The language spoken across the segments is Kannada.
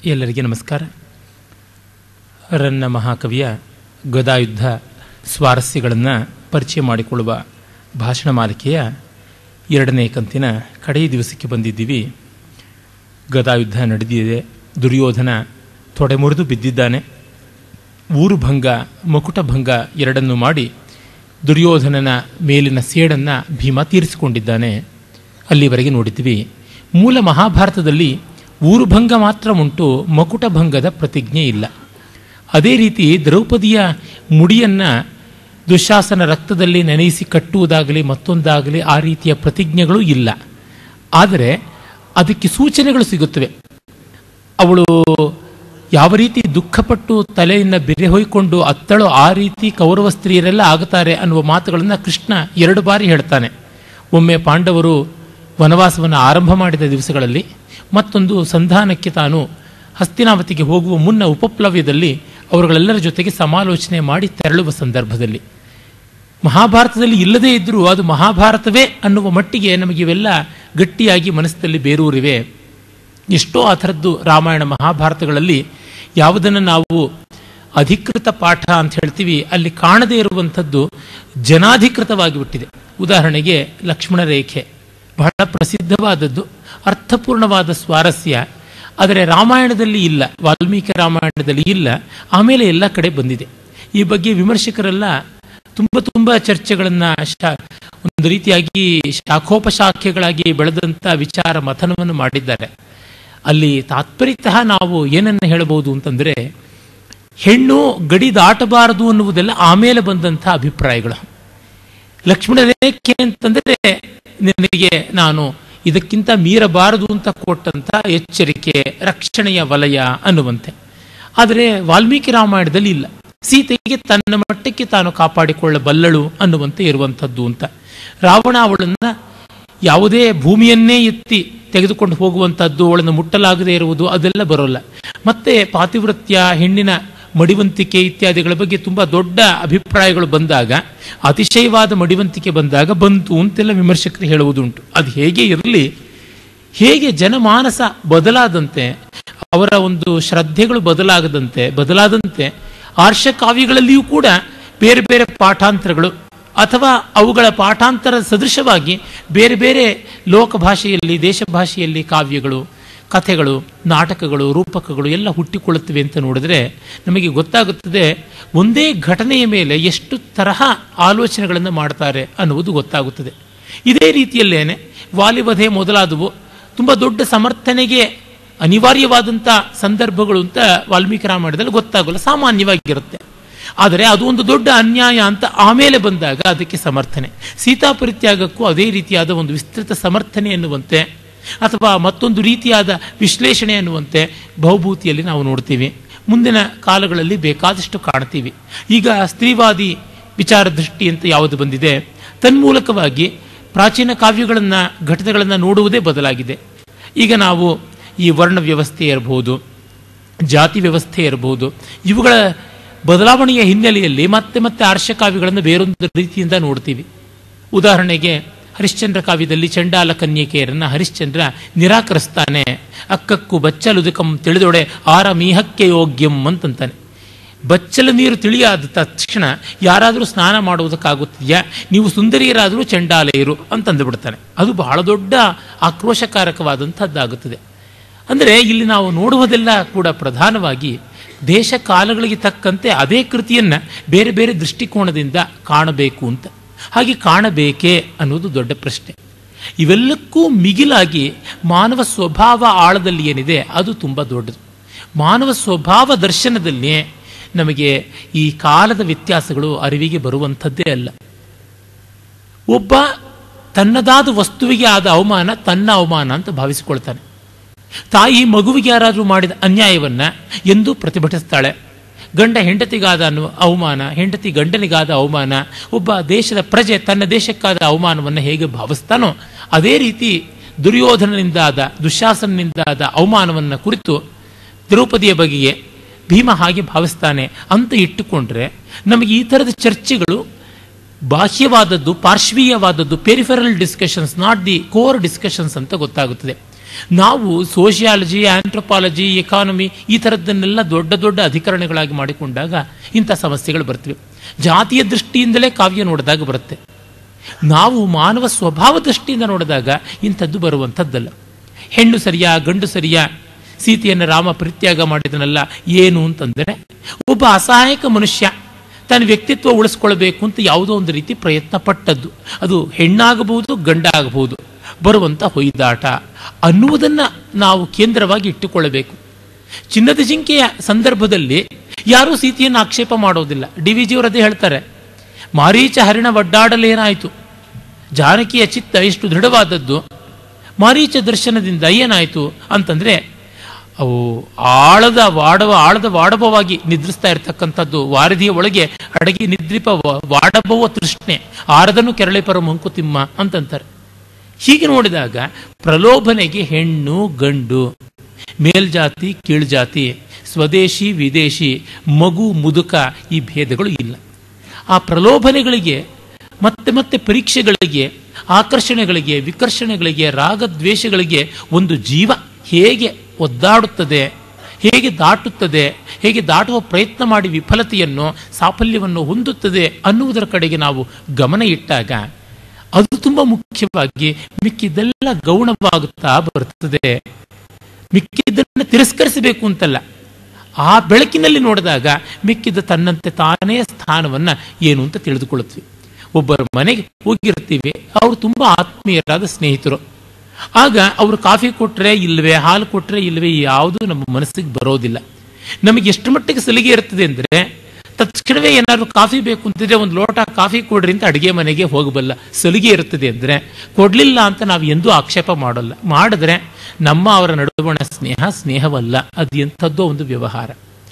ಎಲ್ಲರಿಗೆ ನಮಸ್ಕಾರ ರನ್ನ ಮಹಾಕವಿಯ ಗದಾಯುದ್ಧ ಸ್ವಾರಸ್ಯಗಳನ್ನು ಪರಿಚಯ ಮಾಡಿಕೊಳ್ಳುವ ಭಾಷಣ ಮಾಲಿಕೆಯ ಎರಡನೇ ಕಂತಿನ ಕಡೆಯ ದಿವಸಕ್ಕೆ ಬಂದಿದ್ದೀವಿ ಗದಾಯುದ್ಧ ನಡೆದಿದೆ ದುರ್ಯೋಧನ ತೊಡೆ ಮುರಿದು ಬಿದ್ದಿದ್ದಾನೆ ಊರು ಭಂಗ ಮಕುಟ ಭಂಗ ಎರಡನ್ನು ಮಾಡಿ ದುರ್ಯೋಧನನ ಮೇಲಿನ ಸೇಡನ್ನು ಭೀಮ ತೀರಿಸಿಕೊಂಡಿದ್ದಾನೆ ಅಲ್ಲಿವರೆಗೆ ನೋಡಿದ್ವಿ ಮೂಲ ಮಹಾಭಾರತದಲ್ಲಿ ಊರುಭಂಗ ಮಾತ್ರ ಉಂಟು ಮಕುಟ ಭಂಗದ ಪ್ರತಿಜ್ಞೆ ಇಲ್ಲ ಅದೇ ರೀತಿ ದ್ರೌಪದಿಯ ಮುಡಿಯನ್ನು ದುಶಾಸನ ರಕ್ತದಲ್ಲಿ ನೆನೆಯಿಸಿ ಕಟ್ಟುವುದಾಗಲಿ ಮತ್ತೊಂದಾಗಲಿ ಆ ರೀತಿಯ ಪ್ರತಿಜ್ಞೆಗಳು ಇಲ್ಲ ಆದರೆ ಅದಕ್ಕೆ ಸೂಚನೆಗಳು ಸಿಗುತ್ತವೆ ಅವಳು ಯಾವ ರೀತಿ ದುಃಖಪಟ್ಟು ತಲೆಯನ್ನು ಬೆರೆ ಹೊಯ್ಕೊಂಡು ಅತ್ತಳು ಆ ರೀತಿ ಕೌರವ ಸ್ತ್ರೀಯರೆಲ್ಲ ಆಗುತ್ತಾರೆ ಅನ್ನುವ ಮಾತುಗಳನ್ನು ಕೃಷ್ಣ ಎರಡು ಬಾರಿ ಹೇಳ್ತಾನೆ ಒಮ್ಮೆ ಪಾಂಡವರು ವನವಾಸವನ್ನು ಆರಂಭ ಮಾಡಿದ ದಿವಸಗಳಲ್ಲಿ ಮತ್ತೊಂದು ಸಂಧಾನಕ್ಕೆ ತಾನು ಹಸ್ತಿನಾವತಿಗೆ ಹೋಗುವ ಮುನ್ನ ಉಪಪ್ಲವ್ಯದಲ್ಲಿ ಅವರುಗಳೆಲ್ಲರ ಜೊತೆಗೆ ಸಮಾಲೋಚನೆ ಮಾಡಿ ತೆರಳುವ ಸಂದರ್ಭದಲ್ಲಿ ಮಹಾಭಾರತದಲ್ಲಿ ಇಲ್ಲದೇ ಇದ್ದರೂ ಅದು ಮಹಾಭಾರತವೇ ಅನ್ನುವ ಮಟ್ಟಿಗೆ ನಮಗೆ ಇವೆಲ್ಲ ಗಟ್ಟಿಯಾಗಿ ಮನಸ್ಸಿನಲ್ಲಿ ಬೇರೂರಿವೆ ಎಷ್ಟೋ ಆ ಥರದ್ದು ರಾಮಾಯಣ ಮಹಾಭಾರತಗಳಲ್ಲಿ ಯಾವುದನ್ನು ನಾವು ಅಧಿಕೃತ ಪಾಠ ಅಂತ ಹೇಳ್ತೀವಿ ಅಲ್ಲಿ ಕಾಣದೇ ಇರುವಂಥದ್ದು ಜನಾಧಿಕೃತವಾಗಿ ಬಿಟ್ಟಿದೆ ಉದಾಹರಣೆಗೆ ಲಕ್ಷ್ಮಣ ರೇಖೆ ಬಹಳ ಪ್ರಸಿದ್ಧವಾದದ್ದು ಅರ್ಥಪೂರ್ಣವಾದ ಸ್ವಾರಸ್ಯ ಆದರೆ ರಾಮಾಯಣದಲ್ಲಿ ಇಲ್ಲ ವಾಲ್ಮೀಕಿ ರಾಮಾಯಣದಲ್ಲಿ ಇಲ್ಲ ಆಮೇಲೆ ಎಲ್ಲ ಕಡೆ ಬಂದಿದೆ ಈ ಬಗ್ಗೆ ವಿಮರ್ಶಕರೆಲ್ಲ ತುಂಬ ತುಂಬ ಚರ್ಚೆಗಳನ್ನು ಶಾ ಒಂದು ರೀತಿಯಾಗಿ ಶಾಖೋಪಶಾಖೆಗಳಾಗಿ ಬೆಳೆದಂಥ ವಿಚಾರ ಮಥನವನ್ನು ಮಾಡಿದ್ದಾರೆ ಅಲ್ಲಿ ತಾತ್ಪರ್ಯತಃ ನಾವು ಏನನ್ನು ಹೇಳಬಹುದು ಅಂತಂದರೆ ಹೆಣ್ಣು ಗಡಿ ದಾಟಬಾರದು ಅನ್ನುವುದೆಲ್ಲ ಆಮೇಲೆ ಬಂದಂಥ ಅಭಿಪ್ರಾಯಗಳು ಲಕ್ಷ್ಮಣ ರೇಖೆ ಅಂತಂದರೆ ನಿನಗೆ ನಾನು ಇದಕ್ಕಿಂತ ಮೀರಬಾರದು ಅಂತ ಕೊಟ್ಟಂಥ ಎಚ್ಚರಿಕೆ ರಕ್ಷಣೆಯ ವಲಯ ಅನ್ನುವಂತೆ ಆದರೆ ವಾಲ್ಮೀಕಿ ರಾಮಾಯಣದಲ್ಲಿ ಇಲ್ಲ ಸೀತೆಗೆ ತನ್ನ ಮಟ್ಟಕ್ಕೆ ತಾನು ಕಾಪಾಡಿಕೊಳ್ಳಬಲ್ಲಳು ಅನ್ನುವಂತೆ ಇರುವಂಥದ್ದು ಅಂತ ರಾವಣ ಅವಳನ್ನ ಯಾವುದೇ ಭೂಮಿಯನ್ನೇ ಎತ್ತಿ ತೆಗೆದುಕೊಂಡು ಹೋಗುವಂಥದ್ದು ಅವಳನ್ನು ಮುಟ್ಟಲಾಗದೇ ಇರುವುದು ಅದೆಲ್ಲ ಬರೋಲ್ಲ ಮತ್ತೆ ಪಾತಿವೃತ್ಯ ಹೆಣ್ಣಿನ ಮಡಿವಂತಿಕೆ ಇತ್ಯಾದಿಗಳ ಬಗ್ಗೆ ತುಂಬ ದೊಡ್ಡ ಅಭಿಪ್ರಾಯಗಳು ಬಂದಾಗ ಅತಿಶಯವಾದ ಮಡಿವಂತಿಕೆ ಬಂದಾಗ ಬಂತು ಅಂತೆಲ್ಲ ವಿಮರ್ಶಕರು ಹೇಳುವುದುಂಟು ಅದು ಹೇಗೆ ಇರಲಿ ಹೇಗೆ ಜನಮಾನಸ ಬದಲಾದಂತೆ ಅವರ ಒಂದು ಶ್ರದ್ಧೆಗಳು ಬದಲಾಗದಂತೆ ಬದಲಾದಂತೆ ಆರ್ಷ ಕಾವ್ಯಗಳಲ್ಲಿಯೂ ಕೂಡ ಬೇರೆ ಬೇರೆ ಪಾಠಾಂತರಗಳು ಅಥವಾ ಅವುಗಳ ಪಾಠಾಂತರ ಸದೃಶವಾಗಿ ಬೇರೆ ಬೇರೆ ಲೋಕ ಭಾಷೆಯಲ್ಲಿ ದೇಶ ಭಾಷೆಯಲ್ಲಿ ಕಾವ್ಯಗಳು ಕಥೆಗಳು ನಾಟಕಗಳು ರೂಪಕಗಳು ಎಲ್ಲ ಹುಟ್ಟಿಕೊಳ್ಳುತ್ತವೆ ಅಂತ ನೋಡಿದ್ರೆ ನಮಗೆ ಗೊತ್ತಾಗುತ್ತದೆ ಒಂದೇ ಘಟನೆಯ ಮೇಲೆ ಎಷ್ಟು ತರಹ ಆಲೋಚನೆಗಳನ್ನು ಮಾಡ್ತಾರೆ ಅನ್ನುವುದು ಗೊತ್ತಾಗುತ್ತದೆ ಇದೇ ರೀತಿಯಲ್ಲೇನೆ ವಾಲಿವಧೆ ಮೊದಲಾದವು ತುಂಬ ದೊಡ್ಡ ಸಮರ್ಥನೆಗೆ ಅನಿವಾರ್ಯವಾದಂಥ ಸಂದರ್ಭಗಳು ಅಂತ ವಾಲ್ಮೀಕಿ ರಾಮಾಯಣದಲ್ಲಿ ಗೊತ್ತಾಗಲ್ಲ ಸಾಮಾನ್ಯವಾಗಿರುತ್ತೆ ಆದರೆ ಅದು ಒಂದು ದೊಡ್ಡ ಅನ್ಯಾಯ ಅಂತ ಆಮೇಲೆ ಬಂದಾಗ ಅದಕ್ಕೆ ಸಮರ್ಥನೆ ಸೀತಾಪರಿತ್ಯಾಗಕ್ಕೂ ಅದೇ ರೀತಿಯಾದ ಒಂದು ವಿಸ್ತೃತ ಸಮರ್ಥನೆ ಎನ್ನುವಂತೆ ಅಥವಾ ಮತ್ತೊಂದು ರೀತಿಯಾದ ವಿಶ್ಲೇಷಣೆ ಅನ್ನುವಂತೆ ಬಹುಭೂತಿಯಲ್ಲಿ ನಾವು ನೋಡ್ತೀವಿ ಮುಂದಿನ ಕಾಲಗಳಲ್ಲಿ ಬೇಕಾದಷ್ಟು ಕಾಣ್ತೀವಿ ಈಗ ಸ್ತ್ರೀವಾದಿ ವಿಚಾರ ದೃಷ್ಟಿ ಅಂತ ಯಾವುದು ಬಂದಿದೆ ತನ್ಮೂಲಕವಾಗಿ ಪ್ರಾಚೀನ ಕಾವ್ಯಗಳನ್ನು ಘಟನೆಗಳನ್ನು ನೋಡುವುದೇ ಬದಲಾಗಿದೆ ಈಗ ನಾವು ಈ ವರ್ಣ ವ್ಯವಸ್ಥೆ ಇರಬಹುದು ಜಾತಿ ವ್ಯವಸ್ಥೆ ಇರಬಹುದು ಇವುಗಳ ಬದಲಾವಣೆಯ ಹಿನ್ನೆಲೆಯಲ್ಲಿ ಮತ್ತೆ ಮತ್ತೆ ಆರ್ಷ ಕಾವ್ಯಗಳನ್ನು ಬೇರೊಂದು ರೀತಿಯಿಂದ ನೋಡ್ತೀವಿ ಉದಾಹರಣೆಗೆ ಹರಿಶ್ಚಂದ್ರ ಕಾವ್ಯದಲ್ಲಿ ಚಂಡಾಲ ಕನ್ಯಕೆಯರನ್ನ ಹರಿಶ್ಚಂದ್ರ ನಿರಾಕರಿಸ್ತಾನೆ ಅಕ್ಕಕ್ಕು ಬಚ್ಚಲುದುಕಂ ತಿಳಿದೊಡೆ ಆರ ಮೀಹಕ್ಕೆ ಯೋಗ್ಯಂ ಅಂತಂತಾನೆ ಬಚ್ಚಲ ನೀರು ತಿಳಿಯಾದ ತಕ್ಷಣ ಯಾರಾದರೂ ಸ್ನಾನ ಮಾಡುವುದಕ್ಕಾಗುತ್ತದೆಯಾ ನೀವು ಸುಂದರಿಯರಾದರೂ ಚಂಡಾಲೆಯರು ಅಂತಂದು ಬಿಡ್ತಾನೆ ಅದು ಬಹಳ ದೊಡ್ಡ ಆಕ್ರೋಶಕಾರಕವಾದಂಥದ್ದಾಗುತ್ತದೆ ಅಂದರೆ ಇಲ್ಲಿ ನಾವು ನೋಡುವುದೆಲ್ಲ ಕೂಡ ಪ್ರಧಾನವಾಗಿ ದೇಶ ಕಾಲಗಳಿಗೆ ತಕ್ಕಂತೆ ಅದೇ ಕೃತಿಯನ್ನು ಬೇರೆ ಬೇರೆ ದೃಷ್ಟಿಕೋನದಿಂದ ಕಾಣಬೇಕು ಅಂತ ಹಾಗೆ ಕಾಣಬೇಕೇ ಅನ್ನೋದು ದೊಡ್ಡ ಪ್ರಶ್ನೆ ಇವೆಲ್ಲಕ್ಕೂ ಮಿಗಿಲಾಗಿ ಮಾನವ ಸ್ವಭಾವ ಆಳದಲ್ಲಿ ಏನಿದೆ ಅದು ತುಂಬ ದೊಡ್ಡದು ಮಾನವ ಸ್ವಭಾವ ದರ್ಶನದಲ್ಲಿ ನಮಗೆ ಈ ಕಾಲದ ವ್ಯತ್ಯಾಸಗಳು ಅರಿವಿಗೆ ಬರುವಂಥದ್ದೇ ಅಲ್ಲ ಒಬ್ಬ ತನ್ನದಾದ ವಸ್ತುವಿಗೆ ಆದ ಅವಮಾನ ತನ್ನ ಅವಮಾನ ಅಂತ ಭಾವಿಸಿಕೊಳ್ತಾನೆ ತಾಯಿ ಮಗುವಿಗೆ ಯಾರಾದರೂ ಮಾಡಿದ ಅನ್ಯಾಯವನ್ನ ಎಂದು ಪ್ರತಿಭಟಿಸ್ತಾಳೆ ಗಂಡ ಹೆಂಡತಿಗಾದ ಅನ್ನುವ ಅವಮಾನ ಹೆಂಡತಿ ಗಂಡನಿಗಾದ ಅವಮಾನ ಒಬ್ಬ ದೇಶದ ಪ್ರಜೆ ತನ್ನ ದೇಶಕ್ಕಾದ ಅವಮಾನವನ್ನು ಹೇಗೆ ಭಾವಿಸ್ತಾನೋ ಅದೇ ರೀತಿ ದುರ್ಯೋಧನನಿಂದಾದ ದುಶಾಸನನಿಂದಾದ ಅವಮಾನವನ್ನು ಕುರಿತು ದ್ರೌಪದಿಯ ಬಗೆಗೆ ಭೀಮ ಹಾಗೆ ಭಾವಿಸ್ತಾನೆ ಅಂತ ಇಟ್ಟುಕೊಂಡ್ರೆ ನಮಗೆ ಈ ಥರದ ಚರ್ಚೆಗಳು ಬಾಹ್ಯವಾದದ್ದು ಪಾರ್ಶ್ವೀಯವಾದದ್ದು peripheral discussions not the core discussions ಅಂತ ಗೊತ್ತಾಗುತ್ತದೆ ನಾವು ಸೋಷಿಯಾಲಜಿ ಆಂಥ್ರೋಪಾಲಜಿ ಎಕಾನಮಿ ಈ ಥರದ್ದನ್ನೆಲ್ಲ ದೊಡ್ಡ ದೊಡ್ಡ ಅಧಿಕರಣಗಳಾಗಿ ಮಾಡಿಕೊಂಡಾಗ ಇಂಥ ಸಮಸ್ಯೆಗಳು ಬರ್ತವೆ ಜಾತಿಯ ದೃಷ್ಟಿಯಿಂದಲೇ ಕಾವ್ಯ ನೋಡಿದಾಗ ಬರುತ್ತೆ ನಾವು ಮಾನವ ಸ್ವಭಾವ ದೃಷ್ಟಿಯಿಂದ ನೋಡಿದಾಗ ಇಂಥದ್ದು ಬರುವಂಥದ್ದಲ್ಲ ಹೆಣ್ಣು ಸರಿಯಾ ಗಂಡು ಸರಿಯಾ ಸೀತೆಯನ್ನು ರಾಮ ಪರಿತ್ಯಾಗ ಮಾಡಿದನಲ್ಲ ಏನು ಅಂತಂದರೆ ಒಬ್ಬ ಅಸಹಾಯಕ ಮನುಷ್ಯ ತನ್ನ ವ್ಯಕ್ತಿತ್ವ ಉಳಿಸ್ಕೊಳ್ಬೇಕು ಅಂತ ಯಾವುದೋ ಒಂದು ರೀತಿ ಪ್ರಯತ್ನ ಪಟ್ಟದ್ದು ಅದು ಹೆಣ್ಣಾಗಬಹುದು ಗಂಡ ಆಗಬಹುದು ಬರುವಂಥ ಹೊಯ್ದಾಟ ಅನ್ನುವುದನ್ನು ನಾವು ಕೇಂದ್ರವಾಗಿ ಇಟ್ಟುಕೊಳ್ಳಬೇಕು ಚಿನ್ನದ ಜಿಂಕೆಯ ಸಂದರ್ಭದಲ್ಲಿ ಯಾರೂ ಸೀತೆಯನ್ನು ಆಕ್ಷೇಪ ಮಾಡೋದಿಲ್ಲ ಡಿ ವಿ ಜಿಯವರು ಅದೇ ಹೇಳ್ತಾರೆ ಮಾರೀಚ ಹರಿಣ ಒಡ್ಡಾಡಲೇನಾಯಿತು ಜಾನಕಿಯ ಚಿತ್ತ ಎಷ್ಟು ದೃಢವಾದದ್ದು ಮಾರೀಚ ದರ್ಶನದಿಂದ ಏನಾಯಿತು ಅಂತಂದರೆ ಅವು ಆಳದ ವಾಡವ ಆಳದ ವಾಡಭವಾಗಿ ನಿದ್ರಿಸ್ತಾ ಇರತಕ್ಕಂಥದ್ದು ವಾರಧಿಯ ಒಳಗೆ ಅಡಗಿ ನಿದ್ರಿಪ ವ- ವಾಡಭವ ತೃಷ್ಣೆ ಆರದನು ಕೆರಳೆ ಪರ ಮಂಕುತಿಮ್ಮ ಅಂತಂತಾರೆ ಹೀಗೆ ನೋಡಿದಾಗ ಪ್ರಲೋಭನೆಗೆ ಹೆಣ್ಣು ಗಂಡು ಮೇಲ್ಜಾತಿ ಕೀಳ್ಜಾತಿ ಸ್ವದೇಶಿ ವಿದೇಶಿ ಮಗು ಮುದುಕ ಈ ಭೇದಗಳು ಇಲ್ಲ ಆ ಪ್ರಲೋಭನೆಗಳಿಗೆ ಮತ್ತೆ ಮತ್ತೆ ಪರೀಕ್ಷೆಗಳಿಗೆ ಆಕರ್ಷಣೆಗಳಿಗೆ ವಿಕರ್ಷಣೆಗಳಿಗೆ ರಾಗದ್ವೇಷಗಳಿಗೆ ಒಂದು ಜೀವ ಹೇಗೆ ಒದ್ದಾಡುತ್ತದೆ ಹೇಗೆ ದಾಟುತ್ತದೆ ಹೇಗೆ ದಾಟುವ ಪ್ರಯತ್ನ ಮಾಡಿ ವಿಫಲತೆಯನ್ನು ಸಾಫಲ್ಯವನ್ನು ಹೊಂದುತ್ತದೆ ಅನ್ನುವುದರ ಕಡೆಗೆ ನಾವು ಗಮನ ಇಟ್ಟಾಗ ಅದು ತುಂಬ ಮುಖ್ಯವಾಗಿ ಮಿಕ್ಕಿದ್ದೆಲ್ಲ ಗೌಣವಾಗುತ್ತಾ ಬರುತ್ತದೆ ಮಿಕ್ಕಿದ್ದನ್ನು ತಿರಸ್ಕರಿಸಬೇಕು ಅಂತಲ್ಲ ಆ ಬೆಳಕಿನಲ್ಲಿ ನೋಡಿದಾಗ ಮಿಕ್ಕಿದ ತನ್ನಂತೆ ತಾನೇ ಸ್ಥಾನವನ್ನ ಏನು ಅಂತ ತಿಳಿದುಕೊಳ್ಳುತ್ತೀವಿ ಒಬ್ಬರ ಮನೆಗೆ ಹೋಗಿರ್ತೀವಿ ಅವರು ತುಂಬ ಆತ್ಮೀಯರಾದ ಸ್ನೇಹಿತರು ಆಗ ಅವರು ಕಾಫಿ ಕೊಟ್ಟರೆ ಇಲ್ಲವೇ ಹಾಲು ಕೊಟ್ಟರೆ ಇಲ್ಲವೇ ಯಾವುದೂ ನಮ್ಮ ಮನಸ್ಸಿಗೆ ಬರೋದಿಲ್ಲ ನಮಗೆ ಎಷ್ಟು ಮಟ್ಟಿಗೆ ಸಲಿಗೆ ಇರ್ತದೆ ಅಂದರೆ ತಕ್ಷಣವೇ ಏನಾದ್ರು ಕಾಫಿ ಬೇಕು ಅಂತಿದ್ರೆ ಒಂದು ಲೋಟ ಕಾಫಿ ಕೊಡ್ರಿ ಅಂತ ಅಡುಗೆ ಮನೆಗೆ ಹೋಗಬಲ್ಲ ಸಲಿಗೆ ಇರ್ತದೆ ಅಂದರೆ ಕೊಡಲಿಲ್ಲ ಅಂತ ನಾವು ಎಂದೂ ಆಕ್ಷೇಪ ಮಾಡೋಲ್ಲ ಮಾಡಿದ್ರೆ ನಮ್ಮ ಅವರ ನಡುವಣ ಸ್ನೇಹ ಸ್ನೇಹವಲ್ಲ ಅದು ಎಂಥದ್ದೋ ಒಂದು ವ್ಯವಹಾರ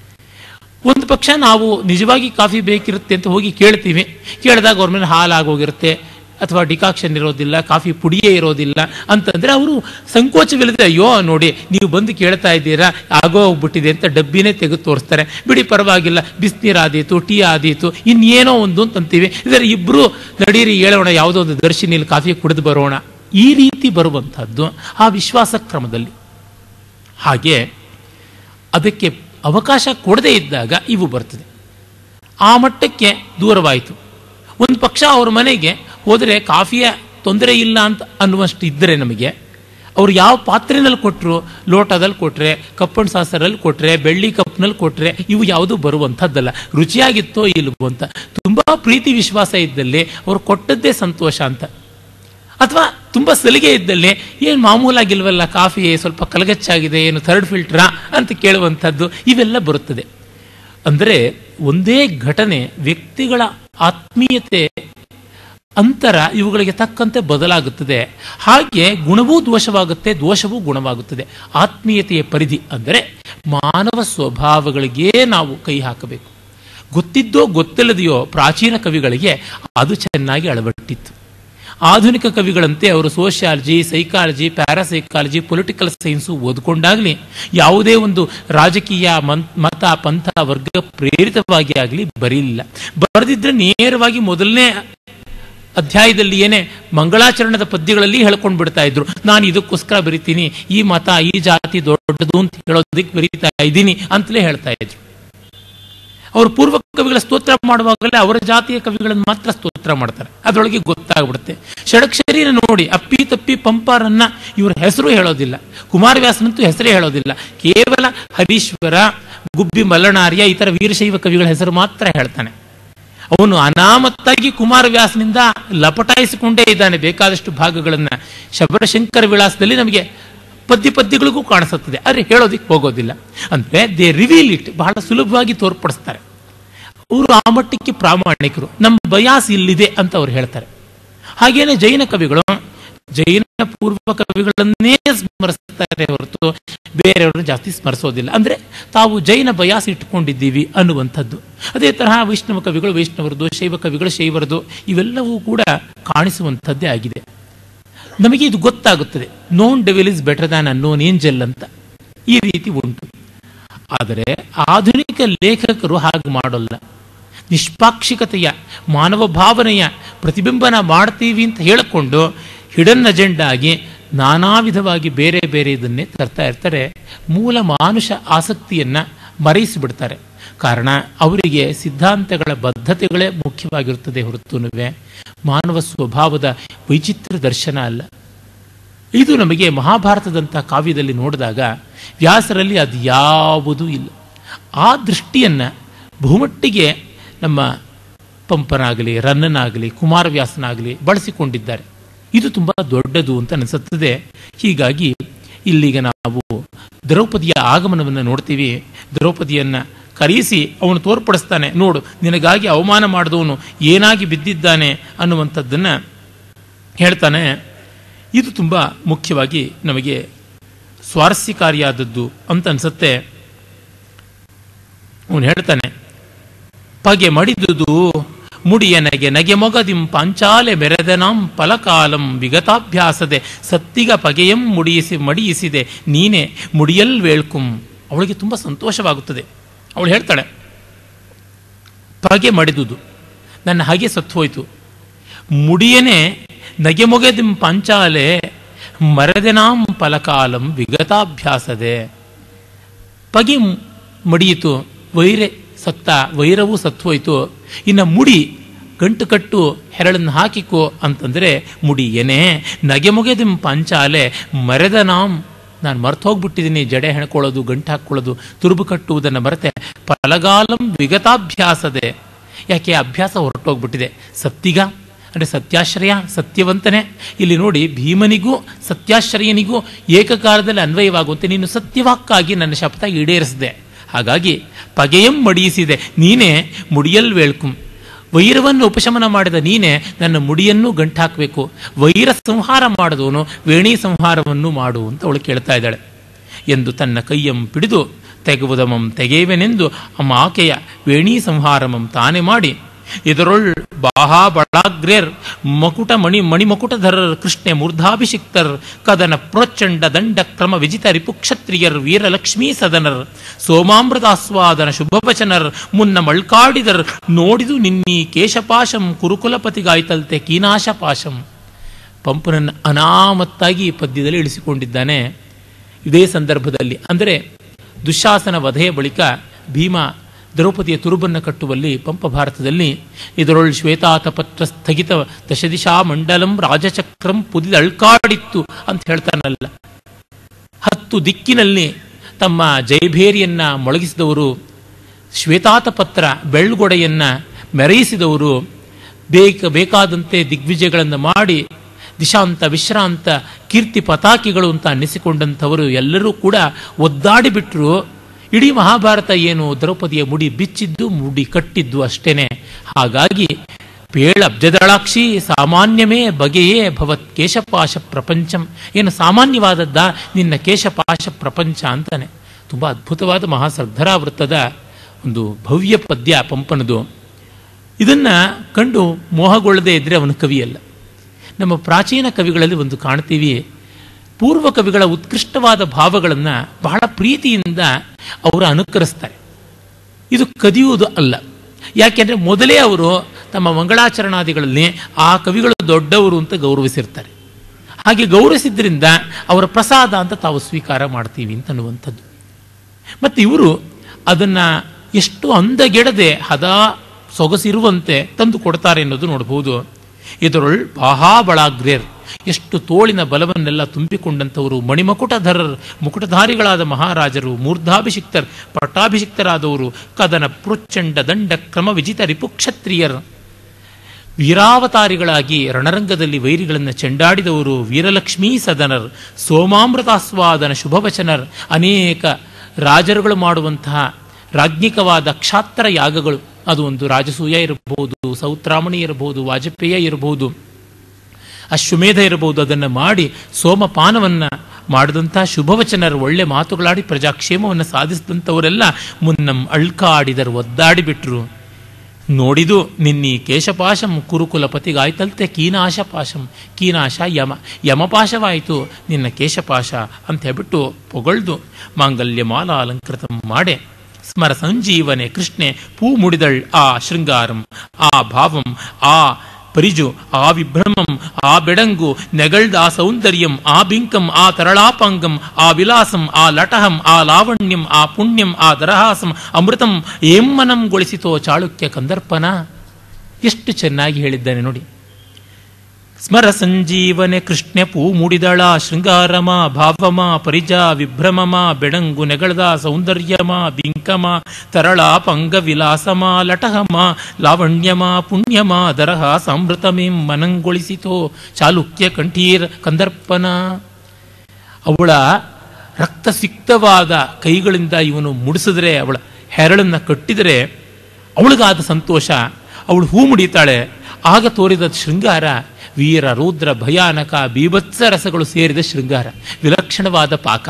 ಒಂದು ಪಕ್ಷ ನಾವು ನಿಜವಾಗಿ ಕಾಫಿ ಬೇಕಿರುತ್ತೆ ಅಂತ ಹೋಗಿ ಕೇಳ್ತೀವಿ ಕೇಳಿದಾಗ ಅವ್ರ ಮೇಲೆ ಹಾಲಾಗೋಗಿರುತ್ತೆ ಅಥವಾ ಡಿಕಾಕ್ಷನ್ ಇರೋದಿಲ್ಲ ಕಾಫಿ ಪುಡಿಯೇ ಇರೋದಿಲ್ಲ ಅಂತಂದ್ರೆ ಅವರು ಸಂಕೋಚವಿಲ್ಲದೆ ಅಯ್ಯೋ ನೋಡಿ ನೀವು ಬಂದು ಕೇಳ್ತಾ ಇದ್ದೀರಾ ಆಗೋ ಹೋಗ್ಬಿಟ್ಟಿದೆ ಅಂತ ಡಬ್ಬಿನೇ ತೆಗೆದು ತೋರಿಸ್ತಾರೆ ಬಿಡಿ ಪರವಾಗಿಲ್ಲ ಬಿಸಿನೀರು ಆದೀತು ಟೀ ಆದೀತು ಇನ್ನೇನೋ ಒಂದು ಅಂತಂತೀವಿ ಇದರ ಇಬ್ರು ನಡೀರಿ ಹೇಳೋಣ ಯಾವುದೋ ಒಂದು ದರ್ಶಿನಿಯಲ್ಲಿ ಕಾಫಿ ಕುಡಿದು ಬರೋಣ ಈ ರೀತಿ ಬರುವಂಥದ್ದು ಆ ವಿಶ್ವಾಸ ಕ್ರಮದಲ್ಲಿ ಹಾಗೆ ಅದಕ್ಕೆ ಅವಕಾಶ ಕೊಡದೇ ಇದ್ದಾಗ ಇವು ಬರ್ತದೆ ಆ ಮಟ್ಟಕ್ಕೆ ದೂರವಾಯಿತು ಒಂದು ಪಕ್ಷ ಅವ್ರ ಮನೆಗೆ ಹೋದರೆ ಕಾಫಿಯ ತೊಂದರೆ ಇಲ್ಲ ಅಂತ ಅನ್ನುವಷ್ಟು ಇದ್ದರೆ ನಮಗೆ ಅವ್ರು ಯಾವ ಪಾತ್ರೆನಲ್ಲಿ ಕೊಟ್ಟರು ಲೋಟದಲ್ಲಿ ಕೊಟ್ಟರೆ ಕಪ್ಪಣ ಸಾಸರಲ್ಲಿ ಕೊಟ್ಟರೆ ಬೆಳ್ಳಿ ಕಪ್ನಲ್ಲಿ ಕೊಟ್ಟರೆ ಇವು ಯಾವುದೂ ಬರುವಂಥದ್ದಲ್ಲ ರುಚಿಯಾಗಿತ್ತೋ ಇಲ್ವೋ ಅಂತ ತುಂಬ ಪ್ರೀತಿ ವಿಶ್ವಾಸ ಇದ್ದಲ್ಲಿ ಅವ್ರು ಕೊಟ್ಟದ್ದೇ ಸಂತೋಷ ಅಂತ ಅಥವಾ ತುಂಬ ಸಲಿಗೆ ಇದ್ದಲ್ಲಿ ಏನು ಮಾಮೂಲಾಗಿಲ್ವಲ್ಲ ಕಾಫಿ ಸ್ವಲ್ಪ ಕಲಗಚ್ಚಾಗಿದೆ ಏನು ಥರ್ಡ್ ಫಿಲ್ಟ್ರಾ ಅಂತ ಕೇಳುವಂಥದ್ದು ಇವೆಲ್ಲ ಬರುತ್ತದೆ ಅಂದರೆ ಒಂದೇ ಘಟನೆ ವ್ಯಕ್ತಿಗಳ ಆತ್ಮೀಯತೆ ಅಂತರ ಇವುಗಳಿಗೆ ತಕ್ಕಂತೆ ಬದಲಾಗುತ್ತದೆ ಹಾಗೆ ಗುಣವೂ ದೋಷವಾಗುತ್ತೆ ದೋಷವೂ ಗುಣವಾಗುತ್ತದೆ ಆತ್ಮೀಯತೆಯ ಪರಿಧಿ ಅಂದರೆ ಮಾನವ ಸ್ವಭಾವಗಳಿಗೇ ನಾವು ಕೈ ಹಾಕಬೇಕು ಗೊತ್ತಿದ್ದೋ ಗೊತ್ತಿಲ್ಲದೆಯೋ ಪ್ರಾಚೀನ ಕವಿಗಳಿಗೆ ಅದು ಚೆನ್ನಾಗಿ ಅಳವಟ್ಟಿತ್ತು ಆಧುನಿಕ ಕವಿಗಳಂತೆ ಅವರು sociology psychology parapsychology political science ಓದ್ಕೊಂಡಾಗ್ಲಿ ಯಾವುದೇ ಒಂದು ರಾಜಕೀಯ ಮನ್ ಮತ ಪಂಥ ವರ್ಗ ಪ್ರೇರಿತವಾಗಿ ಆಗಲಿ ಬರೀಲಿಲ್ಲ ಬರೆದಿದ್ರೆ ನೇರವಾಗಿ ಮೊದಲನೇ ಅಧ್ಯಾಯದಲ್ಲಿ ಏನೇ ಮಂಗಳಾಚರಣದ ಪದ್ಯಗಳಲ್ಲಿ ಹೇಳ್ಕೊಂಡು ಬಿಡ್ತಾ ಇದ್ರು ನಾನು ಇದಕ್ಕೋಸ್ಕರ ಬರಿತೀನಿ ಈ ಮತ ಈ ಜಾತಿ ದೊಡ್ಡದು ಅಂತ ಹೇಳೋದಕ್ಕೆ ಬರೀತಾ ಇದ್ದೀನಿ ಅಂತಲೇ ಹೇಳ್ತಾ ಇದ್ರು ಅವರು ಪೂರ್ವ ಕವಿಗಳ ಸ್ತೋತ್ರ ಮಾಡುವಾಗಲೇ ಅವರ ಜಾತಿಯ ಕವಿಗಳನ್ನು ಮಾತ್ರ ಸ್ತೋತ್ರ ಮಾಡ್ತಾರೆ ಅದರೊಳಗೆ ಗೊತ್ತಾಗ್ಬಿಡುತ್ತೆ ಷಡಕ್ಷರಿನ ನೋಡಿ ಅಪ್ಪಿ ತಪ್ಪಿ ಪಂಪಾರನ್ನ ಇವರ ಹೆಸರು ಹೇಳೋದಿಲ್ಲ ಕುಮಾರವ್ಯಾಸನಂತೂ ಹೆಸರೇ ಹೇಳೋದಿಲ್ಲ ಕೇವಲ ಹರೀಶ್ವರ ಗುಬ್ಬಿ ಮಲ್ಲನಾರ್ಯ ಇತರ ವೀರಶೈವ ಕವಿಗಳ ಹೆಸರು ಮಾತ್ರ ಹೇಳ್ತಾನೆ ಅವನು ಅನಾಮತ್ತಾಗಿ ಕುಮಾರವ್ಯಾಸನಿಂದ ಲಪಟಾಯಿಸಿಕೊಂಡೇ ಇದ್ದಾನೆ ಬೇಕಾದಷ್ಟು ಭಾಗಗಳನ್ನ ಶಬರಶಂಕರ ವಿಳಾಸದಲ್ಲಿ ನಮಗೆ ಪದ್ಯ ಪದ್ಯಗಳಿಗೂ ಕಾಣಿಸುತ್ತದೆ ಆದರೆ ಹೇಳೋದಿಕ್ಕೆ ಹೋಗೋದಿಲ್ಲ ಅಂದ್ರೆ ದೇ ರಿವೀಲ್ ಇಟ್ ಬಹಳ ಸುಲಭವಾಗಿ ತೋರ್ಪಡಿಸ್ತಾರೆ ಅವರು ಆ ಮಟ್ಟಕ್ಕೆ ಪ್ರಾಮಾಣಿಕರು ನಮ್ಮ ಬಯಾಸ್ ಇಲ್ಲಿದೆ ಅಂತ ಅವ್ರು ಹೇಳ್ತಾರೆ ಹಾಗೇನೆ ಜೈನ ಕವಿಗಳು ಜೈನ ಪೂರ್ವ ಕವಿಗಳನ್ನೇ ಸ್ಮರಿಸ್ತಾರೆ ಹೊರತು ಬೇರೆಯವ್ರನ್ನ ಜಾಸ್ತಿ ಸ್ಮರಿಸೋದಿಲ್ಲ ಅಂದ್ರೆ ತಾವು ಜೈನ ಬಯಾಸ್ ಇಟ್ಕೊಂಡಿದ್ದೀವಿ ಅನ್ನುವಂಥದ್ದು ಅದೇ ತರಹ ವೈಷ್ಣವ ಕವಿಗಳು ವೈಷ್ಣವರದು ಶೈವ ಕವಿಗಳು ಶೈವರದು ಇವೆಲ್ಲವೂ ಕೂಡ ಕಾಣಿಸುವಂಥದ್ದೇ ಆಗಿದೆ ನಮಗೆ ಇದು ಗೊತ್ತಾಗುತ್ತದೆ known devil is better than unknown angel ಅಂತ ಈ ರೀತಿ ಉಂಟು ಆದರೆ ಆಧುನಿಕ ಲೇಖಕರು ಹಾಗೆ ಮಾಡೋಲ್ಲ ನಿಷ್ಪಾಕ್ಷಿಕತೆಯ ಮಾನವ ಭಾವನೆಯ ಪ್ರತಿಬಿಂಬನ ಮಾಡ್ತೀವಿ ಅಂತ ಹೇಳಿಕೊಂಡು ಹಿಡನ್ ಅಜೆಂಡಾ ಆಗಿ ನಾನಾ ವಿಧವಾಗಿ ಬೇರೆ ಬೇರೆ ಇದನ್ನೇ ತರ್ತಾ ಇರ್ತಾರೆ ಮೂಲ ಮಾನುಷ ಆಸಕ್ತಿಯನ್ನ ಮರೆಯಿಸಿಬಿಡ್ತಾರೆ ಕಾರಣ ಅವರಿಗೆ ಸಿದ್ಧಾಂತಗಳ ಬದ್ಧತೆಗಳೇ ಮುಖ್ಯವಾಗಿರುತ್ತದೆ ಹೊರತುನುವೆ ಮಾನವ ಸ್ವಭಾವದ ವೈಚಿತ್ರ ದರ್ಶನ ಅಲ್ಲ ಇದು ನಮಗೆ ಮಹಾಭಾರತದಂಥ ಕಾವ್ಯದಲ್ಲಿ ನೋಡಿದಾಗ ವ್ಯಾಸರಲ್ಲಿ ಅದು ಯಾವುದೂ ಇಲ್ಲ ಆ ದೃಷ್ಟಿಯನ್ನು ಬಹುಮಟ್ಟಿಗೆ ನಮ್ಮ ಪಂಪನಾಗಲಿ ರನ್ನನಾಗಲಿ ಕುಮಾರವ್ಯಾಸನಾಗಲಿ ಬಳಸಿಕೊಂಡಿದ್ದಾರೆ ಇದು ತುಂಬ ದೊಡ್ಡದು ಅಂತ ಅನಿಸುತ್ತದೆ ಹೀಗಾಗಿ ಇಲ್ಲಿಗೆ ನಾವು ದ್ರೌಪದಿಯ ಆಗಮನವನ್ನು ನೋಡ್ತೀವಿ ದ್ರೌಪದಿಯನ್ನು ಕರೆಯಿಸಿ ಅವನು ತೋರ್ಪಡಿಸ್ತಾನೆ ನೋಡು ನಿನಗಾಗಿ ಅವಮಾನ ಮಾಡಿದವನು ಏನಾಗಿ ಬಿದ್ದಿದ್ದಾನೆ ಅನ್ನುವಂಥದ್ದನ್ನು ಹೇಳ್ತಾನೆ ಇದು ತುಂಬ ಮುಖ್ಯವಾಗಿ ನಮಗೆ ಸ್ವಾರಸ್ಯಕಾರಿಯಾದದ್ದು ಅಂತ ಅನ್ಸುತ್ತೆ ಅವನು ಹೇಳ್ತಾನೆ ಪಗೆ ಮಡಿದುದು ಮುಡಿಯ ನಗೆ ನಗೆ ಮೊಗದಿಂ ಪಾಂಚಾಲೆ ಮೆರೆದನಾಂ ಫಲಕಾಲಂ ವಿಗತಾಭ್ಯಾಸದೆ ಸತ್ತಿಗ ಪಗೆಯಂ ಮುಡಿಯಿಸಿ ಮಡಿಯಿಸಿದೆ ನೀನೆ ಮುಡಿಯಲ್ ವೇಳ್ಕುಂ ಅವಳಿಗೆ ತುಂಬ ಸಂತೋಷವಾಗುತ್ತದೆ ಅವಳು ಹೇಳ್ತಾಳೆ ಪಗೆ ಮಡಿದುದು ನನ್ನ ಹಾಗೆ ಸತ್ತು ಹೋಯಿತು ಮುಡಿಯನೇ ನಗೆ ಮೊಗೆದಿಂ ಪಾಂಚಾಲೆ ಮರದೆನಾಂ ಫಲಕಾಲಂ ವಿಗತಾಭ್ಯಾಸದೆ ಪಗೆ ಮಡಿಯಿತು ವೈರೆ ಸತ್ತ ವೈರವೂ ಸತ್ತೋಯ್ತು ಇನ್ನು ಮುಡಿ ಗಂಟು ಕಟ್ಟು ಹೆರಳನ್ನು ಹಾಕಿಕೋ ಅಂತಂದರೆ ಮುಡಿ ಏನೇ ನಗೆ ಮುಗೆದಿಂ ಪಾಂಚಾಲೆ ಮರೆದ ನಾಂ ನಾನು ಮರ್ತು ಹೋಗ್ಬಿಟ್ಟಿದ್ದೀನಿ ಜಡೆ ಹೆಣ್ಕೊಳ್ಳೋದು ಗಂಟು ಹಾಕ್ಕೊಳ್ಳೋದು ತುರುಬು ಕಟ್ಟುವುದನ್ನು ಮರೆತೆ ಫಲಗಾಲಂ ವಿಗತಾಭ್ಯಾಸದೆ ಯಾಕೆ ಅಭ್ಯಾಸ ಹೊರಟೋಗ್ಬಿಟ್ಟಿದೆ ಸತ್ತಿಗ ಅಂದರೆ ಸತ್ಯಾಶ್ರಯ ಸತ್ಯವಂತನೇ ಇಲ್ಲಿ ನೋಡಿ ಭೀಮನಿಗೂ ಸತ್ಯಾಶ್ರಯನಿಗೂ ಏಕಕಾಲದಲ್ಲಿ ಅನ್ವಯವಾಗುವಂತೆ ನೀನು ಸತ್ಯವಾಕ್ಕಾಗಿ ನನ್ನ ಶಪಥ ಈಡೇರಿಸಿದೆ ಹಾಗಾಗಿ ಪಗೆಯಂ ಮಡಿಯಿಸಿದೆ ನೀನೇ ಮುಡಿಯಲ್ ವೇಳ್ಕುಂ ವೈರವನ್ನು ಉಪಶಮನ ಮಾಡಿದ ನೀನೇ ನನ್ನ ಮುಡಿಯನ್ನು ಗಂಟಾಕಬೇಕು ವೈರ ಸಂಹಾರ ಮಾಡಿದವನು ವೇಣಿ ಸಂಹಾರವನ್ನು ಮಾಡು ಅಂತ ಅವಳು ಕೇಳ್ತಾ ಇದ್ದಾಳೆ ಎಂದು ತನ್ನ ಕೈಯಂ ಪಿಡಿದು ತೆಗುವುದಮಂ ತೆಗೆಯುವೆನೆಂದು ಅಮ್ಮ ಆಕೆಯ ವೇಣಿ ಸಂಹಾರಮಂ ತಾನೇ ಮಾಡಿ ಇದರೊಳ್ ಬಾಹಾ ಬಳಾಗ್ರೇರ್ ಮಕುಟ ಮಣಿ ಮಣಿಮಕುಟಧರರ್ ಕೃಷ್ಣೆ ಮೂರ್ಧಾಭಿಷಿಕ್ತರ್ ಕದನ ಪ್ರೋಚ್ಚಂಡ ದಂಡ ಕ್ರಮ ವಿಜಿತ ರಿಪುಕ್ಷತ್ರಿಯರ್ ವೀರಲಕ್ಷ್ಮೀ ಸದನರ್ ಸೋಮಾಮೃತಾಸ್ವಾದನ ಶುಭವಚನರ್ ಮುನ್ನ ಮಳ್ಕಾಡಿದರ್ ನೋಡಿದು ನಿನ್ನೀ ಕೇಶಪಾಶಂ ಕುರುಕುಲಪತಿಗಾಯ್ತಲ್ತೆ ಕೀನಾಶಪಾಶಂ ಪಂಪನನ್ನು ಅನಾಮತ್ತಾಗಿ ಈ ಪದ್ಯದಲ್ಲಿ ಇಳಿಸಿಕೊಂಡಿದ್ದಾನೆ ಇದೇ ಸಂದರ್ಭದಲ್ಲಿ ಅಂದರೆ ದುಶಾಸನ ವಧೆಯ ಬಳಿಕ ಭೀಮ ದ್ರೌಪದಿಯ ತುರುಬನ್ನು ಕಟ್ಟುವಲ್ಲಿ ಪಂಪ ಭಾರತದಲ್ಲಿ ಇದರೊಳ್ ಶ್ವೇತಾತಪತ್ರ ಸ್ಥಗಿತ ದಶದಿಶಾ ಮಂಡಲಂ ರಾಜಚಕ್ರಂ ಪುದಿದಳ್ಕಾಡಿತ್ತು ಅಂತ ಹೇಳ್ತಾನಲ್ಲ ಹತ್ತು ದಿಕ್ಕಿನಲ್ಲಿ ತಮ್ಮ ಜಯಭೇರಿಯನ್ನ ಮೊಳಗಿಸಿದವರು ಶ್ವೇತಾತಪತ್ರ ಬೆಳ್ಗೊಡೆಯನ್ನ ಮೆರೆಯಿಸಿದವರು ಬೇಕ ಬೇಕಾದಂತೆ ದಿಗ್ವಿಜಯಗಳನ್ನು ಮಾಡಿ ದಿಶಾಂತ ವಿಶ್ರಾಂತ ಕೀರ್ತಿ ಪತಾಕಿಗಳು ಅಂತ ಅನ್ನಿಸಿಕೊಂಡಂಥವರು ಎಲ್ಲರೂ ಕೂಡ ಒದ್ದಾಡಿಬಿಟ್ರು ಇಡೀ ಮಹಾಭಾರತ ಏನು ದ್ರೌಪದಿಯ ಮುಡಿ ಬಿಚ್ಚಿದ್ದು ಮುಡಿ ಕಟ್ಟಿದ್ದು ಅಷ್ಟೇನೆ ಹಾಗಾಗಿ ಪೇಳ ಅಬ್ಜದಳಾಕ್ಷಿ ಸಾಮಾನ್ಯವೇ ಬಗೆಯೇ ಭವತ್ ಕೇಶಪಾಶ ಪ್ರಪಂಚಂ ಏನು ಸಾಮಾನ್ಯವಾದದ್ದ ನಿನ್ನ ಕೇಶಪಾಶ ಪ್ರಪಂಚ ಅಂತಾನೆ ತುಂಬ ಅದ್ಭುತವಾದ ಮಹಾಸರ್ಧರ ವೃತ್ತದ ಒಂದು ಭವ್ಯ ಪದ್ಯ ಪಂಪನದು ಇದನ್ನ ಕಂಡು ಮೋಹಗೊಳ್ಳದೆ ಇದ್ರೆ ಅವನು ಕವಿಯಲ್ಲ ನಮ್ಮ ಪ್ರಾಚೀನ ಕವಿಗಳಲ್ಲಿ ಒಂದು ಕಾಣ್ತೀವಿ ಪೂರ್ವ ಕವಿಗಳ ಉತ್ಕೃಷ್ಟವಾದ ಭಾವಗಳನ್ನು ಬಹಳ ಪ್ರೀತಿಯಿಂದ ಅವರು ಅನುಕರಿಸ್ತಾರೆ ಇದು ಕದಿಯುವುದು ಅಲ್ಲ ಯಾಕೆಂದರೆ ಮೊದಲೇ ಅವರು ತಮ್ಮ ಮಂಗಳಾಚರಣಾದಿಗಳಲ್ಲಿ ಆ ಕವಿಗಳು ದೊಡ್ಡವರು ಅಂತ ಗೌರವಿಸಿರ್ತಾರೆ ಹಾಗೆ ಗೌರವಿಸಿದ್ರಿಂದ ಅವರ ಪ್ರಸಾದ ಅಂತ ತಾವು ಸ್ವೀಕಾರ ಮಾಡ್ತೀವಿ ಅಂತ ಅನ್ನುವಂಥದ್ದು ಮತ್ತು ಇವರು ಅದನ್ನು ಎಷ್ಟು ಅಂದಗೆಡದೆ ಹದ ಸೊಗಸಿರುವಂತೆ ತಂದು ಕೊಡ್ತಾರೆ ಅನ್ನೋದು ನೋಡಬಹುದು ಇದರೊಳ್ ಬಾಹಾಬಳಾಗ್ರೇರ್ ಎಷ್ಟು ತೋಳಿನ ಬಲವನ್ನೆಲ್ಲ ತುಂಬಿಕೊಂಡಂಥವರು ಮಣಿಮಕುಟಧರರ್ ಮುಕುಟಧಾರಿಗಳಾದ ಮಹಾರಾಜರು ಮೂರ್ಧಾಭಿಷಿಕ್ತರ್ ಪಟ್ಟಾಭಿಷಿಕ್ತರಾದವರು ಕದನ ಪೃಚ್ಛಂಡ ದಂಡ ಕ್ರಮ ವಿಜಿತ ರಿಪುಕ್ಷತ್ರಿಯರ್ ವೀರಾವತಾರಿಗಳಾಗಿ ರಣರಂಗದಲ್ಲಿ ವೈರಿಗಳನ್ನು ಚೆಂಡಾಡಿದವರು ವೀರಲಕ್ಷ್ಮೀ ಸದನರ್ ಸೋಮಾಮೃತಾಸ್ವಾದನ ಶುಭವಚನರ್ ಅನೇಕ ರಾಜರುಗಳು ಮಾಡುವಂತಹ ರಾಜ್ಞಿಕವಾದ ಕ್ಷಾತ್ರ ಯಾಗಗಳು ಅದು ಒಂದು ರಾಜಸೂಯ ಇರಬಹುದು ಸೌತ್ರಾಮಣಿ ಇರಬಹುದು ವಾಜಪೇಯ ಇರಬಹುದು ಅಶ್ವಮೇಧ ಇರಬಹುದು ಅದನ್ನು ಮಾಡಿ ಸೋಮಪಾನವನ್ನು ಮಾಡಿದಂಥ ಶುಭವಚನರು ಒಳ್ಳೆ ಮಾತುಗಳಾಡಿ ಪ್ರಜಾಕ್ಷೇಮವನ್ನು ಸಾಧಿಸಿದಂಥವರೆಲ್ಲ ಮುನ್ನಂ ಅಳ್ಕಾಡಿದರು ಒದ್ದಾಡಿಬಿಟ್ರು ನೋಡಿದು ನಿನ್ನಿ ಕೇಶಪಾಶಂ ಕುರುಕುಲಪತಿಗಾಯ್ತಲ್ತೆ ಕೀನಾಶಪಾಶಂ ಕೀನಾಶ ಯಮ ಯಮಪಾಶವಾಯಿತು ನಿನ್ನ ಕೇಶಪಾಶ ಅಂತ ಹೇಳ್ಬಿಟ್ಟು ಪೊಗಳ್ದು ಮಾಂಗಲ್ಯ ಮಾಲಾ ಅಲಂಕೃತ ಮಾಡೆ ಸ್ಮರ ಸಂಜೀವನೆ ಕೃಷ್ಣೆ ಪೂ ಮುಡಿದಳ್ ಆ ಶೃಂಗಾರಂ ಆ ಭಾವಂ ಆ ಪರಿಜು ಆ ವಿಭ್ರಮಂ ಆ ಬೆಡಂಗು ನೆಗಳ್ದ ಆ ಸೌಂದರ್ಯಂ ಆ ಬಿಂಕಂ ಆ ತರಳಾಪಾಂಗಂ ಆ ವಿಲಾಸಂ ಆ ಲಟಹಂ ಆ ಲಾವಣ್ಯಂ ಆ ಪುಣ್ಯಂ ಆ ದರಹಾಸಂ ಅಮೃತಂ ಏಮ್ಮನಂಗೊಳಿಸಿತೋ ಚಾಳುಕ್ಯ ಕಂದರ್ಪನ ಎಷ್ಟು ಚೆನ್ನಾಗಿ ಹೇಳಿದ್ದಾನೆ ನೋಡಿ ಸ್ಮರ ಸಂಜೀವನೆ ಕೃಷ್ಣ ಪೂ ಮೂಡಿದಳ ಶೃಂಗಾರಮ ಭಾವಮ ಪರಿಜ ವಿಭ್ರಮಮ ಬೆಡಂಗು ನೆಗಳದ ಸೌಂದರ್ಯಮ ಬಿಂಕಮ ತರಳ ಪಂಗ ವಿಲಾಸಮ ಲಟಹಮ ಲಾವಣ್ಯಮ ಪುಣ್ಯಮ ದರಹ ಸಾಮೃತಮೇಂ ಮನಂಗೊಳಿಸಿತೋ ಚಾಲುಕ್ಯ ಕಂಠೀರ್ ಕಂದರ್ಪನ ಅವಳ ರಕ್ತಸಿಕ್ತವಾದ ಕೈಗಳಿಂದ ಇವನು ಮುಡಿಸಿದ್ರೆ ಅವಳ ಹೆರಳನ್ನ ಕಟ್ಟಿದರೆ ಅವಳಿಗಾದ ಸಂತೋಷ ಅವಳು ಹೂ ಮುಡಿತಾಳೆ ಆಗ ತೋರಿದ ಶೃಂಗಾರ ವೀರ ರುದ್ರ ಭಯಾನಕ ಬೀಭತ್ಸ ರಸಗಳು ಸೇರಿದ ಶೃಂಗಾರ ವಿಲಕ್ಷಣವಾದ ಪಾಕ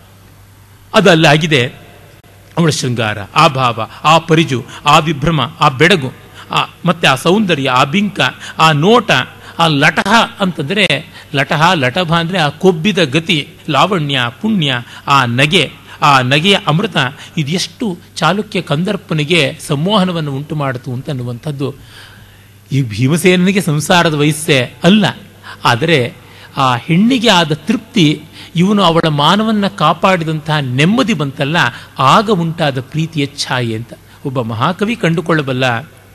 ಅದಲ್ಲಾಗಿದೆ ಅವಳ ಶೃಂಗಾರ ಆ ಭಾವ ಆ ಪರಿಜು ಆ ವಿಭ್ರಮ ಆ ಬೆಡಗು ಆ ಮತ್ತೆ ಆ ಸೌಂದರ್ಯ ಆ ಬಿಂಕ ಆ ನೋಟ ಆ ಲಟಹ ಅಂತಂದ್ರೆ ಲಟಹ ಲಟಭ ಅಂದ್ರೆ ಆ ಕೊಬ್ಬಿದ ಗತಿ ಲಾವಣ್ಯ ಪುಣ್ಯ ಆ ನಗೆ ಆ ನಗೆಯ ಅಮೃತ ಇದೆಷ್ಟು ಚಾಲುಕ್ಯ ಕಂದರ್ಪನಿಗೆ ಸಂಮೋಹನವನ್ನು ಉಂಟು ಮಾಡಿತು ಅಂತ ಅನ್ನುವಂಥದ್ದು ಈ ಭೀಮಸೇನಿಗೆ ಸಂಸಾರದ ವಯಸ್ಸೇ ಅಲ್ಲ ಆದರೆ ಆ ಹೆಣ್ಣಿಗೆ ಆದ ತೃಪ್ತಿ ಇವನು ಅವಳ ಮಾನವನ್ನ ಕಾಪಾಡಿದಂತಹ ನೆಮ್ಮದಿ ಬಂತಲ್ಲ ಆಗ ಉಂಟಾದ ಪ್ರೀತಿಯ ಛಾಯೆ ಅಂತ ಒಬ್ಬ ಮಹಾಕವಿ ಕಂಡುಕೊಳ್ಳಬಲ್ಲ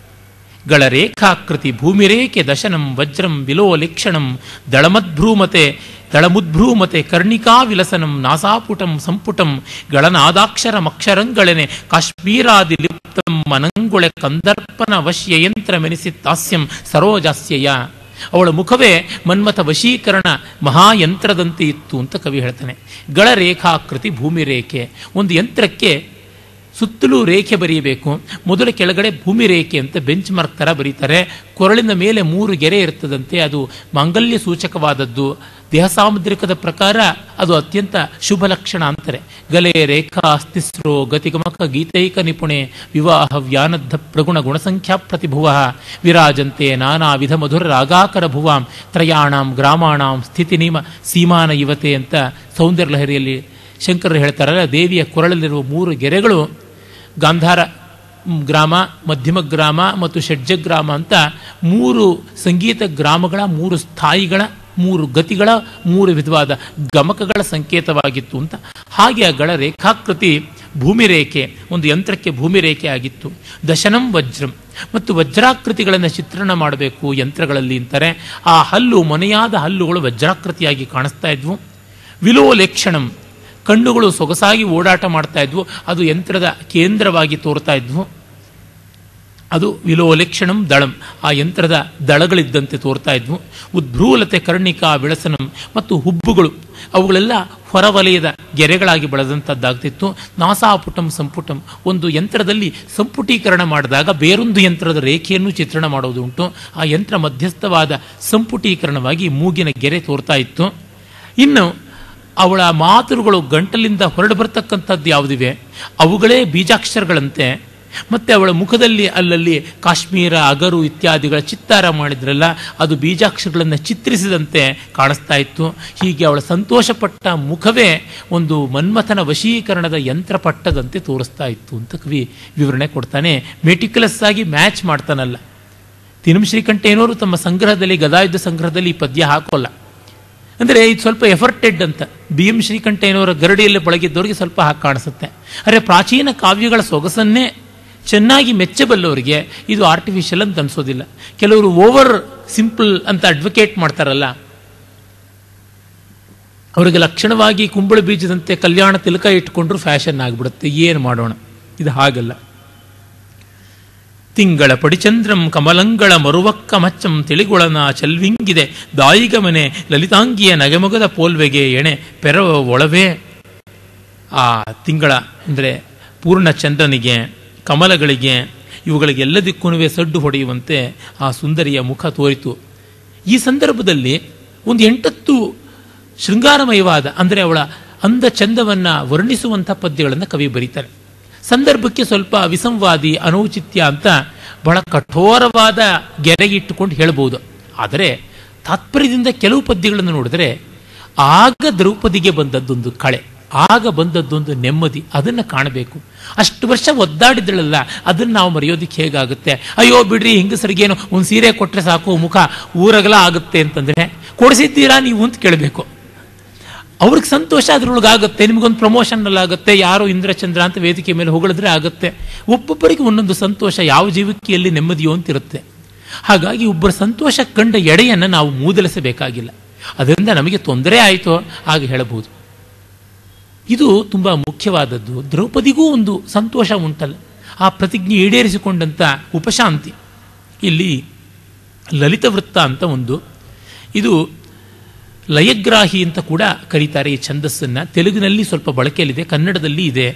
ಗಳರೇಖಾಕೃತಿ ಭೂಮಿರೇಖೆ ದಶನಂ ವಜ್ರಂ ವಿಲೋಲಿಕ್ಷಣಂ ದಳಮದ್ಭ್ರೂಮತೆ ದಳಮುದ್ಭ್ರೂಮತೆ ಕರ್ಣಿಕಾ ವಿಲಸನಂ ನಾಸಾಪುಟಂ ಸಂಪುಟಂ ಗಳನಾದಾಕ್ಷರಮಕ್ಷರಂಗಳೆನೆ ಕಾಶ್ಮೀರಾದಿ ಲಿಪ್ತಂ ಮನಂಗುಳೆ ಕಂದರ್ಪನ ವಶ್ಯ ಯಂತ್ರಮೆನಿಸಿತ್ತಾಸ್ಯಂ ಸರೋಜಾಸ್ಯಯ ಅವಳ ಮುಖವೇ ಮನ್ಮಥ ವಶೀಕರಣ ಮಹಾಯಂತ್ರದಂತೆ ಇತ್ತು ಅಂತ ಕವಿ ಹೇಳ್ತಾನೆ ಗಳರೇಖಾಕೃತಿ ಭೂಮಿ ರೇಖೆ ಒಂದು ಯಂತ್ರಕ್ಕೆ ಸುತ್ತಲೂ ರೇಖೆ ಬರೆಯಬೇಕು ಮೊದಲು ಕೆಳಗಡೆ ಭೂಮಿ ರೇಖೆ ಅಂತ ಬೆಂಚ್ ಮಾರ್ಕ್ ಥರ ಬರೀತಾರೆ ಕೊರಳಿನ ಮೇಲೆ ಮೂರು ಗೆರೆ ಇರ್ತದಂತೆ ಅದು ಮಾಂಗಲ್ಯ ಸೂಚಕವಾದದ್ದು ದೇಹ ಸಾಮುದ್ರಿಕದ ಪ್ರಕಾರ ಅದು ಅತ್ಯಂತ ಶುಭ ಲಕ್ಷಣ ಅಂತಾರೆ ಗಲೆ ರೇಖಾ ಅಸ್ತಿಸ್ರೋ ಗತಿಗಮಕ ಗೀತೈಕ ನಿಪುಣೆ ವಿವಾಹ ವ್ಯಾನದ್ಧ ಪ್ರಗುಣ ಗುಣಸಂಖ್ಯಾ ಪ್ರತಿಭುವ ವಿರಾಜಂತೆ ನಾನಾ ವಿಧ ಮಧುರ ರಾಗಾಕರ ಭುವಾಂ ತ್ರಯಾಣಾಂ ಗ್ರಾಮಾಣಾಂ ಸ್ಥಿತಿ ನಿಮ ಸೀಮಾನ ಯುವತೆ ಅಂತ ಸೌಂದರ್ಯ ಲಹರಿಯಲ್ಲಿ ಶಂಕರರು ಹೇಳ್ತಾರಲ್ಲ ದೇವಿಯ ಕೊರಳಲ್ಲಿರುವ ಮೂರು ಗೆರೆಗಳು ಗಾಂಧಾರ ಗ್ರಾಮ ಮಧ್ಯಮ ಗ್ರಾಮ ಮತ್ತು ಷಡ್ಜ ಗ್ರಾಮ ಅಂತ ಮೂರು ಸಂಗೀತ ಗ್ರಾಮಗಳ ಮೂರು ಸ್ಥಾಯಿಗಳ ಮೂರು ಗತಿಗಳ ಮೂರು ವಿಧವಾದ ಗಮಕಗಳ ಸಂಕೇತವಾಗಿತ್ತು ಅಂತ ಹಾಗೆ ಅಗಳ ರೇಖಾಕೃತಿ ಭೂಮಿ ರೇಖೆ ಒಂದು ಯಂತ್ರಕ್ಕೆ ಭೂಮಿ ರೇಖೆ ಆಗಿತ್ತು ದಶನಂ ವಜ್ರಂ ಮತ್ತು ವಜ್ರಾಕೃತಿಗಳನ್ನು ಚಿತ್ರಣ ಮಾಡಬೇಕು ಯಂತ್ರಗಳಲ್ಲಿ ಅಂತಾರೆ ಆ ಹಲ್ಲು ಮನೆಯಾದ ಹಲ್ಲುಗಳು ವಜ್ರಾಕೃತಿಯಾಗಿ ಕಾಣಿಸ್ತಾ ಇದ್ವು ವಿಲೋಲೇಕ್ಷಣಂ ಕಣ್ಣುಗಳು ಸೊಗಸಾಗಿ ಓಡಾಟ ಮಾಡ್ತಾ ಇದ್ವು ಅದು ಯಂತ್ರದ ಕೇಂದ್ರವಾಗಿ ತೋರ್ತಾ ಇದ್ವು ಅದು ವಿಲೋಲೆಕ್ಷಣಂ ದಳಂ ಆ ಯಂತ್ರದ ದಳಗಳಿದ್ದಂತೆ ತೋರ್ತಾ ಇದ್ವು ಉದ್ಭ್ರೂಲತೆ ಕರ್ಣಿಕಾ ವಿಳಸನಂ ಮತ್ತು ಹುಬ್ಬುಗಳು ಅವುಗಳೆಲ್ಲ ಹೊರವಲಯದ ಗೆರೆಗಳಾಗಿ ಬೆಳೆದಂಥದ್ದಾಗ್ತಿತ್ತು ನಾಸಾಪುಟಂ ಸಂಪುಟಂ ಒಂದು ಯಂತ್ರದಲ್ಲಿ ಸಂಪುಟೀಕರಣ ಮಾಡಿದಾಗ ಬೇರೊಂದು ಯಂತ್ರದ ರೇಖೆಯನ್ನು ಚಿತ್ರಣ ಮಾಡೋದು ಉಂಟು ಆ ಯಂತ್ರ ಮಧ್ಯಸ್ಥವಾದ ಸಂಪುಟೀಕರಣವಾಗಿ ಮೂಗಿನ ಗೆರೆ ತೋರ್ತಾ ಇತ್ತು ಇನ್ನು ಅವಳ ಮಾತುಗಳು ಗಂಟಲಿಂದ ಹೊರಡು ಬರ್ತಕ್ಕಂಥದ್ದು ಯಾವುದಿವೆ ಅವುಗಳೇ ಬೀಜಾಕ್ಷರಗಳಂತೆ ಮತ್ತೆ ಅವಳ ಮುಖದಲ್ಲಿ ಅಲ್ಲಲ್ಲಿ ಕಾಶ್ಮೀರ ಅಗರು ಇತ್ಯಾದಿಗಳ ಚಿತ್ತಾರ ಮಾಡಿದ್ರಲ್ಲ ಅದು ಬೀಜಾಕ್ಷರಗಳನ್ನು ಚಿತ್ರಿಸಿದಂತೆ ಕಾಣಿಸ್ತಾ ಇತ್ತು ಹೀಗೆ ಅವಳ ಸಂತೋಷಪಟ್ಟ ಮುಖವೇ ಒಂದು ಮನ್ಮಥನ ವಶೀಕರಣದ ಯಂತ್ರಪಟ್ಟದಂತೆ ತೋರಿಸ್ತಾ ಇತ್ತು ಅಂತ ಕವಿ ವಿವರಣೆ ಕೊಡ್ತಾನೆ ಮೆಟಿಕ್ಯುಲಸ್ ಆಗಿ ಮ್ಯಾಚ್ ಮಾಡ್ತಾನಲ್ಲ ತಿರುಮ ಶ್ರೀಕಂಠೇನವರು ತಮ್ಮ ಸಂಗ್ರಹದಲ್ಲಿ ಗದಾಯುದ್ಧ ಸಂಗ್ರಹದಲ್ಲಿ ಈ ಪದ್ಯ ಹಾಕೋಲ್ಲ ಅಂದರೆ ಇದು ಸ್ವಲ್ಪ ಎಫರ್ಟೆಡ್ ಅಂತ ಬಿ ಎಂ ಶ್ರೀಕಂಠಯ್ಯನವರ ಗರಡಿಯಲ್ಲಿ ಬಳಗಿದ್ದವರಿಗೆ ಸ್ವಲ್ಪ ಹಾಗೆ ಕಾಣಿಸುತ್ತೆ ಆದರೆ ಪ್ರಾಚೀನ ಕಾವ್ಯಗಳ ಸೊಗಸನ್ನೇ ಚೆನ್ನಾಗಿ ಮೆಚ್ಚಬಲ್ಲವರಿಗೆ ಇದು ಆರ್ಟಿಫಿಷಿಯಲ್ ಅಂತ ಅನಿಸೋದಿಲ್ಲ ಕೆಲವರು ಓವರ್ ಸಿಂಪಲ್ ಅಂತ ಅಡ್ವೊಕೇಟ್ ಮಾಡ್ತಾರಲ್ಲ ಅವರಿಗೆ ಲಕ್ಷಣವಾಗಿ ಕುಂಬಳ ಬೀಜದಂತೆ ಕಲ್ಯಾಣ ತಿಲಕ ಇಟ್ಕೊಂಡ್ರು ಫ್ಯಾಷನ್ ಆಗಿಬಿಡುತ್ತೆ ಏನು ಮಾಡೋಣ ಇದು ಹಾಗಲ್ಲ ತಿಂಗಳ ಪಡಿಚಂದ್ರಂ ಕಮಲಂಗಳ ಮರುವಕ್ಕ ಮಚ್ಚಂ ತಿಳಿಗೊಳನ ಚಲ್ವಿಂಗಿದೆ ದಾಯಿಗಮನೆ ಲಲಿತಾಂಗಿಯ ನಗೆಮೊಗದ ಪೋಲ್ವೆಗೆ ಎಣೆ ಪೆರವ ಒಳವೇ ಆ ತಿಂಗಳ ಅಂದರೆ ಪೂರ್ಣ ಚಂದ್ರನಿಗೆ ಕಮಲಗಳಿಗೆ ಇವುಗಳಿಗೆಲ್ಲದಕ್ಕೂ ಸಡ್ಡು ಹೊಡೆಯುವಂತೆ ಆ ಸುಂದರಿಯ ಮುಖ ತೋರಿತು ಈ ಸಂದರ್ಭದಲ್ಲಿ ಒಂದು ಎಂಟತ್ತು ಶೃಂಗಾರಮಯವಾದ ಅಂದರೆ ಅವಳ ಅಂದ ಚಂದವನ್ನು ವರ್ಣಿಸುವಂಥ ಪದ್ಯಗಳನ್ನು ಕವಿ ಬರೀತಾರೆ ಸಂದರ್ಭಕ್ಕೆ ಸ್ವಲ್ಪ ವಿಸಂವಾದಿ ಅನೌಚಿತ್ಯ ಅಂತ ಬಹಳ ಕಠೋರವಾದ ಗೆರೆಗಿಟ್ಟುಕೊಂಡು ಹೇಳ್ಬೋದು ಆದರೆ ತಾತ್ಪರ್ಯದಿಂದ ಕೆಲವು ಪದ್ಯಗಳನ್ನು ನೋಡಿದ್ರೆ ಆಗ ದ್ರೌಪದಿಗೆ ಬಂದದ್ದೊಂದು ಕಳೆ ಆಗ ಬಂದದ್ದೊಂದು ನೆಮ್ಮದಿ ಅದನ್ನು ಕಾಣಬೇಕು ಅಷ್ಟು ವರ್ಷ ಒದ್ದಾಡಿದಳಲ್ಲ ಅದನ್ನು ನಾವು ಮರೆಯೋದಕ್ಕೆ ಹೇಗಾಗುತ್ತೆ ಅಯ್ಯೋ ಬಿಡ್ರಿ ಹೆಂಗಸರಿಗೇನು ಒಂದು ಸೀರೆ ಕೊಟ್ಟರೆ ಸಾಕು ಮುಖ ಊರಗಲ ಆಗುತ್ತೆ ಅಂತಂದರೆ ಕೊಡಿಸಿದ್ದೀರಾ ನೀವು ಅಂತ ಕೇಳಬೇಕು ಅವ್ರಿಗೆ ಸಂತೋಷ ಅದ್ರೊಳಗಾಗುತ್ತೆ ನಿಮಗೊಂದು ಪ್ರಮೋಷನ್ನಲ್ಲಿ ಆಗುತ್ತೆ ಯಾರೋ ಇಂದ್ರಚಂದ್ರ ಅಂತ ವೇದಿಕೆ ಮೇಲೆ ಹೊಗಳಿದ್ರೆ ಆಗುತ್ತೆ ಒಬ್ಬೊಬ್ಬರಿಗೆ ಒಂದೊಂದು ಸಂತೋಷ ಯಾವ ಜೀವಕ್ಕೆ ಎಲ್ಲಿ ನೆಮ್ಮದಿಯೋ ಅಂತಿರುತ್ತೆ ಹಾಗಾಗಿ ಒಬ್ಬರ ಸಂತೋಷ ಕಂಡ ಎಡೆಯನ್ನು ನಾವು ಮೂದಲಿಸಬೇಕಾಗಿಲ್ಲ ಅದರಿಂದ ನಮಗೆ ತೊಂದರೆ ಆಯಿತು ಆಗ ಹೇಳಬಹುದು ಇದು ತುಂಬ ಮುಖ್ಯವಾದದ್ದು ದ್ರೌಪದಿಗೂ ಒಂದು ಸಂತೋಷ ಉಂಟಲ್ಲ ಆ ಪ್ರತಿಜ್ಞೆ ಈಡೇರಿಸಿಕೊಂಡಂಥ ಉಪಶಾಂತಿ ಇಲ್ಲಿ ಲಲಿತ ವೃತ್ತ ಅಂತ ಒಂದು ಇದು ಲಯಗ್ರಾಹಿ ಅಂತ ಕೂಡ ಕರೀತಾರೆ ಈ ಛಂದಸ್ಸನ್ನು ತೆಲುಗಿನಲ್ಲಿ ಸ್ವಲ್ಪ ಬಳಕೆಯಲ್ಲಿದೆ ಕನ್ನಡದಲ್ಲಿ ಇದೆ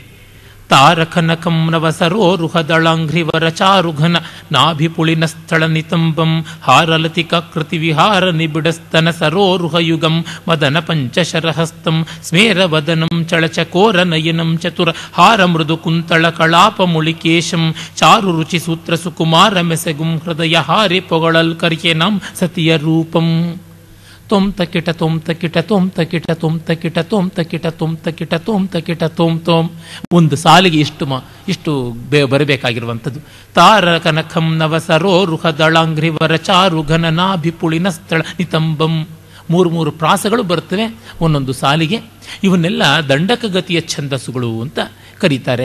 ತಾರಕನಕಂ ನವಸರೋ ರುಹದಳಾಂಘ್ರಿವರ ಚಾರುಘನ ನಾಭಿಪುಳಿನ ಸ್ಥಳ ನಿತಂಬಂ ಹಾರಲತಿಕ ಕೃತಿ ವಿಹಾರ ನಿಬಿಡಸ್ತನ ಸರೋರುಹಯುಗಂ ಮದನ ಪಂಚಶರಹಸ್ತಂ ಸ್ಮೇರವದನಂ ಚಳಚಕೋರ ನಯನಂ ಚತುರ ಹಾರ ಮೃದು ಕುಂತಳ ಕಳಾಪ ಮುಳಿಕೇಶಂ ಚಾರು ರುಚಿ ಸೂತ್ರ ಸುಕುಮಾರ ಮೆಸಗುಂ ಹೃದಯ ಹಾರಿ ಪೊಗಳಲ್ ಕರಿಕೆನಂ ಸತಿಯ ರೂಪಂ ತೊಂ ತಕಿಟ ತೊಂ ತಕಿಟ ತೊಂ ತಕಿಟ ತೊಂ ತಕಿಟ ತೊಂ ತಕಿಟ ತೊಂ ತಕಿಟ ತೊಂ ತಕಿಟ ತೊಂ ತೊಂ ಒಂದು ಸಾಲಿಗೆ ಇಷ್ಟು ಮ ಇಷ್ಟು ಬೇ ಬರಬೇಕಾಗಿರುವಂಥದ್ದು ತಾರ ಕನಕಂ ನವಸರೋ ರುಹದಳಾಂಗ್ರಿ ವರ ಚಾರು ಘನ ನಾಭಿಪುಳಿನ ಸ್ಥಳ ನಿತಂಬಂ ಮೂರು ಮೂರು ಪ್ರಾಸಗಳು ಬರ್ತವೆ ಒಂದೊಂದು ಸಾಲಿಗೆ ಇವನ್ನೆಲ್ಲ ದಂಡಕಗತಿಯ ಛಂದಸ್ಸುಗಳು ಅಂತ ಕರೀತಾರೆ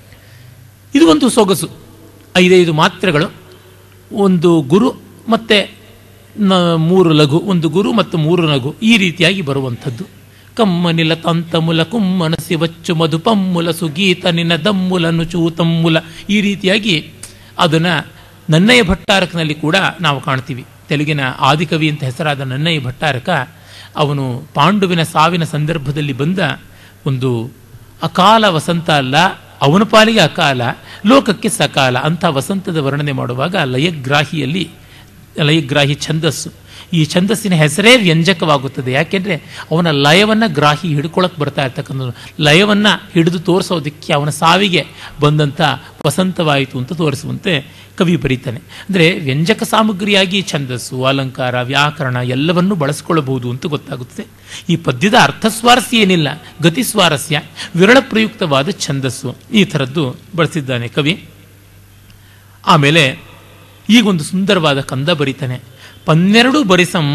ಇದು ಒಂದು ಸೊಗಸು ಐದೈದು ಮಾತ್ರೆಗಳು ಒಂದು ಗುರು ಮತ್ತೆ ನ- ಮೂರು ಲಘು ಒಂದು ಗುರು ಮತ್ತು ಮೂರು ಲಘು ಈ ರೀತಿಯಾಗಿ ಬರುವಂಥದ್ದು ಕಮ್ಮನಿಲ ತಂತಮುಲ ಕುಮ್ಮನಸಿ ವಚ್ಚು ಮಧು ಪಮ್ಮುಲ ಸುಗೀತ ನಿನ ದಮ್ಮುಲನು ಚೂತಮ್ಮುಲ ಈ ರೀತಿಯಾಗಿ ಅದನ್ನು ನನ್ನಯ್ಯ ಭಟ್ಟಾರಕನಲ್ಲಿ ಕೂಡ ನಾವು ಕಾಣ್ತೀವಿ ತೆಲುಗಿನ ಆದಿಕವಿ ಅಂತ ಹೆಸರಾದ ನನ್ನಯ್ಯ ಭಟ್ಟಾರಕ ಅವನು ಪಾಂಡುವಿನ ಸಾವಿನ ಸಂದರ್ಭದಲ್ಲಿ ಬಂದ ಒಂದು ಅಕಾಲ ವಸಂತ ಅಲ್ಲ ಅವನ ಪಾಲಿಗೆ ಅಕಾಲ ಲೋಕಕ್ಕೆ ಸಕಾಲ ಅಂಥ ವಸಂತದ ವರ್ಣನೆ ಮಾಡುವಾಗ ಲಯಗ್ರಾಹಿಯಲ್ಲಿ ಲಯಗ್ರಾಹಿ ಛಂದಸ್ಸು ಈ ಛಂದಸ್ಸಿನ ಹೆಸರೇ ವ್ಯಂಜಕವಾಗುತ್ತದೆ ಯಾಕೆಂದರೆ ಅವನ ಲಯವನ್ನು ಗ್ರಾಹಿ ಹಿಡ್ಕೊಳಕ್ಕೆ ಬರ್ತಾ ಇರ್ತಕ್ಕಂಥ ಲಯವನ್ನು ಹಿಡಿದು ತೋರಿಸೋದಕ್ಕೆ ಅವನ ಸಾವಿಗೆ ಬಂದಂಥ ವಸಂತವಾಯಿತು ಅಂತ ತೋರಿಸುವಂತೆ ಕವಿ ಬರೀತಾನೆ ಅಂದರೆ ವ್ಯಂಜಕ ಸಾಮಗ್ರಿಯಾಗಿ ಛಂದಸ್ಸು ಅಲಂಕಾರ ವ್ಯಾಕರಣ ಎಲ್ಲವನ್ನೂ ಬಳಸ್ಕೊಳ್ಳಬಹುದು ಅಂತ ಗೊತ್ತಾಗುತ್ತದೆ ಈ ಪದ್ಯದ ಅರ್ಥ ಸ್ವಾರಸ್ಯ ಏನಿಲ್ಲ ಗತಿ ಸ್ವಾರಸ್ಯ ವಿರಳ ಪ್ರಯುಕ್ತವಾದ ಛಂದಸ್ಸು ಈ ಥರದ್ದು ಬಳಸಿದ್ದಾನೆ ಕವಿ ಆಮೇಲೆ ಈಗೊಂದು ಸುಂದರವಾದ ಕಂದ ಬರೀತಾನೆ ಪನ್ನೆರಡು ಬರಿಸಂ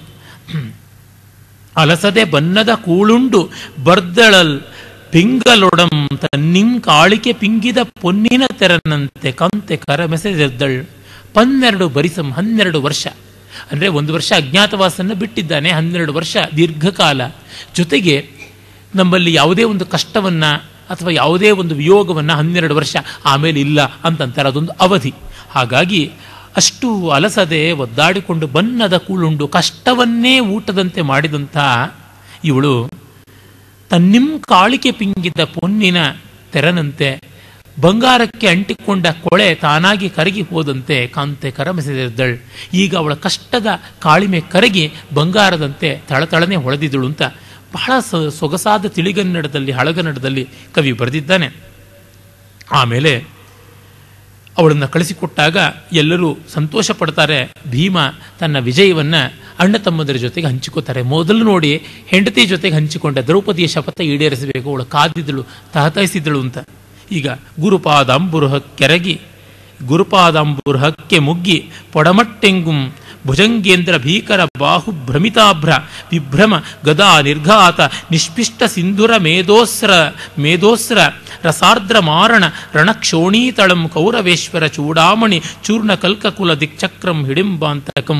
ಅಲಸದೆ ಬನ್ನದ ಕೂಳುಂಡು ಬರ್ದಳಲ್ ಪಿಂಗಲೊಡಂ ತನ್ನಿಂ ಕಾಳಿಕೆ ಪಿಂಗಿದ ಪೊನ್ನಿನ ತೆರನಂತೆ ಕಂತೆ ಕರಮೆಸೆದೆದ್ದಳ್ ಪನ್ನೆರಡು ಬರಿಸಂ ಹನ್ನೆರಡು ವರ್ಷ ಅಂದರೆ ಒಂದು ವರ್ಷ ಅಜ್ಞಾತವಾಸನ್ನು ಬಿಟ್ಟಿದ್ದಾನೆ ಹನ್ನೆರಡು ವರ್ಷ ದೀರ್ಘಕಾಲ ಜೊತೆಗೆ ನಮ್ಮಲ್ಲಿ ಯಾವುದೇ ಒಂದು ಕಷ್ಟವನ್ನು ಅಥವಾ ಯಾವುದೇ ಒಂದು ವಿಯೋಗವನ್ನು ಹನ್ನೆರಡು ವರ್ಷ ಆಮೇಲೆ ಇಲ್ಲ ಅಂತಂತಾರೆ ಅದೊಂದು ಅವಧಿ ಹಾಗಾಗಿ ಅಷ್ಟು ಅಲಸದೆ ಒದ್ದಾಡಿಕೊಂಡು ಬನ್ನದ ಕೂಳುಂಡು ಕಷ್ಟವನ್ನೇ ಊಟದಂತೆ ಮಾಡಿದಂಥ ಇವಳು ತನ್ನಿಂ ಕಾಳಿಕೆ ಪಿಂಗಿದ್ದ ಪೊನ್ನಿನ ತೆರನಂತೆ ಬಂಗಾರಕ್ಕೆ ಅಂಟಿಕೊಂಡ ಕೊಳೆ ತಾನಾಗಿ ಕರಗಿ ಹೋದಂತೆ ಕಾಂತೆ ಕರಮಿಸಿದಳು ಈಗ ಅವಳ ಕಷ್ಟದ ಕಾಳಿಮೆ ಕರಗಿ ಬಂಗಾರದಂತೆ ತಳತಳನೆ ಹೊಳೆದಿದ್ದಳು ಅಂತ ಬಹಳ ಸ- ಸೊಗಸಾದ ತಿಳಿಗನ್ನಡದಲ್ಲಿ ಹಳಗನ್ನಡದಲ್ಲಿ ಕವಿ ಬರೆದಿದ್ದಾನೆ ಆಮೇಲೆ ಅವಳನ್ನು ಕಳಿಸಿಕೊಟ್ಟಾಗ ಎಲ್ಲರೂ ಸಂತೋಷ ಪಡ್ತಾರೆ ಭೀಮ ತನ್ನ ವಿಜಯವನ್ನು ಅಣ್ಣ ತಮ್ಮದರ ಜೊತೆಗೆ ಹಂಚಿಕೋತಾರೆ ಮೊದಲು ನೋಡಿ ಹೆಂಡತಿ ಜೊತೆಗೆ ಹಂಚಿಕೊಂಡ ದ್ರೌಪದಿಯ ಶಪಥ ಈಡೇರಿಸಬೇಕು ಅವಳು ಕಾದಿದ್ದಳು ತಹತಹಿಸಿದಳು ಅಂತ ಈಗ ಗುರುಪಾದಾಂಬುರುಹ ಕೆರಗಿ ಗುರುಪಾದಾಂಬುರುಹಕ್ಕೆ ಮುಗ್ಗಿ ಪೊಡಮಟ್ಟೆಂಗುಂ ಭುಜಂಗೇಂದ್ರ ಭೀಕರ ಬಾಹು ಭ್ರಮಿತಾಭ್ರ ವಿಭ್ರಮ ಗದಾ ನಿರ್ಘಾತ ನಿಷ್ಪಿಷ್ಟ ಸಿಂಧುರ ಮೇಧೋಸ್ರ ಮೇಧೋಸ್ರ ರಸಾರ್ದ್ರ ಮಾರಣ ರಣಕ್ಷೋಣೀತಳಂ ಕೌರವೇಶ್ವರ ಚೂಡಾಮಣಿ ಚೂರ್ಣ ಕಲ್ಕಕುಲ ದಿಕ್ಚಕ್ರಂ ಹಿಡಿಂಬಾಂತಕಂ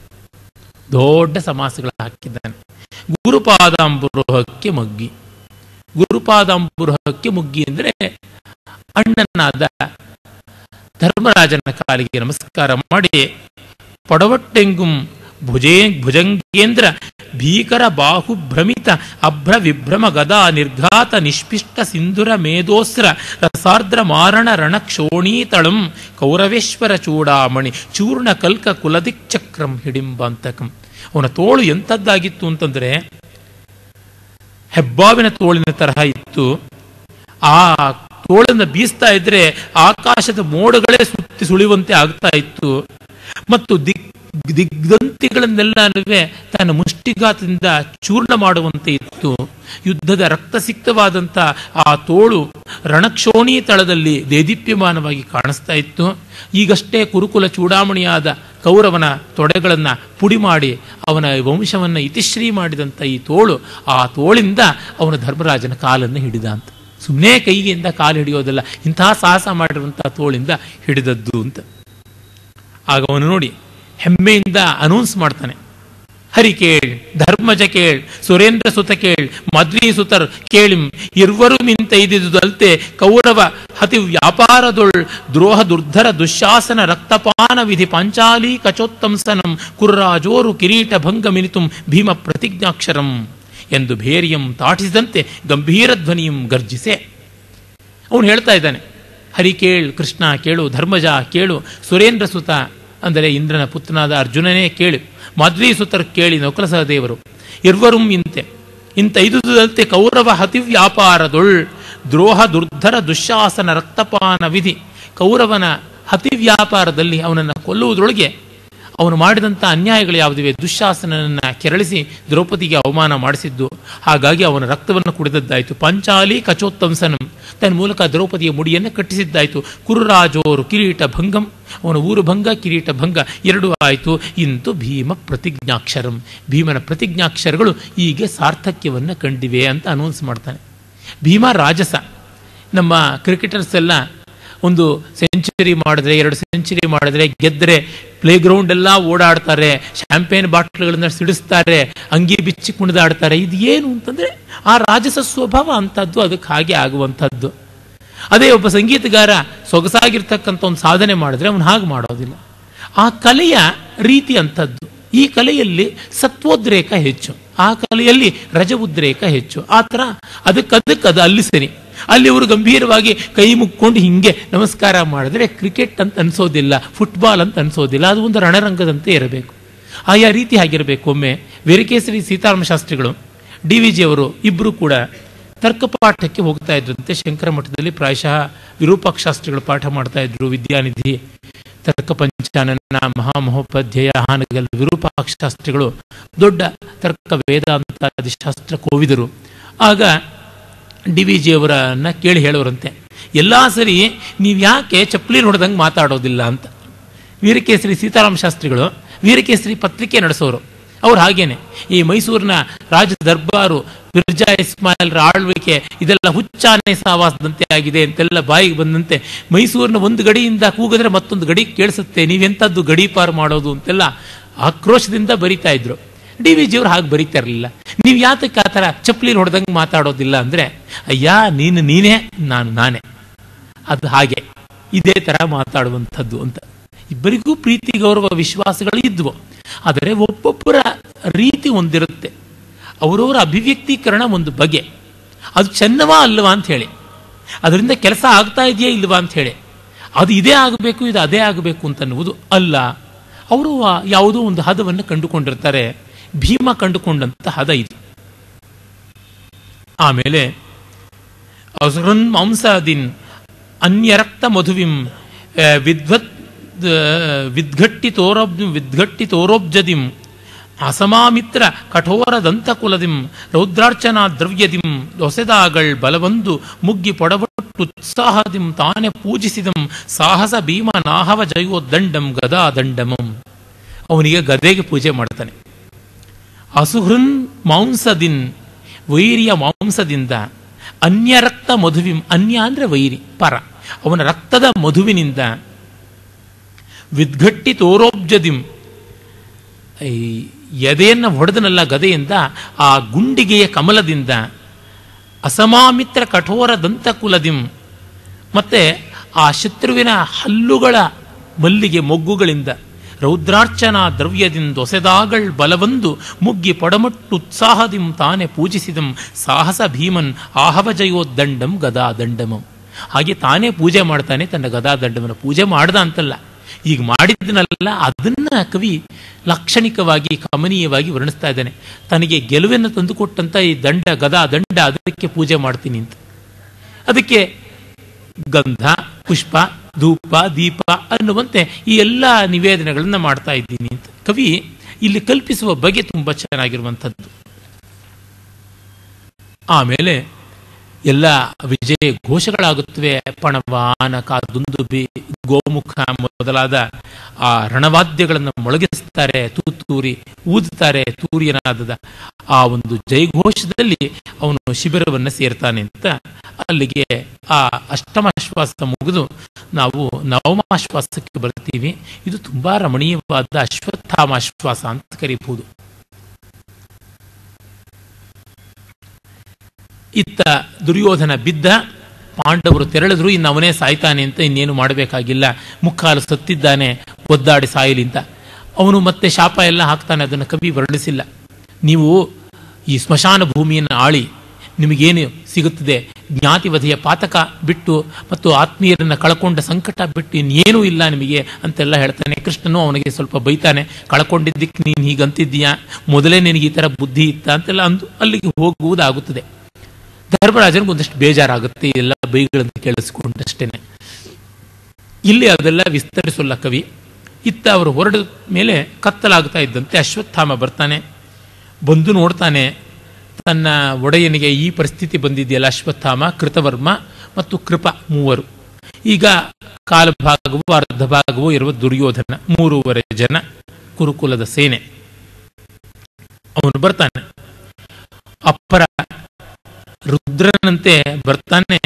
ದೊಡ್ಡ ಸಮಾಸಗಳು ಹಾಕಿದ್ದಾನೆ ಗುರುಪಾದಾಂಬುರುಹಕ್ಕೆ ಮಗ್ಗಿ ಗುರುಪಾದಾಂಬುರುಹಕ್ಕೆ ಮುಗ್ಗಿ ಅಂದರೆ ಅಣ್ಣನಾದ ಧರ್ಮರಾಜನ ಕಾಲಿಗೆ ನಮಸ್ಕಾರ ಮಾಡಿ ಪೊಡವಟ್ಟೆಂಗುಂ ಭುಜೇ ಭುಜಂಗೇಂದ್ರ ಭೀಕರ ಬಾಹು ಭ್ರಮಿತ ಅಭ್ರ ವಿಭ್ರಮ ಗದಾ ನಿರ್ಘಾತ ನಿಷ್ಪಿಷ್ಟ ಸಿಂಧುರ ಮೇಧೋಸ್ರ ರಸಾರ್ದ್ರ ಮಾರಣ ರಣ ಕ್ಷೋಣೀತಳಂ ಕೌರವೇಶ್ವರ ಚೂಡಾಮಣಿ ಚೂರ್ಣ ಕಲ್ಕ ಕುಲದಿಕ್ ಚಕ್ರಂ ಹಿಡಿಂಬಾಂತಕಂ ಅವನ ತೋಳು ಎಂಥದ್ದಾಗಿತ್ತು ಅಂತಂದ್ರೆ ಹೆಬ್ಬಾವಿನ ತೋಳಿನ ತರಹ ಇತ್ತು ಆ ತೋಳನ್ನು ಬೀಸ್ತಾ ಇದ್ರೆ ಆಕಾಶದ ಮೋಡಗಳೇ ಸುತ್ತಿ ಸುಳಿಯುವಂತೆ ಆಗ್ತಾ ಇತ್ತು ಮತ್ತು ದಿಕ್ ದಿಗ್ದಂತಿಗಳನ್ನೆಲ್ಲನೂ ತನ್ನ ಮುಷ್ಟಿಘಾತದಿಂದ ಚೂರ್ಣ ಮಾಡುವಂತೆ ಇತ್ತು ಯುದ್ಧದ ರಕ್ತಸಿಕ್ತವಾದಂಥ ಆ ತೋಳು ರಣಕ್ಷೋಣಿ ತಳದಲ್ಲಿ ದೇದೀಪ್ಯಮಾನವಾಗಿ ಕಾಣಿಸ್ತಾ ಇತ್ತು ಈಗಷ್ಟೇ ಕುರುಕುಲ ಚೂಡಾಮಣಿಯಾದ ಕೌರವನ ತೊಡೆಗಳನ್ನು ಪುಡಿ ಮಾಡಿ ಅವನ ವಂಶವನ್ನು ಇತಿಶ್ರೀ ಮಾಡಿದಂಥ ಈ ತೋಳು ಆ ತೋಳಿಂದ ಅವನ ಧರ್ಮರಾಜನ ಕಾಲನ್ನು ಹಿಡಿದ ಅಂತ ಸುಮ್ಮನೆ ಕೈಯಿಂದ ಕಾಲು ಹಿಡಿಯೋದಲ್ಲ ಇಂತಹ ಸಾಹಸ ಮಾಡಿರುವಂಥ ತೋಳಿಂದ ಹಿಡಿದದ್ದು ಅಂತ ಆಗ ಅವನು ನೋಡಿ ಹೆಮ್ಮೆಯಿಂದ ಅನೌನ್ಸ್ ಮಾಡ್ತಾನೆ ಹರಿ ಕೇಳ್ ಧರ್ಮಜ ಕೇಳ್ ಸುರೇಂದ್ರ ಸುತ ಕೇಳ್ ಮದ್ರಿ ಸುತರ್ ಕೇಳಿಂ ಇರ್ವರು ಮಿಂತೈದಿದುದಲ್ತೆ ಕೌರವ ಹತಿ ವ್ಯಾಪಾರದೊಳ್ ದ್ರೋಹ ದುರ್ಧರ ದುಶಾಸನ ರಕ್ತಪಾನ ವಿಧಿ ಪಾಂಚಾಲಿ ಕಚೋತ್ತಂಸನಂ ಕುರ್ರಾಜೋರು ಕಿರೀಟ ಭಂಗ ಮಿನಿತುಂ ಭೀಮ ಪ್ರತಿಜ್ಞಾಕ್ಷರಂ ಎಂದು ಭೇರಿಯಂ ತಾಟಿಸಿದಂತೆ ಗಂಭೀರ ಧ್ವನಿಯಂ ಗರ್ಜಿಸೆ ಅವನು ಹೇಳ್ತಾ ಇದ್ದಾನೆ ಹರಿ ಕೇಳ್ ಕೃಷ್ಣ ಕೇಳು ಧರ್ಮಜ ಕೇಳು ಸುರೇಂದ್ರ ಸುತ ಅಂದರೆ ಇಂದ್ರನ ಪುತ್ರನಾದ ಅರ್ಜುನನೇ ಕೇಳಿ ಮಾದ್ರಿ ಸುತರ್ ಕೇಳಿ ನೌಕಲ ಸಹದೇವರು ಇರ್ವರುಂ ಇಂತೆ ಇಂತ ಇದುದಂತೆ ಕೌರವ ಹತಿ ವ್ಯಾಪಾರದೊಳ್ ದ್ರೋಹ ದುರ್ಧರ ದುಶ್ಯಾಸನ ರಕ್ತಪಾನ ವಿಧಿ ಕೌರವನ ಹತಿ ವ್ಯಾಪಾರದಲ್ಲಿ ಅವನನ್ನು ಕೊಲ್ಲುವುದರೊಳಗೆ ಅವನು ಮಾಡಿದಂಥ ಅನ್ಯಾಯಗಳು ಯಾವುದಿವೆ ದುಶ್ಯಾಸನನ್ನ ಕೆರಳಿಸಿ ದ್ರೌಪದಿಗೆ ಅವಮಾನ ಮಾಡಿಸಿದ್ದು ಹಾಗಾಗಿ ಅವನ ರಕ್ತವನ್ನು ಕುಡಿದದ್ದಾಯಿತು ಪಂಚಾಲಿ ಕಚೋತ್ತಂಸನಂ ತನ್ನ ಮೂಲಕ ದ್ರೌಪದಿಯ ಮುಡಿಯನ್ನು ಕಟ್ಟಿಸಿದ್ದಾಯಿತು ಕುರುರಾಜೋರು ಕಿರೀಟ ಭಂಗಂ ಅವನ ಊರು ಭಂಗ ಕಿರೀಟ ಭಂಗ ಎರಡೂ ಆಯಿತು ಇಂತು ಭೀಮ ಪ್ರತಿಜ್ಞಾಕ್ಷರಂ ಭೀಮನ ಪ್ರತಿಜ್ಞಾಕ್ಷರಗಳು ಹೀಗೆ ಸಾರ್ಥಕ್ಯವನ್ನು ಕಂಡಿವೆ ಅಂತ ಅನೌನ್ಸ್ ಮಾಡ್ತಾನೆ ಭೀಮ ರಾಜಸ ನಮ್ಮ ಕ್ರಿಕೆಟರ್ಸ್ ಎಲ್ಲ ಒಂದು ಸೆಂಚುರಿ ಮಾಡಿದ್ರೆ ಎರಡು ಸೆಂಚುರಿ ಮಾಡಿದ್ರೆ ಗೆದ್ದರೆ ಪ್ಲೇ ಗ್ರೌಂಡ್ ಎಲ್ಲ ಓಡಾಡ್ತಾರೆ ಶ್ಯಾಂಪೇನ್ ಬಾಟ್ಲ್ಗಳನ್ನ ಸಿಡಿಸ್ತಾರೆ ಅಂಗಿ ಬಿಚ್ಚಿ ಕುಣಿದಾಡ್ತಾರೆ ಇದು ಏನು ಅಂತಂದ್ರೆ ಆ ರಾಜಸ ಸ್ವಭಾವ ಅಂತದ್ದು ಅದಕ್ಕೆ ಹಾಗೆ ಆಗುವಂಥದ್ದು ಅದೇ ಒಬ್ಬ ಸಂಗೀತಗಾರ ಸೊಗಸಾಗಿರ್ತಕ್ಕಂಥ ಒಂದು ಸಾಧನೆ ಮಾಡಿದ್ರೆ ಅವನು ಹಾಗೆ ಮಾಡೋದಿಲ್ಲ ಆ ಕಲೆಯ ರೀತಿ ಅಂಥದ್ದು ಈ ಕಲೆಯಲ್ಲಿ ಸತ್ವೋದ್ರೇಕ ಹೆಚ್ಚು ಆ ಕಲೆಯಲ್ಲಿ ರಜ ಉದ್ರೇಕ ಹೆಚ್ಚು ಆ ಥರ ಅದಕ್ಕದಕ್ಕೆ ಅದು ಅಲ್ಲಿ ಸರಿ ಅಲ್ಲಿ ಅವರು ಗಂಭೀರವಾಗಿ ಕೈ ಮುಕ್ಕೊಂಡು ಹಿಂಗೆ ನಮಸ್ಕಾರ ಮಾಡಿದ್ರೆ ಕ್ರಿಕೆಟ್ ಅಂತ ಅನ್ಸೋದಿಲ್ಲ ಫುಟ್ಬಾಲ್ ಅಂತ ಅನ್ಸೋದಿಲ್ಲ ಅದು ಒಂದು ರಣರಂಗದಂತೆ ಇರಬೇಕು ಆಯಾ ರೀತಿ ಆಗಿರಬೇಕು ಒಮ್ಮೆ ವೀರಕೇಸರಿ ಸೀತಾರಾಮ ಶಾಸ್ತ್ರಿಗಳು ಡಿ ವಿ ಜಿ ಅವರು ಇಬ್ಬರು ಕೂಡ ತರ್ಕಪಾಠಕ್ಕೆ ಹೋಗ್ತಾ ಇದ್ರಂತೆ ಶಂಕರ ಮಠದಲ್ಲಿ ಪ್ರಾಯಶಃ ವಿರೂಪಾಕ್ಷ ಶಾಸ್ತ್ರಿಗಳು ಪಾಠ ಮಾಡ್ತಾ ಇದ್ರು ವಿದ್ಯಾನಿಧಿ ತರ್ಕ ಪಂಚಾನನ ಮಹಾಮಹೋಪಾಧ್ಯಾಯ ಹಾನಗಲ್ ವಿರೂಪಾಕ್ಷ ಶಾಸ್ತ್ರಿಗಳು ದೊಡ್ಡ ತರ್ಕ ವೇದಾಂತ ಶಾಸ್ತ್ರ ಕೋವಿದರು ಆಗ ಡಿ ವಿ ಜಿ ಅವರನ್ನ ಕೇಳಿ ಹೇಳೋರಂತೆ ಎಲ್ಲ ಸರಿ ನೀವು ಯಾಕೆ ಚಪ್ಪಲಿ ನೋಡ್ದಂಗೆ ಮಾತಾಡೋದಿಲ್ಲ ಅಂತ ವೀರಕೇಸರಿ ಸೀತಾರಾಮ ಶಾಸ್ತ್ರಿಗಳು ವೀರಕೇಸರಿ ಪತ್ರಿಕೆ ನಡೆಸೋರು ಅವ್ರು ಹಾಗೇನೆ ಈ ಮೈಸೂರಿನ ರಾಜ ದರ್ಬಾರು ಮಿರ್ಜಾ ಇಸ್ಮಾಯಿಲ್ರ ಆಳ್ವಿಕೆ ಇದೆಲ್ಲ ಹುಚ್ಚಾನೆ ಸಾವಾಸದಂತೆ ಆಗಿದೆ ಅಂತೆಲ್ಲ ಬಾಯಿಗೆ ಬಂದಂತೆ ಮೈಸೂರಿನ ಒಂದು ಗಡಿಯಿಂದ ಕೂಗಿದ್ರೆ ಮತ್ತೊಂದು ಗಡಿ ಕೇಳಿಸುತ್ತೆ ನೀವೆಂಥದ್ದು ಗಡೀಪಾರು ಮಾಡೋದು ಅಂತೆಲ್ಲ ಆಕ್ರೋಶದಿಂದ ಬರಿತಾ ಇದ್ರು ಡಿ ವಿ ಜಿಯವ್ರು ಹಾಗೆ ಬರೀತಾ ಇರಲಿಲ್ಲ ನೀವು ಯಾತಕ್ಕೆ ಆ ಥರ ಚಪ್ಪಲಿ ನೋಡ್ದಂಗೆ ಮಾತಾಡೋದಿಲ್ಲ ಅಂದರೆ ಅಯ್ಯ ನೀನು ನೀನೇ ನಾನು ನಾನೇ ಅದು ಹಾಗೆ ಇದೇ ಥರ ಮಾತಾಡುವಂಥದ್ದು ಅಂತ ಇಬ್ಬರಿಗೂ ಪ್ರೀತಿ ಗೌರವ ವಿಶ್ವಾಸಗಳು ಇದ್ವು ಆದರೆ ಒಬ್ಬೊಬ್ಬರ ರೀತಿ ಒಂದಿರುತ್ತೆ ಅವರವರ ಅಭಿವ್ಯಕ್ತೀಕರಣ ಒಂದು ಬಗೆ ಅದು ಚೆನ್ನವಾ ಅಲ್ವಾ ಅಂತ ಹೇಳಿ ಅದರಿಂದ ಕೆಲಸ ಆಗ್ತಾ ಇದೆಯಾ ಇಲ್ವಾ ಅಂತ ಹೇಳಿ ಅದು ಇದೇ ಆಗಬೇಕು ಇದು ಅದೇ ಆಗಬೇಕು ಅಂತನ್ನುವುದು ಅಲ್ಲ ಅವರು ಯಾವುದೋ ಒಂದು ಹದವನ್ನು ಕಂಡುಕೊಂಡಿರ್ತಾರೆ ಭೀಮ ಕಂಡುಕೊಂಡಂತ ಹದ ಇದು ಆಮೇಲೆ ಅಸುರನ್ ಮಾಂಸಾದಿನ್ ಅನ್ಯರಕ್ತ ಮಧುವಿಂ ವಿದ್ವತ್ ವಿದ್ಘಟ್ಟಿ ತೋರೋಬ್ ವಿದ್ಘಟ್ಟಿ ತೋರೋಬ್ಜದಿಂ ಅಸಮಾಮಿತ್ರ ಕಠೋರ ದಂತಕುಲದಿಂ ರೌದ್ರಾರ್ಚನಾ ದ್ರವ್ಯದಿಂ ದೊಸೆದಾಗಳ್ ಬಲವಂದು ಮುಗ್ಗಿ ಪೊಡಬಟ್ಟು ಉತ್ಸಾಹದಿಂ ತಾನೆ ಪೂಜಿಸಿದಂ ಸಾಹಸ ಭೀಮ ನಾಹವ ಜಯೋದಂಡಂ ಗದಾ ದಂಡಮಂ ಅವನಿಗೆ ಗದೆಗೆ ಪೂಜೆ ಮಾಡ್ತಾನೆ ಅಸುಹೃನ್ ಮಾಂಸದಿನ್ ವೈರಿಯ ಮಾಂಸದಿಂದ ಅನ್ಯ ರಕ್ತ ಮಧುವಿಂ ಅನ್ಯ ಅಂದ್ರೆ ವೈರಿ ಪರ ಅವನ ರಕ್ತದ ಮಧುವಿನಿಂದ ವಿದ್ಘಟ್ಟಿ ತೋರೋಬ್ಜದಿಂ ಈ ಎದೆಯನ್ನು ಹೊಡೆದನಲ್ಲ ಗದೆಯಿಂದ ಆ ಗುಂಡಿಗೆಯ ಕಮಲದಿಂದ ಅಸಮಾಮಿತ್ರ ಕಠೋರ ದಂತಕುಲದಿಂ ಮತ್ತೆ ಆ ಶತ್ರುವಿನ ಹಲ್ಲುಗಳ ಮಲ್ಲಿಗೆ ಮೊಗ್ಗುಗಳಿಂದ ರೌದ್ರಾರ್ಚನಾ ದ್ರವ್ಯದಿಂದ ಒಸೆದಾಗಳ್ ಬಲವಂದು ಮುಗ್ಗಿ ಪೊಡಮಟ್ಟು ಉತ್ಸಾಹದಿಂ ತಾನೆ ಪೂಜಿಸಿದಂ ಸಾಹಸ ಭೀಮನ್ ಆಹವ ಜಯೋದಂಡಂ ಗದಾ ದಂಡಮಂ ಹಾಗೆ ತಾನೇ ಪೂಜೆ ಮಾಡ್ತಾನೆ ತನ್ನ ಗದಾ ದಂಡಮನ ಪೂಜೆ ಮಾಡ್ದ ಅಂತಲ್ಲ ಈಗ ಮಾಡಿದ್ದನಲ್ಲ ಅದನ್ನ ಕವಿ ಲಾಕ್ಷಣಿಕವಾಗಿ ಕಮನೀಯವಾಗಿ ವರ್ಣಿಸ್ತಾ ಇದ್ದಾನೆ ತನಗೆ ಗೆಲುವನ್ನು ತಂದುಕೊಟ್ಟಂತ ಈ ದಂಡ ಗದಾ ದಂಡ ಅದಕ್ಕೆ ಪೂಜೆ ಮಾಡ್ತೀನಿ ಅಂತ ಅದಕ್ಕೆ ಗಂಧ ಪುಷ್ಪ ಧೂಪ ದೀಪ ಅನ್ನುವಂತೆ ಈ ಎಲ್ಲ ನಿವೇದನೆಗಳನ್ನ ಮಾಡ್ತಾ ಇದ್ದೀನಿ ಅಂತ ಕವಿ ಇಲ್ಲಿ ಕಲ್ಪಿಸುವ ಬಗೆ ತುಂಬ ಚೆನ್ನಾಗಿರುವಂಥದ್ದು ಆಮೇಲೆ ಎಲ್ಲ ವಿಜಯ ಘೋಷಗಳಾಗುತ್ತವೆ ಪಣವಾನಕ ದುಂದುಬಿ ಗೋಮುಖ ಮೊದಲಾದ ಆ ರಣವಾದ್ಯಗಳನ್ನು ಮೊಳಗಿಸ್ತಾರೆ ತೂತೂರಿ ಊದುತ್ತಾರೆ ತೂರಿಯನಾದದ ಆ ಒಂದು ಜಯಘೋಷದಲ್ಲಿ ಅವನು ಶಿಬಿರವನ್ನು ಸೇರ್ತಾನೆ ಅಂತ ಅಲ್ಲಿಗೆ ಆ ಅಷ್ಟಮಾಶ್ವಾಸ ಮುಗಿದು ನಾವು ನವಮಾಶ್ವಾಸಕ್ಕೆ ಬರ್ತೀವಿ ಇದು ತುಂಬಾ ರಮಣೀಯವಾದ ಅಶ್ವತ್ಥಾಮಾಶ್ವಾಸ ಅಂತ ಕರೀಬಹುದು ಇತ್ತ ದುರ್ಯೋಧನ ಬಿದ್ದ ಪಾಂಡವರು ತೆರಳಿದ್ರು ಇನ್ನು ಅವನೇ ಸಾಯ್ತಾನೆ ಅಂತ ಇನ್ನೇನು ಮಾಡಬೇಕಾಗಿಲ್ಲ ಮುಕ್ಕಾಲು ಸತ್ತಿದ್ದಾನೆ ಒದ್ದಾಡಿ ಸಾಯಲಿ ಅಂತ ಅವನು ಮತ್ತೆ ಶಾಪ ಎಲ್ಲ ಹಾಕ್ತಾನೆ ಅದನ್ನು ಕವಿ ವರ್ಣಿಸಿಲ್ಲ ನೀವು ಈ ಸ್ಮಶಾನ ಭೂಮಿಯನ್ನು ಆಳಿ ನಿಮಗೇನು ಸಿಗುತ್ತದೆ ಜ್ಞಾತಿವಧೆಯ ಪಾತಕ ಬಿಟ್ಟು ಮತ್ತು ಆತ್ಮೀಯರನ್ನ ಕಳ್ಕೊಂಡ ಸಂಕಟ ಬಿಟ್ಟು ಇನ್ನೇನೂ ಇಲ್ಲ ನಿಮಗೆ ಅಂತೆಲ್ಲ ಹೇಳ್ತಾನೆ ಕೃಷ್ಣನು ಅವನಿಗೆ ಸ್ವಲ್ಪ ಬೈತಾನೆ ಕಳ್ಕೊಂಡಿದ್ದಕ್ಕೆ ನೀನು ಹೀಗಂತಿದ್ದೀಯಾ ಮೊದಲೇ ನಿನಗೆ ಈ ಥರ ಬುದ್ಧಿ ಇತ್ತ ಅಂತೆಲ್ಲ ಅಂದು ಅಲ್ಲಿಗೆ ಹೋಗುವುದಾಗುತ್ತದೆ ಧರ್ಮರಾಜನಿಗೆ ಒಂದಷ್ಟು ಬೇಜಾರಾಗುತ್ತೆ ಎಲ್ಲ ಬೈಗಳನ್ನು ಕೇಳಿಸ್ಕೊಂಡಷ್ಟೇನೆ ಇಲ್ಲಿ ಅದೆಲ್ಲ ವಿಸ್ತರಿಸಲ್ಲ ಕವಿ ಇತ್ತ ಅವರು ಹೊರಡ ಮೇಲೆ ಕತ್ತಲಾಗ್ತಾ ಇದ್ದಂತೆ ಅಶ್ವತ್ಥಾಮ ಬರ್ತಾನೆ ಬಂದು ನೋಡ್ತಾನೆ ತನ್ನ ಒಡೆಯನಿಗೆ ಈ ಪರಿಸ್ಥಿತಿ ಬಂದಿದೆಯಲ್ಲ ಅಶ್ವತ್ಥಾಮ ಕೃತವರ್ಮ ಮತ್ತು ಕೃಪ ಮೂವರು ಈಗ ಕಾಲಭಾಗವೂ ಅರ್ಧ ಭಾಗವೂ ಇರುವ ದುರ್ಯೋಧನ ಮೂರುವರೆ ಜನ ಕುರುಕುಲದ ಸೇನೆ ಅವನು ಬರ್ತಾನೆ ಅಪ್ಪರ ರುದ್ರನಂತೆ ಬರ್ತಾನೆ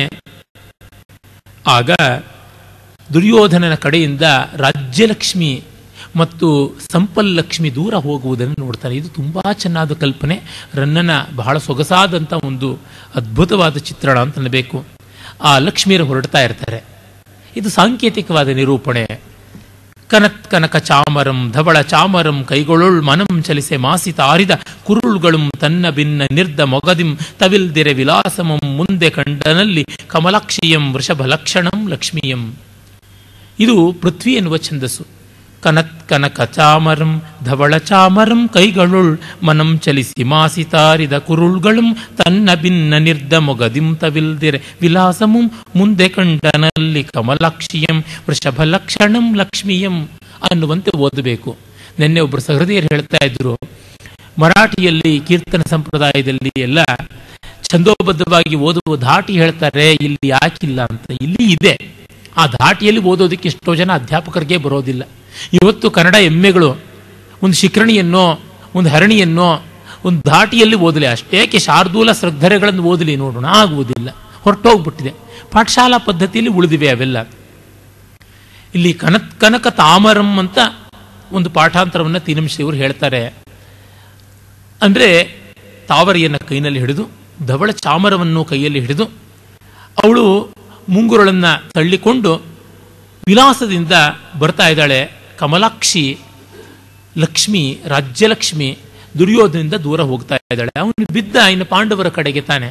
ಆಗ ದುರ್ಯೋಧನನ ಕಡೆಯಿಂದ ರಾಜ್ಯಲಕ್ಷ್ಮಿ ಮತ್ತು ಸಂಪಲ್ಲಕ್ಷ್ಮಿ ದೂರ ಹೋಗುವುದನ್ನು ನೋಡ್ತಾನೆ ಇದು ತುಂಬಾ ಚೆನ್ನಾದ ಕಲ್ಪನೆ ರನ್ನನ ಬಹಳ ಸೊಗಸಾದಂಥ ಒಂದು ಅದ್ಭುತವಾದ ಚಿತ್ರಣ ಅಂತ ಅನ್ನಬೇಕು ಆ ಲಕ್ಷ್ಮಿಯರು ಹೊರಡ್ತಾ ಇರ್ತಾರೆ ಇದು ಸಾಂಕೇತಿಕವಾದ ನಿರೂಪಣೆ ಕನತ್ ಕನಕ ಚಾಮರಂ ಧವಳ ಚಾಮರಂ ಕೈಗೊಳ್ಳುಳ್ ಮನಂ ಚಲಿಸೆ ಮಾಸಿತ ಆರಿದ ಕುರುಳುಗಳು ತನ್ನ ಭಿನ್ನ ನಿರ್ದ ಮೊಗದಿಂ ತವಿಲ್ದಿರೆ ವಿಲಾಸಮಂ ಮುಂದೆ ಕಂಡನಲ್ಲಿ ಕಮಲಾಕ್ಷಿಯಂ ವೃಷಭ ಲಕ್ಷಣಂ ಲಕ್ಷ್ಮಿಯಂ ಇದು ಪೃಥ್ವಿ ಎನ್ನುವ ಛಂದಸ್ಸು ಕನತ್ ಕನಕ ಚಾಮರಂ ಧವಳ ಚಾಮರಂ ಕೈಗಳುಳ್ ಮನಂ ಚಲಿಸಿ ಮಾಸಿತಾರಿದ ಕುರುಳ್ಗಳು ತನ್ನ ಭಿನ್ನ ನಿರ್ದ ಮೊಗದಿಂ ತವಿಲ್ದಿರೆ ವಿಲಾಸಮುಂ ಮುಂದೆ ಕಂಡನಲ್ಲಿ ಕಮಲಾಕ್ಷಿಯಂ ವೃಷಭ ಲಕ್ಷಣಂ ಲಕ್ಷ್ಮಿಯಂ ಅನ್ನುವಂತೆ ಓದಬೇಕು ನಿನ್ನೆ ಒಬ್ಬರು ಸಹೃದಯರು ಹೇಳ್ತಾ ಇದ್ರು ಮರಾಠಿಯಲ್ಲಿ ಕೀರ್ತನ ಸಂಪ್ರದಾಯದಲ್ಲಿ ಎಲ್ಲ ಛಂದೋಬದ್ಧವಾಗಿ ಓದುವ ಧಾಟಿ ಹೇಳ್ತಾರೆ ಇಲ್ಲಿ ಯಾಕಿಲ್ಲ ಅಂತ ಇಲ್ಲಿ ಇದೆ ಆ ಧಾಟಿಯಲ್ಲಿ ಓದೋದಕ್ಕೆ ಎಷ್ಟೋ ಜನ ಅಧ್ಯಾಪಕರಿಗೆ ಬರೋದಿಲ್ಲ ಇವತ್ತು ಕನ್ನಡ ಎಮ್ಮೆಗಳು ಒಂದು ಶಿಖರಣಿಯನ್ನೋ ಒಂದು ಹರಣಿಯನ್ನೋ ಒಂದು ಧಾಟಿಯಲ್ಲಿ ಓದಲಿ ಅಷ್ಟೇಕೆ ಶಾರ್ದೂಲ ಶ್ರದ್ಧರೆಗಳನ್ನು ಓದಲಿ ನೋಡೋಣ ಆಗುವುದಿಲ್ಲ ಹೊರಟೋಗ್ಬಿಟ್ಟಿದೆ ಪಾಠಶಾಲಾ ಪದ್ಧತಿಯಲ್ಲಿ ಉಳಿದಿವೆ ಅವೆಲ್ಲ ಇಲ್ಲಿ ಕನಕ್ ಕನಕ ತಾಮರಂ ಅಂತ ಒಂದು ಪಾಠಾಂತರವನ್ನು ತೀನಂಶಿಯವರು ಹೇಳ್ತಾರೆ ಅಂದರೆ ತಾವರಿಯನ್ನು ಕೈನಲ್ಲಿ ಹಿಡಿದು ಧವಳ ಚಾಮರವನ್ನು ಕೈಯಲ್ಲಿ ಹಿಡಿದು ಅವಳು ಮುಂಗುರುಳನ್ನು ತಳ್ಳಿಕೊಂಡು ವಿಲಾಸದಿಂದ ಬರ್ತಾ ಇದ್ದಾಳೆ ಕಮಲಾಕ್ಷಿ ಲಕ್ಷ್ಮಿ ರಾಜ್ಯಲಕ್ಷ್ಮಿ ದುರ್ಯೋಧನಿಂದ ದೂರ ಹೋಗ್ತಾ ಇದ್ದಾಳೆ ಅವನು ಬಿದ್ದ ಇನ್ನು ಪಾಂಡವರ ಕಡೆಗೆ ತಾನೆ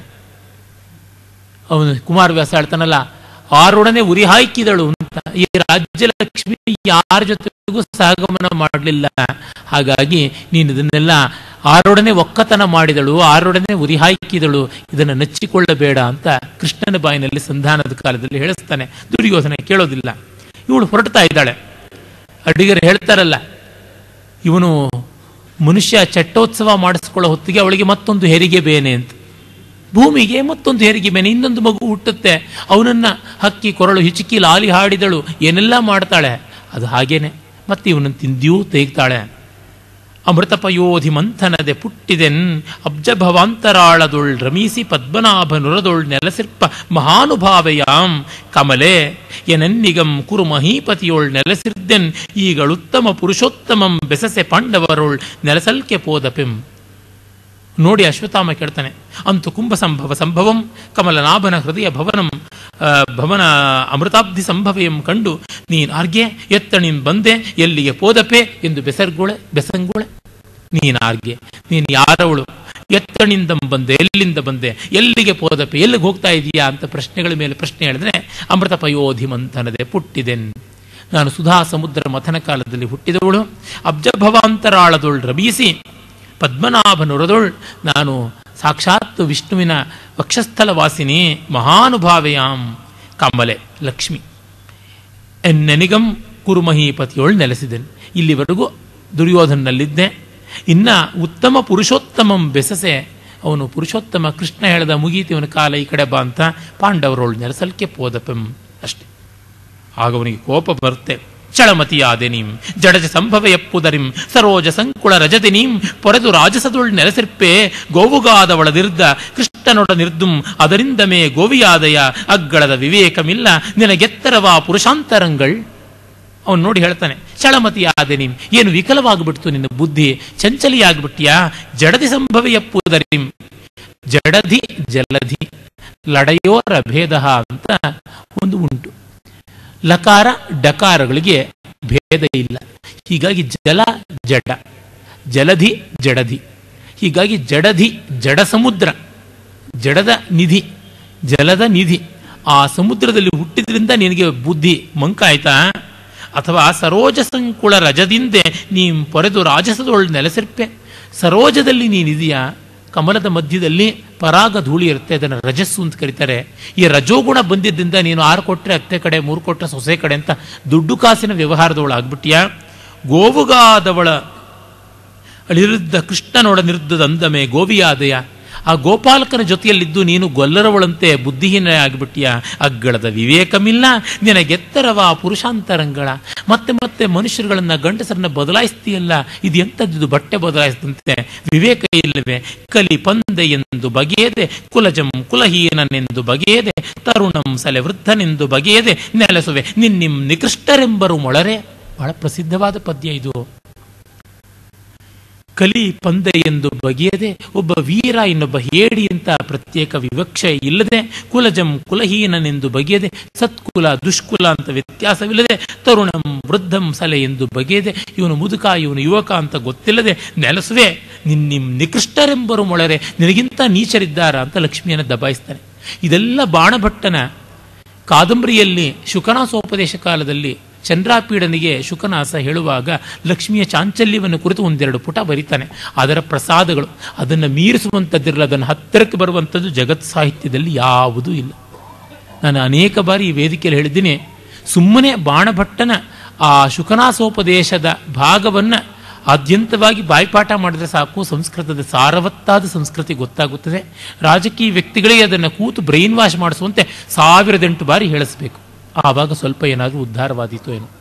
ಅವನು ಕುಮಾರವ್ಯಾಸ ಹೇಳ್ತಾನಲ್ಲ ಆರೊಡನೆ ಉರಿ ಹಾಕಿದಳು ಅಂತ ಈ ರಾಜ್ಯಲಕ್ಷ್ಮಿ ಯಾರ ಜೊತೆಗೂ ಸಹಗಮನ ಮಾಡಲಿಲ್ಲ ಹಾಗಾಗಿ ನೀನು ಇದನ್ನೆಲ್ಲ ಆರೊಡನೆ ಒಕ್ಕತನ ಮಾಡಿದಳು ಆರೊಡನೆ ಉರಿ ಹಾಕಿದಳು ಇದನ್ನು ನಚ್ಚಿಕೊಳ್ಳಬೇಡ ಅಂತ ಕೃಷ್ಣನ ಬಾಯಿನಲ್ಲಿ ಸಂಧಾನದ ಕಾಲದಲ್ಲಿ ಹೇಳಿಸ್ತಾನೆ ದುರ್ಯೋಧನ ಕೇಳೋದಿಲ್ಲ ಇವಳು ಹೊರಡ್ತಾ ಇದ್ದಾಳೆ ಅಡಿಗರು ಹೇಳ್ತಾರಲ್ಲ ಇವನು ಮನುಷ್ಯ ಚಟ್ಟೋತ್ಸವ ಮಾಡಿಸ್ಕೊಳ್ಳೋ ಹೊತ್ತಿಗೆ ಅವಳಿಗೆ ಮತ್ತೊಂದು ಹೆರಿಗೆ ಬೇನೆ ಅಂತ ಭೂಮಿಗೆ ಮತ್ತೊಂದು ಹೆರಿಗೆ ಬೇನೆ ಇನ್ನೊಂದು ಮಗು ಹುಟ್ಟುತ್ತೆ ಅವನನ್ನ ಹಕ್ಕಿ ಕೊರಳು ಹಿಚುಕಿ ಲಾಲಿ ಹಾಡಿದಳು ಏನೆಲ್ಲ ಮಾಡ್ತಾಳೆ ಅದು ಹಾಗೇನೆ ಮತ್ತೆ ಇವನನ್ನು ತಿಂದಿಯೂ ತೆಗ್ತಾಳೆ ಅಮೃತಪಯೋಧಿ ಮಂಥನದೆ ಪುಟ್ಟಿದೆನ್ ಅಬ್ಜಭವಾಂತರಾಳದೊಳ್ ರಮೀಸಿ ಪದ್ಮನಾಭ ನುರದೊಳ್ ನೆಲಸಿರ್ಪ ಮಹಾನುಭಾವೆಯಾಂ ಕಮಲೆ ಎನನ್ನಿಗಂ ಕುರು ಮಹೀಪತಿಯೊಳ್ ನೆಲೆಸಿರ್ದೆನ್ ಈಗಳುತ್ತಮ ಪುರುಷೋತ್ತಮಂ ಬೆಸಸೆ ಪಾಂಡವರೊಳ್ ನೆಲಸಲ್ಕೆ ಪೋದಪೆಂ ನೋಡಿ ಅಶ್ವತ್ಥಾಮ ಕೇಳ್ತಾನೆ ಅಂತು ಕುಂಭ ಸಂಭವ ಸಂಭವಂ ಕಮಲನಾಭನ ಹೃದಯ ಭವನಂ ಭವನ ಅಮೃತಾಬ್ಧಿ ಸಂಭವೆಯಂ ಕಂಡು ನೀನ್ ಆರ್ಗೆ ಎತ್ತ ನೀನ್ ಬಂದೆ ಎಲ್ಲಿಗೆ ಪೋದಪೆ ಎಂದು ಬೆಸರ್ಗೋಳೆ ಬೆಸಂಗೋಳೆ ನೀನ್ ಆರ್ಗೆ ನೀನ್ ಯಾರವಳು ಎತ್ತಣಿಂದ ಬಂದೆ ಎಲ್ಲಿಂದ ಬಂದೆ ಎಲ್ಲಿಗೆ ಪೋದಪೆ ಎಲ್ಲಿಗೆ ಹೋಗ್ತಾ ಇದೀಯಾ ಅಂತ ಪ್ರಶ್ನೆಗಳ ಮೇಲೆ ಪ್ರಶ್ನೆ ಹೇಳಿದ್ರೆ ಅಮೃತ ಪಯೋಧಿ ಮಂಥನದೆ ಪುಟ್ಟಿದೆನ್ ನಾನು ಸುಧಾ ಸಮುದ್ರ ಮಥನ ಕಾಲದಲ್ಲಿ ಹುಟ್ಟಿದವಳು ಅಬ್ಜಭವಾಂತರಾಳದೊಳ್ ರಬೀಸಿ ಪದ್ಮನಾಭನುರದೊಳ್ ನಾನು ಸಾಕ್ಷಾತ್ ವಿಷ್ಣುವಿನ ವಕ್ಷಸ್ಥಲ ವಾಸಿನಿ ಮಹಾನುಭಾವೆಯಾಂ ಕಮಲೆ ಲಕ್ಷ್ಮಿ ಎನ್ನೆನಿಗಂ ಕುರುಮಹೀಪತಿಯೊಳ್ ನೆಲೆಸಿದೆನು ಇಲ್ಲಿವರೆಗೂ ದುರ್ಯೋಧನಲ್ಲಿದ್ದೆ ಇನ್ನ ಉತ್ತಮ ಪುರುಷೋತ್ತಮಂ ಬೆಸಸೆ ಅವನು ಪುರುಷೋತ್ತಮ ಕೃಷ್ಣ ಹೇಳ್ದ ಮುಗೀತಿ ಅವನ ಕಾಲ ಈ ಕಡೆ ಬಾ ಅಂತ ಪಾಂಡವರೋಳು ನೆಲಸಲ್ಕೆ ಪೋದಪಂ ಅಷ್ಟೆ ಆಗ ಅವನಿಗೆ ಕೋಪ ಬರುತ್ತೆ ಚಳಮತಿಯಾದೆ ನೀಂ ಜಡಜ ಸಂಭವ ಎಪ್ಪುದರಿಂ ಸರೋಜ ಸಂಕುಳ ರಜತಿ ನೀಂ ಪೊರೆದು ರಾಜಸದೊಳ್ ನೆಲೆಸಿರ್ಪೆ ಗೋವುಗಾದವಳದಿರ್ದ ಕೃಷ್ಣನೊಡ ನಿರ್ದುಂ ಅದರಿಂದ ಮೇ ಗೋವಿಯಾದಯ ಅಗ್ಗಳದ ವಿವೇಕಮಿಲ್ಲ ನಿನಗೆತ್ತರವಾ ಪುರುಷಾಂತರಂಗಳ್ ಅವನು ನೋಡಿ ಹೇಳ್ತಾನೆ ಚಳಮತಿಯಾದೆ ನೀಂ ಏನು ವಿಕಲವಾಗಿಬಿಡ್ತು ನಿನ್ನ ಬುದ್ಧಿ ಚಂಚಲಿಯಾಗ್ಬಿಟ್ಯಾ ಜಡದಿ ಸಂಭವ ಎಪ್ಪುದರಿಂ ಜಡಧಿ ಜಲಧಿ ಲಡೆಯೋರ ಭೇದ ಅಂತ ಒಂದು ಉಂಟು ಲಕಾರ ಡಕಾರಗಳಿಗೆ ಭೇದ ಇಲ್ಲ ಹೀಗಾಗಿ ಜಲ ಜಡ ಜಲಧಿ ಜಡಧಿ ಹೀಗಾಗಿ ಜಡಧಿ ಜಡ ಸಮುದ್ರ ಜಡದ ನಿಧಿ ಜಲದ ನಿಧಿ ಆ ಸಮುದ್ರದಲ್ಲಿ ಹುಟ್ಟಿದ್ರಿಂದ ನಿನಗೆ ಬುದ್ಧಿ ಮಂಕಾಯ್ತಾ ಅಥವಾ ಸರೋಜ ಸಂಕುಳ ರಜದಿಂದೆ ನೀ ಪೊರೆದು ರಾಜಸದೊಳ್ ನೆಲೆಸಿರ್ಪೆ ಸರೋಜದಲ್ಲಿ ನೀನಿದೆಯಾ ಕಮಲದ ಮಧ್ಯದಲ್ಲಿ ಪರಾಗ ಧೂಳಿ ಇರುತ್ತೆ ಅದನ್ನು ರಜಸ್ಸು ಅಂತ ಕರೀತಾರೆ ಈ ರಜೋಗುಣ ಬಂದಿದ್ದರಿಂದ ನೀನು ಆರು ಕೊಟ್ಟರೆ ಅತ್ತೆ ಕಡೆ ಮೂರು ಕೊಟ್ಟರೆ ಸೊಸೆ ಕಡೆ ಅಂತ ದುಡ್ಡು ಕಾಸಿನ ವ್ಯವಹಾರದವಳು ಆಗ್ಬಿಟ್ಟಿಯಾ ಗೋವುಗಾದವಳ ಅಳಿರುದ್ದ ಕೃಷ್ಣನೊಡ ನಿರ್ದದ ಅಂದಮೆ ಗೋವಿಯಾದಯ ಆ ಗೋಪಾಲಕನ ಜೊತೆಯಲ್ಲಿದ್ದು ನೀನು ಗೊಲ್ಲರವಳಂತೆ ಬುದ್ಧಿಹೀನ ಆಗಿಬಿಟ್ಟಿಯ ಅಗ್ಗಳದ ವಿವೇಕಮಿಲ್ಲ ನಿನಗೆತ್ತರವ ಪುರುಷಾಂತರಂಗಳ ಮತ್ತೆ ಮತ್ತೆ ಮನುಷ್ಯರುಗಳನ್ನ ಗಂಡಸರನ್ನ ಬದಲಾಯಿಸ್ತೀಯಲ್ಲ ಇದು ಎಂಥದ್ದು ಬಟ್ಟೆ ಬದಲಾಯಿಸಿದಂತೆ ವಿವೇಕ ಇಲ್ಲವೇ ಕಲಿ ಪಂದೆ ಎಂದು ಬಗೆಯದೆ ಕುಲಜಂ ಕುಲಹೀನನೆಂದು ಬಗೆಯದೆ ತರುಣಂ ಸಲೆ ವೃದ್ಧನೆಂದು ಬಗೆಯದೆ ನೆಲೆಸುವೆ ನಿನ್ನಿಂ ನಿಕೃಷ್ಟರೆಂಬರು ಮೊಳರೆ ಬಹಳ ಪ್ರಸಿದ್ಧವಾದ ಪದ್ಯ ಇದು ಕಲಿ ಪಂದೆ ಎಂದು ಬಗೆಯದೆ ಒಬ್ಬ ವೀರ ಇನ್ನೊಬ್ಬ ಹೇಡಿ ಅಂತ ಪ್ರತ್ಯೇಕ ವಿವಕ್ಷೆ ಇಲ್ಲದೆ ಕುಲಜಂ ಕುಲಹೀನನೆಂದು ಬಗೆಯದೆ ಸತ್ಕುಲ ದುಷ್ಕುಲ ಅಂತ ವ್ಯತ್ಯಾಸವಿಲ್ಲದೆ ತರುಣಂ ವೃದ್ಧಂ ಸಲೆ ಎಂದು ಬಗೆಯದೆ ಇವನು ಮುದುಕ ಇವನು ಯುವಕ ಅಂತ ಗೊತ್ತಿಲ್ಲದೆ ನೆಲೆಸುವೆ ನಿನ್ನಿಂ ನಿಕೃಷ್ಟರೆಂಬರು ಮೊಳರೆ ನಿನಗಿಂತ ನೀಚರಿದ್ದಾರ ಅಂತ ಲಕ್ಷ್ಮಿಯನ್ನು ದಬಾಯಿಸ್ತಾನೆ ಇದೆಲ್ಲ ಬಾಣಭಟ್ಟನ ಕಾದಂಬರಿಯಲ್ಲಿ ಶುಕನಾಸೋಪದೇಶ ಕಾಲದಲ್ಲಿ ಚಂದ್ರಾಪೀಡನಿಗೆ ಶುಕನಾಸ ಹೇಳುವಾಗ ಲಕ್ಷ್ಮಿಯ ಚಾಂಚಲ್ಯವನ್ನು ಕುರಿತು ಒಂದೆರಡು ಪುಟ ಬರೀತಾನೆ ಅದರ ಪ್ರಸಾದಗಳು ಅದನ್ನು ಮೀರಿಸುವಂಥದ್ದಿರಲ್ಲ ಅದನ್ನು ಹತ್ತಿರಕ್ಕೆ ಬರುವಂಥದ್ದು ಜಗತ್ ಸಾಹಿತ್ಯದಲ್ಲಿ ಯಾವುದೂ ಇಲ್ಲ ನಾನು ಅನೇಕ ಬಾರಿ ಈ ವೇದಿಕೆಯಲ್ಲಿ ಹೇಳಿದ್ದೀನಿ ಸುಮ್ಮನೆ ಬಾಣಭಟ್ಟನ ಆ ಶುಕನಾಸೋಪದೇಶದ ಭಾಗವನ್ನು ಆದ್ಯಂತವಾಗಿ ಬಾಯ್ಪಾಠ ಮಾಡಿದ್ರೆ ಸಾಕು ಸಂಸ್ಕೃತದ ಸಾರವತ್ತಾದ ಸಂಸ್ಕೃತಿ ಗೊತ್ತಾಗುತ್ತದೆ ರಾಜಕೀಯ ವ್ಯಕ್ತಿಗಳಿಗೆ ಅದನ್ನು ಕೂತು ಬ್ರೈನ್ ವಾಶ್ ಮಾಡಿಸುವಂತೆ ಸಾವಿರದೆಂಟು ಬಾರಿ ಹೇಳಿಸ್ಬೇಕು ಆವಾಗ ಸ್ವಲ್ಪ ಏನಾದರೂ ಉದ್ಧಾರವಾದೀತು ಏನು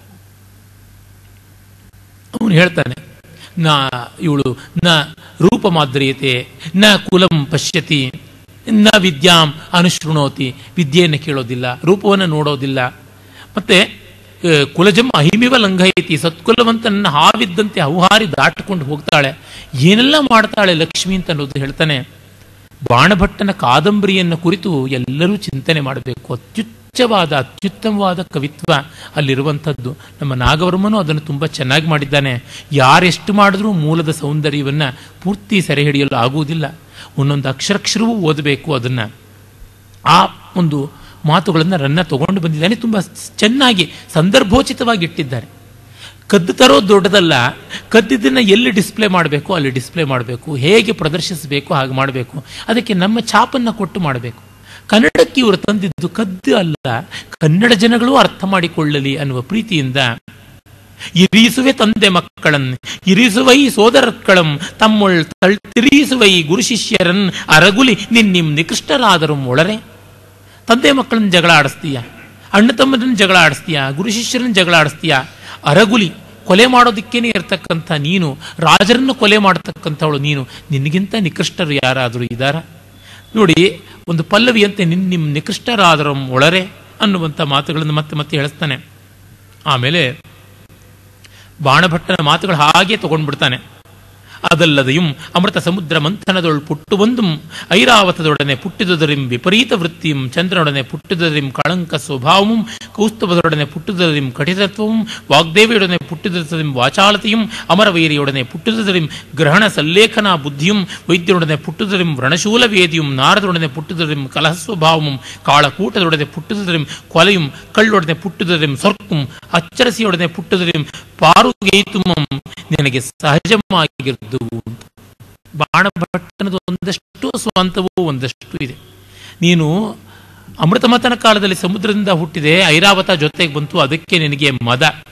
ಅವನು ಹೇಳ್ತಾನೆ ನ ಇವಳು ನ ರೂಪ ಮಾದ್ರಿಯತೆ ನ ಕುಲಂ ಪಶ್ಯತಿ ನ ವಿದ್ಯಾಂ ಅನುಶೃಣೋತಿ ವಿದ್ಯೆಯನ್ನು ಕೇಳೋದಿಲ್ಲ ರೂಪವನ್ನು ನೋಡೋದಿಲ್ಲ ಮತ್ತೆ ಕುಲಜಂ ಅಹಿಮಿವ ಲಂಘಯತಿ ಸತ್ಕುಲವಂತನನ್ನ ಹಾವಿದ್ದಂತೆ ಹೌಹಾರಿ ದಾಟಿಕೊಂಡು ಹೋಗ್ತಾಳೆ ಏನೆಲ್ಲ ಮಾಡ್ತಾಳೆ ಲಕ್ಷ್ಮಿ ಅಂತ ಅನ್ನೋದು ಹೇಳ್ತಾನೆ ಬಾಣಭಟ್ಟನ ಕಾದಂಬರಿಯನ್ನು ಕುರಿತು ಎಲ್ಲರೂ ಚಿಂತನೆ ಮಾಡಬೇಕು ಅತ್ಯುಚ್ಚವಾದ ಅತ್ಯುತ್ತಮವಾದ ಕವಿತ್ವ ಅಲ್ಲಿರುವಂಥದ್ದು ನಮ್ಮ ನಾಗವರ್ಮನು ಅದನ್ನು ತುಂಬ ಚೆನ್ನಾಗಿ ಮಾಡಿದ್ದಾನೆ ಯಾರೆಷ್ಟು ಮಾಡಿದ್ರೂ ಮೂಲದ ಸೌಂದರ್ಯವನ್ನು ಪೂರ್ತಿ ಸೆರೆ ಹಿಡಿಯಲು ಆಗುವುದಿಲ್ಲ ಒಂದೊಂದು ಅಕ್ಷರಕ್ಷರವೂ ಓದಬೇಕು ಅದನ್ನು ಆ ಒಂದು ಮಾತುಗಳನ್ನು ರನ್ನ ತಗೊಂಡು ಬಂದಿದ್ದಾನೆ ತುಂಬ ಚೆನ್ನಾಗಿ ಸಂದರ್ಭೋಚಿತವಾಗಿ ಇಟ್ಟಿದ್ದಾರೆ ಕದ್ದು ತರೋದು ದೊಡ್ಡದಲ್ಲ ಕದ್ದಿದ್ದನ್ನು ಎಲ್ಲಿ ಡಿಸ್ಪ್ಲೇ ಮಾಡಬೇಕು ಅಲ್ಲಿ ಡಿಸ್ಪ್ಲೇ ಮಾಡಬೇಕು ಹೇಗೆ ಪ್ರದರ್ಶಿಸಬೇಕು ಹಾಗೆ ಮಾಡಬೇಕು ಅದಕ್ಕೆ ನಮ್ಮ ಛಾಪನ್ನು ಕೊಟ್ಟು ಮಾಡಬೇಕು ಕನ್ನಡಕ್ಕೆ ಇವರು ತಂದಿದ್ದು ಕದ್ದು ಅಲ್ಲ ಕನ್ನಡ ಜನಗಳು ಅರ್ಥ ಮಾಡಿಕೊಳ್ಳಲಿ ಅನ್ನುವ ಪ್ರೀತಿಯಿಂದ ಇರಿಸುವೆ ತಂದೆ ಮಕ್ಕಳನ್ ಇರಿಸುವೈ ಸೋದರಕ್ಕಳಂ ತಮ್ಮೊಳ್ ತಿರಿಸುವೈ ಗುರು ಶಿಷ್ಯರನ್ ಅರಗುಲಿ ನಿನ್ನಿಂ ನಿಕೃಷ್ಟರಾದರು ಒಳರೆ ತಂದೆ ಮಕ್ಕಳನ್ನ ಜಗಳ ಆಡಿಸ್ತೀಯ ಅಣ್ಣ ತಮ್ಮದನ್ನ ಜಗಳ ಆಡಿಸ್ತೀಯ ಗುರು ಶಿಷ್ಯರನ್ನ ಜಗಳ ಆಡಿಸ್ತೀಯ ಅರಗುಲಿ ಕೊಲೆ ಮಾಡೋದಕ್ಕೇನೆ ಇರತಕ್ಕಂಥ ನೀನು ರಾಜರನ್ನು ಕೊಲೆ ಮಾಡತಕ್ಕಂಥವಳು ನೀನು ನಿನಗಿಂತ ನಿಕೃಷ್ಟರು ಯಾರಾದರೂ ಇದ್ದಾರ ನೋಡಿ ಒಂದು ಪಲ್ಲವಿಯಂತೆ ನಿನ್ನ ನಿಮ್ಮ ನಿಕೃಷ್ಟರಾದರ ಒಳರೆ ಅನ್ನುವಂಥ ಮಾತುಗಳನ್ನು ಮತ್ತೆ ಮತ್ತೆ ಹೇಳಿಸ್ತಾನೆ ಆಮೇಲೆ ಬಾಣಭಟ್ಟನ ಮಾತುಗಳು ಹಾಗೆ ತಗೊಂಡ್ಬಿಡ್ತಾನೆ ಅದಲ್ಲದೆயும் ಅಮೃತ ಸಮುದ್ರ ಮಂಥನದೊಳ್ ಪುಟ್ಟು ಬಂದುಂ ಐರಾವತದೊಡನೆ ಪುಟ್ಟಿದುದರಿಂ ವಿಪರೀತ ವೃತ್ತಿಂ ಚಂದ್ರನೊಡನೆ ಪುಟ್ಟಿದುದರಿಂ ಕಳಂಕ ಸ್ವಭಾವಂ ಕೌಸ್ತುಭದೊಡನೆ ಪುಟ್ಟಿದುದರಿಂ ಕಠಿತತ್ವಂ ವಾಗ್ದೇವಿಯೊಡನೆ ಪುಟ್ಟಿದುದರಿಂ ವಾಚಾಲತೆயும் ಅಮರವೈರಿಯೊಡನೆ ಪುಟ್ಟಿದುದರಿಂ ಗ್ರಹಣ ಸಲ್ಲೇಖನ ಬುದ್ಧಿயும் ವೈದ್ಯರೊಡನೆ ಪುಟ್ಟಿದುದರಿಂ ವ್ರಣಶೂಲ ವೇದಿயும் ನಾರದೊಡನೆ ಪುಟ್ಟಿದುದರಿಂ ಕಲಹ ಸ್ವಭಾವಂ ಕಾಳಕೂಟದೊಡನೆ ಪುಟ್ಟಿದುದರಿಂ ಕೊಲೆயும் ಕಳ್ಳೊಡನೆ ಪುಟ್ಟಿದುದರಿಂ ಸೊರ್ಕುಂ ಅಚ್ಚರಸಿಯೊಡನೆ ಪುಟ್ಟಿದುದರಿಂ ಪಾರುಗೈತುಮಂ ನಿನಗೆ ಸಹಜವಾಗಿರುವುದು ಬಾಣಭಟ್ಟನದ ಒಂದಷ್ಟು ಸ್ವಂತವೂ ಒಂದಷ್ಟು ಇದೆ ನೀನು ಅಮೃತಮತನ ಕಾಲದಲ್ಲಿ ಸಮುದ್ರದಿಂದ ಹುಟ್ಟಿದೆ ಐರಾವತ ಜೊತೆಗೆ ಬಂತು ಅದಕ್ಕೆ ನಿನಗೆ ಮದ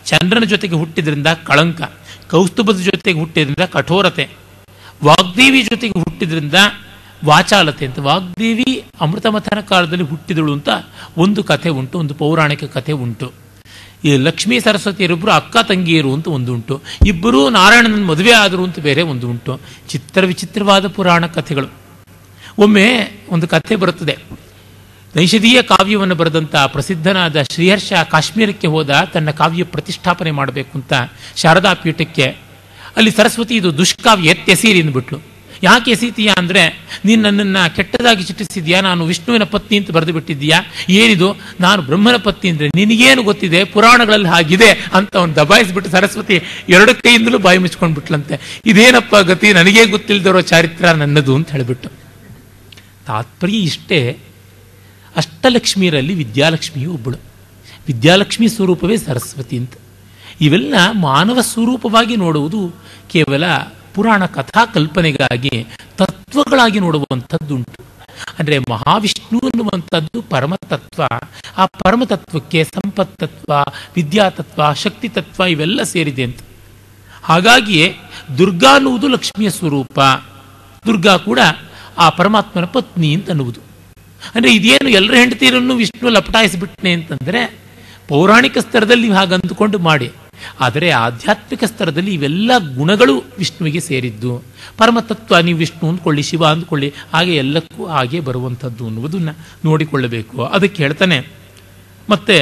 ಚಂದ್ರನ ಜೊತೆಗೆ ಹುಟ್ಟಿದ್ರಿಂದ ಕಳಂಕ ಕೌಸ್ತುಭದ ಜೊತೆಗೆ ಹುಟ್ಟಿದ್ರಿಂದ ಕಠೋರತೆ ವಾಗ್ದೇವಿ ಜೊತೆಗೆ ಹುಟ್ಟಿದ್ರಿಂದ ವಾಚಾಲತೆ ಅಂತ ವಾಗ್ದೇವಿ ಅಮೃತಮಥನ ಕಾಲದಲ್ಲಿ ಹುಟ್ಟಿದಳು ಅಂತ ಒಂದು ಕಥೆ ಉಂಟು ಒಂದು ಪೌರಾಣಿಕ ಕಥೆ ಉಂಟು ಈ ಲಕ್ಷ್ಮೀ ಸರಸ್ವತಿಯರಿಬ್ಬರು ಅಕ್ಕ ತಂಗಿಯರು ಅಂತ ಒಂದು ಉಂಟು ಇಬ್ಬರೂ ನಾರಾಯಣನ ಮದುವೆ ಆದರು ಅಂತ ಬೇರೆ ಒಂದು ಉಂಟು ಚಿತ್ರ ವಿಚಿತ್ರವಾದ ಪುರಾಣ ಕಥೆಗಳು ಒಮ್ಮೆ ಒಂದು ಕಥೆ ಬರುತ್ತದೆ ನೈಷಧೀಯ ಕಾವ್ಯವನ್ನು ಬರೆದಂಥ ಪ್ರಸಿದ್ಧನಾದ ಶ್ರೀಹರ್ಷ ಕಾಶ್ಮೀರಕ್ಕೆ ಹೋದ ತನ್ನ ಕಾವ್ಯ ಪ್ರತಿಷ್ಠಾಪನೆ ಮಾಡಬೇಕು ಅಂತ ಶಾರದಾ ಪೀಠಕ್ಕೆ ಅಲ್ಲಿ ಸರಸ್ವತಿ ಇದು ದುಷ್ಕಾವ್ಯ ಎತ್ತೆಸೀರಿ ಅಂದ್ಬಿಟ್ಲು ಯಾಕೆ ಎಸೀತೀಯಾ ಅಂದರೆ ನೀನು ನನ್ನನ್ನು ಕೆಟ್ಟದಾಗಿ ಚಿಟ್ಟಿಸಿದ್ಯಾ ನಾನು ವಿಷ್ಣುವಿನ ಪತ್ನಿ ಅಂತ ಬರೆದು ಬಿಟ್ಟಿದ್ದೀಯಾ ಏನಿದು ನಾನು ಬ್ರಹ್ಮನ ಪತ್ನಿ ಅಂದರೆ ನಿನಗೇನು ಗೊತ್ತಿದೆ ಪುರಾಣಗಳಲ್ಲಿ ಹಾಗಿದೆ ಅಂತ ಅವನು ದಬಾಯಿಸ್ಬಿಟ್ಟು ಸರಸ್ವತಿ ಎರಡು ಕೈಯಿಂದಲೂ ಬಾಯಿ ಮುಚ್ಕೊಂಡು ಬಿಟ್ಲಂತೆ ಇದೇನಪ್ಪ ಗತಿ ನನಗೇ ಗೊತ್ತಿಲ್ಲದಿರೋ ಚಾರಿತ್ರ ನನ್ನದು ಅಂತ ಹೇಳಿಬಿಟ್ಟು ತಾತ್ಪರ್ಯ ಇಷ್ಟೇ ಅಷ್ಟಲಕ್ಷ್ಮಿಯರಲ್ಲಿ ವಿದ್ಯಾಲಕ್ಷ್ಮಿಯು ಒಬ್ಬಳು ವಿದ್ಯಾಲಕ್ಷ್ಮಿ ಸ್ವರೂಪವೇ ಸರಸ್ವತಿ ಅಂತ ಇವೆಲ್ಲ ಮಾನವ ಸ್ವರೂಪವಾಗಿ ನೋಡುವುದು ಕೇವಲ ಪುರಾಣ ಕಥಾ ಕಲ್ಪನೆಗಾಗಿ ತತ್ವಗಳಾಗಿ ನೋಡುವಂಥದ್ದುಂಟು ಅಂದರೆ ಮಹಾವಿಷ್ಣು ಅನ್ನುವಂಥದ್ದು ಪರಮತತ್ವ ಆ ಪರಮತತ್ವಕ್ಕೆ ಸಂಪತ್ತತ್ವ ವಿದ್ಯಾತತ್ವ ಶಕ್ತಿ ತತ್ವ ಇವೆಲ್ಲ ಸೇರಿದೆ ಅಂತ ಹಾಗಾಗಿಯೇ ದುರ್ಗಾ ಅನ್ನುವುದು ಲಕ್ಷ್ಮಿಯ ಸ್ವರೂಪ ದುರ್ಗಾ ಕೂಡ ಆ ಪರಮಾತ್ಮನ ಪತ್ನಿ ಅಂತ ಅನ್ನುವುದು ಅಂದರೆ ಇದೇನು ಎಲ್ಲರ ಹೆಂಡತಿಯರನ್ನು ವಿಷ್ಣು ಲಪಟಾಯಿಸಿಬಿಟ್ನೆ ಅಂತಂದರೆ ಪೌರಾಣಿಕ ಸ್ತರದಲ್ಲಿ ನೀವು ಹಾಗೆ ಅಂದುಕೊಂಡು ಮಾಡಿ ಆದರೆ ಆಧ್ಯಾತ್ಮಿಕ ಸ್ತರದಲ್ಲಿ ಇವೆಲ್ಲ ಗುಣಗಳು ವಿಷ್ಣುವಿಗೆ ಸೇರಿದ್ದು ಪರಮತತ್ವ ನೀವು ವಿಷ್ಣು ಅಂದ್ಕೊಳ್ಳಿ ಶಿವ ಅಂದ್ಕೊಳ್ಳಿ ಹಾಗೆ ಎಲ್ಲಕ್ಕೂ ಹಾಗೆ ಬರುವಂಥದ್ದು ಅನ್ನುವುದನ್ನು ನೋಡಿಕೊಳ್ಳಬೇಕು ಅದಕ್ಕೆ ಹೇಳ್ತಾನೆ ಮತ್ತೆ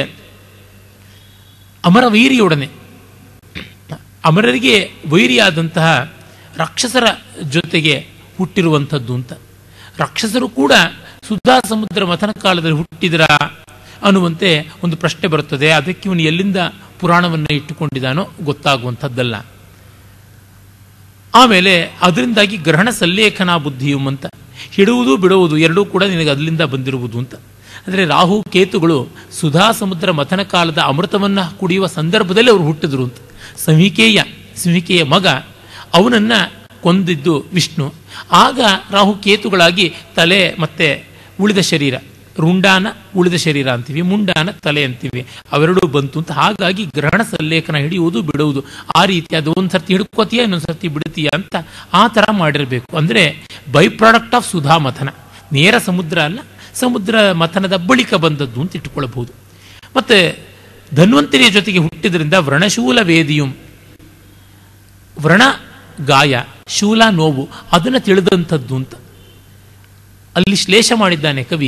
ಅಮರ ವೈರಿಯೊಡನೆ ಅಮರರಿಗೆ ವೈರಿಯಾದಂತಹ ರಾಕ್ಷಸರ ಜೊತೆಗೆ ಹುಟ್ಟಿರುವಂಥದ್ದು ಅಂತ ರಾಕ್ಷಸರು ಕೂಡ ಸುಧಾ ಸಮುದ್ರ ಮಥನ ಕಾಲದಲ್ಲಿ ಹುಟ್ಟಿದ್ರ ಅನ್ನುವಂತೆ ಒಂದು ಪ್ರಶ್ನೆ ಬರುತ್ತದೆ ಅದಕ್ಕೆ ಇವನು ಎಲ್ಲಿಂದ ಪುರಾಣವನ್ನು ಇಟ್ಟುಕೊಂಡಿದ್ದಾನೋ ಗೊತ್ತಾಗುವಂಥದ್ದಲ್ಲ ಆಮೇಲೆ ಅದರಿಂದಾಗಿ ಗ್ರಹಣ ಸಲ್ಲೇಖನ ಬುದ್ಧಿಯು ಅಂತ ಹಿಡುವುದು ಬಿಡುವುದು ಎರಡೂ ಕೂಡ ನಿನಗೆ ಅದರಿಂದ ಬಂದಿರುವುದು ಅಂತ ಅಂದರೆ ರಾಹು ಕೇತುಗಳು ಸುಧಾ ಸಮುದ್ರ ಮಥನ ಕಾಲದ ಅಮೃತವನ್ನು ಕುಡಿಯುವ ಸಂದರ್ಭದಲ್ಲಿ ಅವರು ಹುಟ್ಟಿದ್ರು ಅಂತ ಸಂಹಿಕೆಯ ಸಂಹಿಕೆಯ ಮಗ ಅವನನ್ನು ಕೊಂದಿದ್ದು ವಿಷ್ಣು ಆಗ ರಾಹು ಕೇತುಗಳಾಗಿ ತಲೆ ಮತ್ತೆ ಉಳಿದ ಶರೀರ ರುಂಡಾನ ಉಳಿದ ಶರೀರ ಅಂತೀವಿ ಮುಂಡಾನ ತಲೆ ಅಂತೀವಿ ಅವೆರಡೂ ಬಂತು ಅಂತ ಹಾಗಾಗಿ ಗ್ರಹಣ ಸಲ್ಲೇಖನ ಹಿಡಿಯುವುದು ಬಿಡುವುದು ಆ ರೀತಿ ಅದು ಒಂದು ಸರ್ತಿ ಹಿಡ್ಕೋತೀಯ ಇನ್ನೊಂದು ಸರ್ತಿ ಬಿಡ್ತೀಯ ಅಂತ ಆ ಥರ ಮಾಡಿರಬೇಕು ಅಂದರೆ ಬೈ ಪ್ರಾಡಕ್ಟ್ ಆಫ್ ಸುಧಾ ಮಥನ ನೇರ ಸಮುದ್ರ ಅಲ್ಲ ಸಮುದ್ರ ಮಥನದ ಬಳಿಕ ಬಂದದ್ದು ಅಂತ ಇಟ್ಟುಕೊಳ್ಳಬಹುದು ಮತ್ತೆ ಧನ್ವಂತರಿಯ ಜೊತೆಗೆ ಹುಟ್ಟಿದ್ರಿಂದ ವ್ರಣಶೂಲ ವೇದಿಯುಂ ವ್ರಣ ಗಾಯ ಶೂಲ ನೋವು ಅದನ್ನು ತಿಳಿದಂಥದ್ದು ಅಂತ ಅಲ್ಲಿ ಶ್ಲೇಷ ಮಾಡಿದ್ದಾನೆ ಕವಿ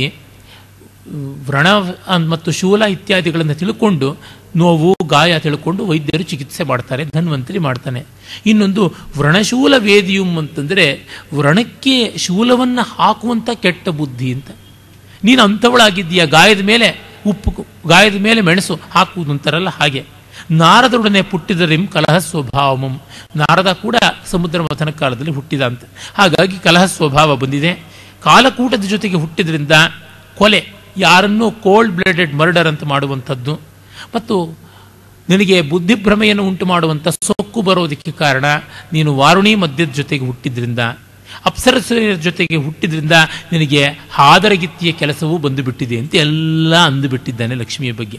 ವ್ರಣ ಮತ್ತು ಶೂಲ ಇತ್ಯಾದಿಗಳನ್ನು ತಿಳ್ಕೊಂಡು ನೋವು ಗಾಯ ತಿಳ್ಕೊಂಡು ವೈದ್ಯರು ಚಿಕಿತ್ಸೆ ಮಾಡ್ತಾರೆ ಧನ್ವಂತರಿ ಮಾಡ್ತಾನೆ ಇನ್ನೊಂದು ವ್ರಣಶೂಲ ವೇದಿಯುಂ ಅಂತಂದರೆ ವ್ರಣಕ್ಕೆ ಶೂಲವನ್ನು ಹಾಕುವಂಥ ಕೆಟ್ಟ ಬುದ್ಧಿ ಅಂತ ನೀನು ಅಂಥವಳಾಗಿದ್ದೀಯ ಗಾಯದ ಮೇಲೆ ಉಪ್ಪು ಗಾಯದ ಮೇಲೆ ಮೆಣಸು ಹಾಕುವುದು ಅಂತಾರಲ್ಲ ಹಾಗೆ ನಾರದರೊಡನೆ ಪುಟ್ಟಿದರಿಂ ಕಲಹ ಸ್ವಭಾವಮಂ ನಾರದ ಕೂಡ ಸಮುದ್ರ ಮಥನ ಕಾಲದಲ್ಲಿ ಹುಟ್ಟಿದ ಅಂತ ಹಾಗಾಗಿ ಕಲಹ ಸ್ವಭಾವ ಬಂದಿದೆ ಕಾಲಕೂಟದ ಜೊತೆಗೆ ಹುಟ್ಟಿದ್ರಿಂದ ಕೊಲೆ ಯಾರನ್ನೂ ಕೋಲ್ಡ್ ಬ್ಲಡೆಡ್ ಮರ್ಡರ್ ಅಂತ ಮಾಡುವಂಥದ್ದು ಮತ್ತು ನಿನಗೆ ಬುದ್ಧಿಭ್ರಮೆಯನ್ನು ಉಂಟು ಮಾಡುವಂಥ ಸೊಕ್ಕು ಬರೋದಕ್ಕೆ ಕಾರಣ ನೀನು ವಾರುಣಿ ಮದ್ಯದ ಜೊತೆಗೆ ಹುಟ್ಟಿದ್ರಿಂದ ಅಪ್ಸರಸರ ಜೊತೆಗೆ ಹುಟ್ಟಿದ್ರಿಂದ ನಿನಗೆ ಹಾದರಗಿತ್ತಿಯ ಕೆಲಸವೂ ಬಂದು ಬಿಟ್ಟಿದೆ ಅಂತ ಎಲ್ಲ ಅಂದುಬಿಟ್ಟಿದ್ದಾನೆ ಲಕ್ಷ್ಮಿಯ ಬಗ್ಗೆ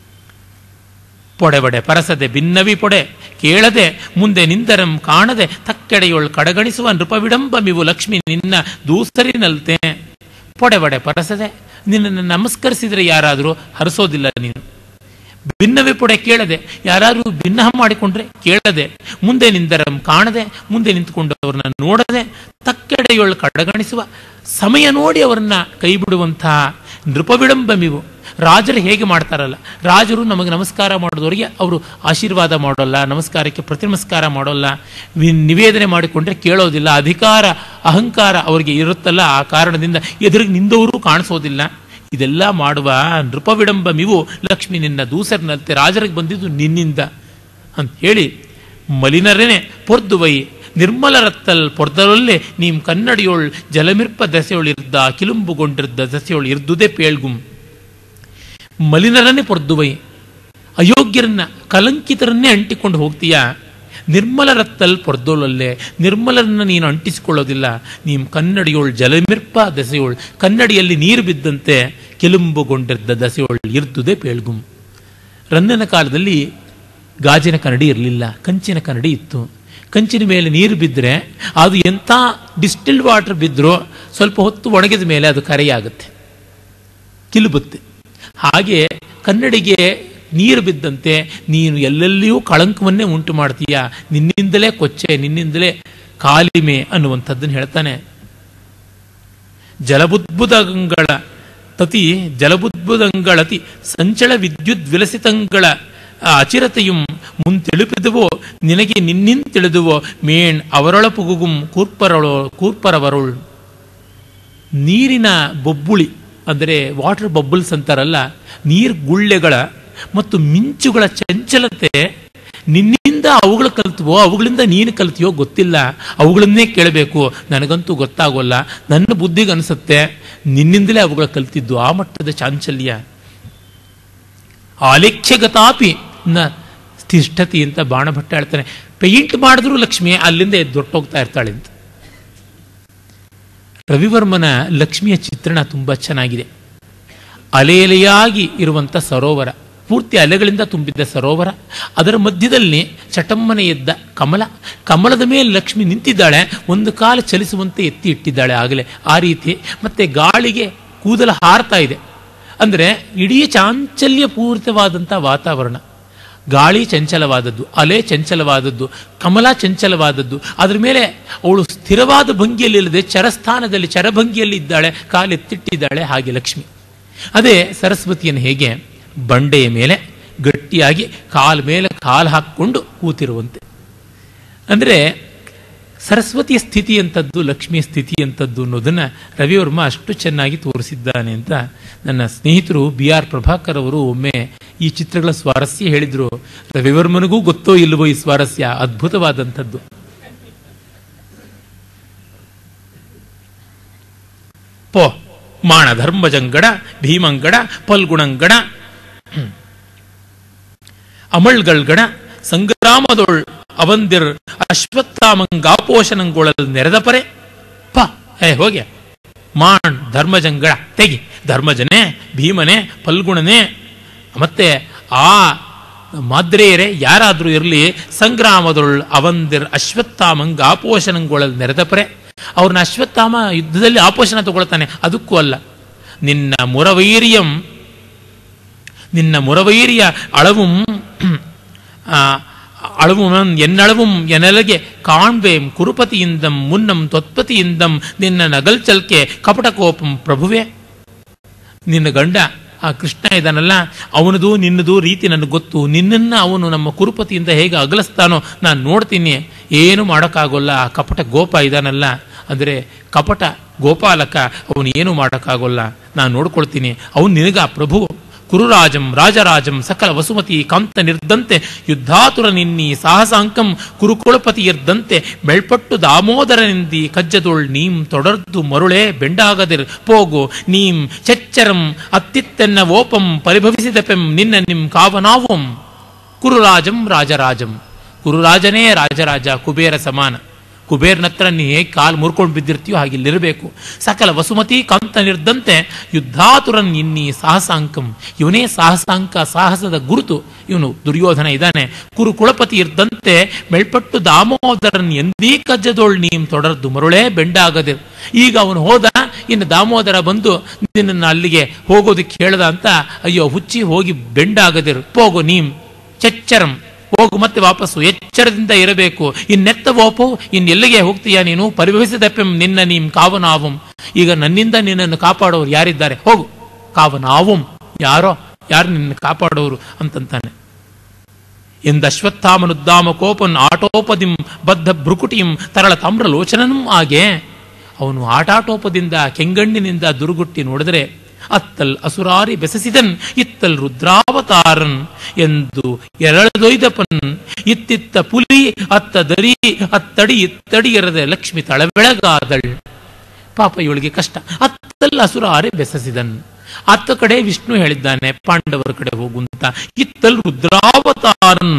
ಪೊಡೆಬಡೆ ಪರಸದೆ ಭಿನ್ನವಿ ಪೊಡೆ ಕೇಳದೆ ಮುಂದೆ ನಿಂದರಂ ಕಾಣದೆ ತಕ್ಕೆಡೆಯೊಳ್ ಕಡಗಣಿಸುವ ನೃಪವಿಡಂಬಮಿವು ಲಕ್ಷ್ಮಿ ನಿನ್ನ ದೂಸರಿನಲ್ತೆ ಪೊಡೆಬಡೆ ಪರಸದೆ ನಿನ್ನನ್ನು ನಮಸ್ಕರಿಸಿದರೆ ಯಾರಾದರೂ ಹರಿಸೋದಿಲ್ಲ ನೀನು ಭಿನ್ನವೇ ಪೊಡೆ ಕೇಳದೆ ಯಾರಾದರೂ ಭಿನ್ನ ಮಾಡಿಕೊಂಡ್ರೆ ಕೇಳದೆ ಮುಂದೆ ನಿಂದರಂ ಕಾಣದೆ ಮುಂದೆ ನಿಂತುಕೊಂಡವ್ರನ್ನ ನೋಡದೆ ತಕ್ಕೆಡೆಯೊಳ್ ಕಡಗಣಿಸುವ ಸಮಯ ನೋಡಿ ಅವರನ್ನ ಕೈ ಬಿಡುವಂತಹ ನೃಪವಿಡಂಬಮಿವು ರಾಜರು ಹೇಗೆ ಮಾಡ್ತಾರಲ್ಲ ರಾಜರು ನಮಗೆ ನಮಸ್ಕಾರ ಮಾಡೋದವರಿಗೆ ಅವರು ಆಶೀರ್ವಾದ ಮಾಡೋಲ್ಲ ನಮಸ್ಕಾರಕ್ಕೆ ಪ್ರತಿ ನಮಸ್ಕಾರ ಮಾಡೋಲ್ಲ ನಿವೇದನೆ ಮಾಡಿಕೊಂಡ್ರೆ ಕೇಳೋದಿಲ್ಲ ಅಧಿಕಾರ ಅಹಂಕಾರ ಅವರಿಗೆ ಇರುತ್ತಲ್ಲ ಆ ಕಾರಣದಿಂದ ಎದುರಿಗೆ ನಿಂದವರು ಕಾಣಿಸೋದಿಲ್ಲ ಇದೆಲ್ಲ ಮಾಡುವ ನೃಪವಿಡಂಬಮಿವು ಲಕ್ಷ್ಮಿ ನಿನ್ನ ದೂಸರಿನಂತೆ ರಾಜರಿಗೆ ಬಂದಿದ್ದು ನಿನ್ನಿಂದ ಅಂತ ಹೇಳಿ ಮಲಿನರೇನೆ ಪೊರ್ದುವೈ ನಿರ್ಮಲರತ್ತಲ್ ಪೊರ್ದರಲ್ಲೇ ನೀಂ ಕನ್ನಡಿಯೋಳ್ ಜಲಮಿರ್ಪ ದಸೆಯೊಳು ಇರ್ದ ಕಿಲುಂಬುಗೊಂಡಿರ್ದ ದಸೆಯೊಳು ಇರ್ದುದೇ ಪೇಳ್ಗುಂ ಮಲಿನರನ್ನೇ ಪೊರ್ದುವೈ ಅಯೋಗ್ಯರನ್ನ ಕಲಂಕಿತರನ್ನೇ ಅಂಟಿಕೊಂಡು ಹೋಗ್ತೀಯಾ ನಿರ್ಮಲರತ್ತಲ್ ಪೊರ್ದೋಲಲ್ಲೇ ನಿರ್ಮಲರನ್ನ ನೀನು ಅಂಟಿಸಿಕೊಳ್ಳೋದಿಲ್ಲ ನೀನು ಕನ್ನಡಿಯೋಳ್ ಜಲಮಿರ್ಪ ದಸೆಯೋಳ್ ಕನ್ನಡಿಯಲ್ಲಿ ನೀರು ಬಿದ್ದಂತೆ ಕೆಲುಂಬುಗೊಂಡಿದ್ದ ದಸೆಯೋಳ್ ಇರ್ದುದೇ ಪೇಳ್ಗುಂ ರನ್ನನ ಕಾಲದಲ್ಲಿ ಗಾಜಿನ ಕನ್ನಡಿ ಇರಲಿಲ್ಲ ಕಂಚಿನ ಕನ್ನಡಿ ಇತ್ತು ಕಂಚಿನ ಮೇಲೆ ನೀರು ಬಿದ್ದರೆ ಅದು ಎಂಥ ಡಿಸ್ಟಿಲ್ಡ್ ವಾಟರ್ ಬಿದ್ದರೂ ಸ್ವಲ್ಪ ಹೊತ್ತು ಒಣಗಿದ ಮೇಲೆ ಅದು ಕರೆಯಾಗುತ್ತೆ ಕಿಲುಬುತ್ತೆ ಹಾಗೆ ಕನ್ನಡಿಗೆ ನೀರು ಬಿದ್ದಂತೆ ನೀನು ಎಲ್ಲೆಲ್ಲಿಯೂ ಕಳಂಕವನ್ನೇ ಉಂಟು ಮಾಡ್ತೀಯ ನಿನ್ನಿಂದಲೇ ಕೊಚ್ಚೆ ನಿನ್ನಿಂದಲೇ ಕಾಲಿಮೆ ಅನ್ನುವಂಥದ್ದನ್ನು ಹೇಳ್ತಾನೆ ಜಲಬುದ್ಬುದಂಗಳ ತತಿ ಜಲಬುದ್ಬುದಂಗಳತಿ ಸಂಚಳ ವಿದ್ಯುತ್ ವಿಲಸಿತಂಗಳ ಅಚಿರತೆಯುಂ ಮುಂತೆಳುಪಿದುವೋ ನಿನಗೆ ನಿನ್ನಿಂತೆಳೆದುವೋ ಮೇಣ್ ಅವರೊಳ ಪುಗುಗುಂ ಕೂರ್ಪರಳೋ ಕೂರ್ಪರವರುಳ್ ನೀರಿನ ಬೊಬ್ಬುಳಿ ಅಂದರೆ ವಾಟರ್ ಬಬ್ಬಲ್ಸ್ ಅಂತಾರಲ್ಲ ನೀರು ಗುಳ್ಳೆಗಳ ಮತ್ತು ಮಿಂಚುಗಳ ಚಂಚಲತೆ ನಿನ್ನಿಂದ ಅವುಗಳು ಕಲ್ತವೋ ಅವುಗಳಿಂದ ನೀನು ಕಲ್ತಿಯೋ ಗೊತ್ತಿಲ್ಲ ಅವುಗಳನ್ನೇ ಕೇಳಬೇಕು ನನಗಂತೂ ಗೊತ್ತಾಗೋಲ್ಲ ನನ್ನ ಬುದ್ಧಿಗೆ ಅನಿಸುತ್ತೆ ನಿನ್ನಿಂದಲೇ ಅವುಗಳ ಕಲ್ತಿದ್ದು ಆ ಮಟ್ಟದ ಚಾಂಚಲ್ಯ ಆಲೇಖ್ಯಗತಾಪಿ ನ ತಿಷ್ಠತಿ ಅಂತ ಬಾಣಭಟ್ಟ ಹೇಳ್ತಾನೆ ಪೇಂಟ್ ಮಾಡಿದ್ರು ಲಕ್ಷ್ಮಿ ಅಲ್ಲಿಂದ ಎದ್ದೊಟ್ಟೋಗ್ತಾ ಇರ್ತಾಳೆ ಅಂತ ರವಿವರ್ಮನ ಲಕ್ಷ್ಮಿಯ ಚಿತ್ರಣ ತುಂಬ ಚೆನ್ನಾಗಿದೆ ಅಲೆಯಲೆಯಾಗಿ ಇರುವಂಥ ಸರೋವರ ಪೂರ್ತಿ ಅಲೆಗಳಿಂದ ತುಂಬಿದ್ದ ಸರೋವರ ಅದರ ಮಧ್ಯದಲ್ಲಿ ಚಟಮ್ಮನೆ ಎದ್ದ ಕಮಲ ಕಮಲದ ಮೇಲೆ ಲಕ್ಷ್ಮಿ ನಿಂತಿದ್ದಾಳೆ ಒಂದು ಕಾಲು ಚಲಿಸುವಂತೆ ಎತ್ತಿ ಇಟ್ಟಿದ್ದಾಳೆ ಆಗಲೇ ಆ ರೀತಿ ಮತ್ತೆ ಗಾಳಿಗೆ ಕೂದಲ ಹಾರ್ತಾ ಇದೆ ಅಂದರೆ ಇಡೀ ಚಾಂಚಲ್ಯ ಪೂರಿತವಾದಂಥ ವಾತಾವರಣ ಗಾಳಿ ಚಂಚಲವಾದದ್ದು ಅಲೆ ಚಂಚಲವಾದದ್ದು ಕಮಲ ಚಂಚಲವಾದದ್ದು ಅದರ ಮೇಲೆ ಅವಳು ಸ್ಥಿರವಾದ ಭಂಗಿಯಲ್ಲಿ ಇಲ್ಲದೆ ಚರಸ್ಥಾನದಲ್ಲಿ ಚರಭಂಗಿಯಲ್ಲಿ ಇದ್ದಾಳೆ ಕಾಲೆತ್ತಿಟ್ಟಿದ್ದಾಳೆ ಹಾಗೆ ಲಕ್ಷ್ಮಿ ಅದೇ ಸರಸ್ವತಿಯನ್ನು ಹೇಗೆ ಬಂಡೆಯ ಮೇಲೆ ಗಟ್ಟಿಯಾಗಿ ಕಾಲ ಮೇಲೆ ಕಾಲು ಹಾಕ್ಕೊಂಡು ಕೂತಿರುವಂತೆ ಅಂದರೆ ಸರಸ್ವತಿಯ ಸ್ಥಿತಿ ಅಂತದ್ದು ಲಕ್ಷ್ಮಿಯ ಸ್ಥಿತಿ ಅಂತದ್ದು ಅನ್ನೋದನ್ನು ರವಿವರ್ಮ ಅಷ್ಟು ಚೆನ್ನಾಗಿ ತೋರಿಸಿದ್ದಾನೆ ಅಂತ ನನ್ನ ಸ್ನೇಹಿತರು ಬಿ ಆರ್ ಪ್ರಭಾಕರ್ ಅವರು ಒಮ್ಮೆ ಈ ಚಿತ್ರಗಳ ಸ್ವಾರಸ್ಯ ಹೇಳಿದರು ರವಿವರ್ಮನಿಗೂ ಗೊತ್ತೋ ಇಲ್ಲವೋ ಈ ಸ್ವಾರಸ್ಯ ಅದ್ಭುತವಾದಂಥದ್ದು ಪೋ ಮಾಣ ಧರ್ಮಜಂಗಡ ಭೀಮಂಗಡ ಪಲ್ಗುಣಂಗಡ ಅಮಳ್ಗಳ್ಗಡ ಸಂಗ್ರಾಮದೊಳ್ ಅವಂದಿರ್ ಅಶ್ವತ್ಥಾಮಂಗಾಪೋಷಣಂಗೊಳಲ್ ನೆರೆದ ಪರೆ ಪ ಹೇ ಹೋಗ್ಯ ಮಾಣ್ ಧರ್ಮಜಂಗಳ ತೆಗಿ ಧರ್ಮಜನೇ ಭೀಮನೇ ಫಲ್ಗುಣನೇ ಮತ್ತೆ ಆ ಮಾದ್ರೆಯರೇ ಯಾರಾದರೂ ಇರಲಿ ಸಂಗ್ರಾಮದೊಳ್ ಅವಂದಿರ್ ಅಶ್ವತ್ಥಾಮಂಗ ಆಪೋಷಣಂಗೊಳಲ್ ನೆರೆದ ಪರೆ ಅವ್ರನ್ನ ಅಶ್ವತ್ಥಾಮ ಯುದ್ಧದಲ್ಲಿ ಆಪೋಷಣ ತಗೊಳ್ತಾನೆ ಅದಕ್ಕೂ ಅಲ್ಲ ನಿನ್ನ ಮುರವೈರ್ಯಂ ನಿನ್ನ ಮುರವೈರ್ಯ ಅಳവും ಅಳവും എന്നളവും ಎನಲಗೆ ಕಾಣ್ಬೇಂ ಕುರುಪತಿಯಿಂದಂ ಮುನ್ನಂ ತ್ವತ್ಪತಿಯಿಂದಂ ನಿನ್ನ ನಗಲ್ಚಲ್ಕೆ ಕಪಟಕೋಪಂ ಪ್ರಭುವೆ ನಿನ್ನ ಗಂಡ ಆ ಕೃಷ್ಣ ಇದಾನಲ್ಲ ಅವನದು ನಿನ್ನದು ರೀತಿ ನನಗೆ ಗೊತ್ತು ನಿನ್ನನ್ನು ಅವನು ನಮ್ಮ ಕುರುಪತಿಯಿಂದ ಹೇಗೆ ಅಗಲಿಸ್ತಾನೋ ನಾನು ನೋಡ್ತೀನಿ ಏನು ಮಾಡೋಕ್ಕಾಗೋಲ್ಲ ಆ ಕಪಟ ಗೋಪ ಇದಾನಲ್ಲ ಅಂದರೆ ಕಪಟ ಗೋಪಾಲಕ ಅವನು ಏನು ಮಾಡೋಕ್ಕಾಗೋಲ್ಲ ನಾನು ನೋಡ್ಕೊಳ್ತೀನಿ ಅವನು ನಿನಗ ಪ್ರಭು ಕುರುರಾಜಂ ರಾಜರಾಜಂ ಸಕಲ ವಸುಮತಿ ಕಾಂತ ನಿರ್ದಂತೆ ಯುದ್ಧಾತುರ ನಿನ್ನಿ ಸಾಹಸಾಂಕಂ ಕುರುಕುಳಪತಿ ಇರ್ದಂತೆ ಬೆಳ್ಪಟ್ಟು ದಾಮೋದರನಿಂದಿ ಕಜ್ಜದೊಳ್ ನೀಂ ತೊಡರ್ದು ಮರುಳೆ ಬೆಂಡಾಗದಿರ್ ಪೋಗು ನೀಂ ಚೆಚ್ಚರಂ ಅತ್ತಿತ್ತೆನ್ನ ಓಪಂ ಪರಿಭವಿಸಿದ ಪೆಂ ನಿನ್ನ ನಿಮ್ ಕಾವನಾವಂ ಕುರುರಾಜಂ ರಾಜರಾಜಂ ಕುರುರಾಜನೇ ರಾಜರಾಜ ಕುಬೇರ ಸಮಾನ ಕುಬೇರ್ನತ್ರ ನೀ ಹೇಗೆ ಕಾಲು ಮುರ್ಕೊಂಡು ಬಿದ್ದಿರ್ತೀಯೋ ಹಾಗೆ ಇಲ್ಲಿರಬೇಕು ಸಕಲ ವಸುಮತಿ ಕಾಂತ ನಿರ್ದಂತೆ ಯುದ್ಧಾತುರನ್ ಇನ್ನಿ ಸಾಹಸಾಂಕಂ ಇವನೇ ಸಾಹಸಾಂಕ ಸಾಹಸದ ಗುರುತು ಇವನು ದುರ್ಯೋಧನ ಇದ್ದಾನೆ ಕುರು ಕುಳಪತಿ ಇರ್ದಂತೆ ಮೆಳ್ಪಟ್ಟು ದಾಮೋದರನ್ ಎಂದೀ ಕಜ್ಜದೋಳ್ ನೀಂ ತೊಡರ್ದು ಮರುಳೇ ಬೆಂಡಾಗದೆ ಈಗ ಅವನು ಹೋದ ಇನ್ನು ದಾಮೋದರ ಬಂದು ನಿನ್ನನ್ನು ಅಲ್ಲಿಗೆ ಹೋಗೋದಕ್ಕೆ ಹೇಳ್ದ ಅಂತ ಅಯ್ಯೋ ಹುಚ್ಚಿ ಹೋಗಿ ಬೆಂಡಾಗದಿರು ಹೋಗು ನೀಂ ಚೆಚ್ಚರಂ ಹೋಗು ಮತ್ತೆ ವಾಪಸ್ಸು ಎಚ್ಚರದಿಂದ ಇರಬೇಕು ಇನ್ನೆತ್ತ ಓಪು ಇನ್ನೆಲ್ಲಿಗೆ ಹೋಗ್ತೀಯಾ ನೀನು ಪರಿಭವಿಸಿದಪ್ಪೆಂ ನಿನ್ನ ನೀಂ ಕಾವನಾವಂ ಈಗ ನನ್ನಿಂದ ನಿನ್ನನ್ನು ಕಾಪಾಡೋರು ಯಾರಿದ್ದಾರೆ ಹೋಗು ಕಾವನಾವಂ ಯಾರೋ ಯಾರು ನಿನ್ನ ಕಾಪಾಡೋರು ಅಂತಂತಾನೆ ಎಂದ ಅಶ್ವತ್ಥಾಮನುದ್ದಾಮ ಕೋಪನ್ ಆಟೋಪದಿಂ ಬದ್ಧ ಭ್ರುಕುಟಿಂ ತರಳ ತಾಮ್ರಲೋಚನನೂ ಹಾಗೆ ಅವನು ಆಟಾಟೋಪದಿಂದ ಕೆಂಗಣ್ಣಿನಿಂದ ದುರುಗುಟ್ಟಿ ನೋಡಿದರೆ ಅತ್ತಲ್ ಅಸುರಾರಿ ಬೆಸಸಿದನ್ ಇತ್ತಲ್ ರುದ್ರಾವತಾರನ್ ಎಂದು ಎರಳದೊಯ್ದಪನ್ ಇತ್ತಿತ್ತ ಪುಲಿ ಅತ್ತ ದರಿ ಅತ್ತಡಿ ಇತ್ತಡಿ ಎರದೆ ಲಕ್ಷ್ಮಿ ತಳಬೆಳಗಾದಳ್ ಪಾಪ ಇವಳಿಗೆ ಕಷ್ಟ ಅತ್ತಲ್ಲ ಅಸುರಾರಿ ಬೆಸಸಿದನ್ ಅತ್ತ ಕಡೆ ವಿಷ್ಣು ಹೇಳಿದ್ದಾನೆ ಪಾಂಡವರ ಕಡೆ ಹೋಗುಂತ ಇತ್ತಲ್ ರುದ್ರಾವತಾರನ್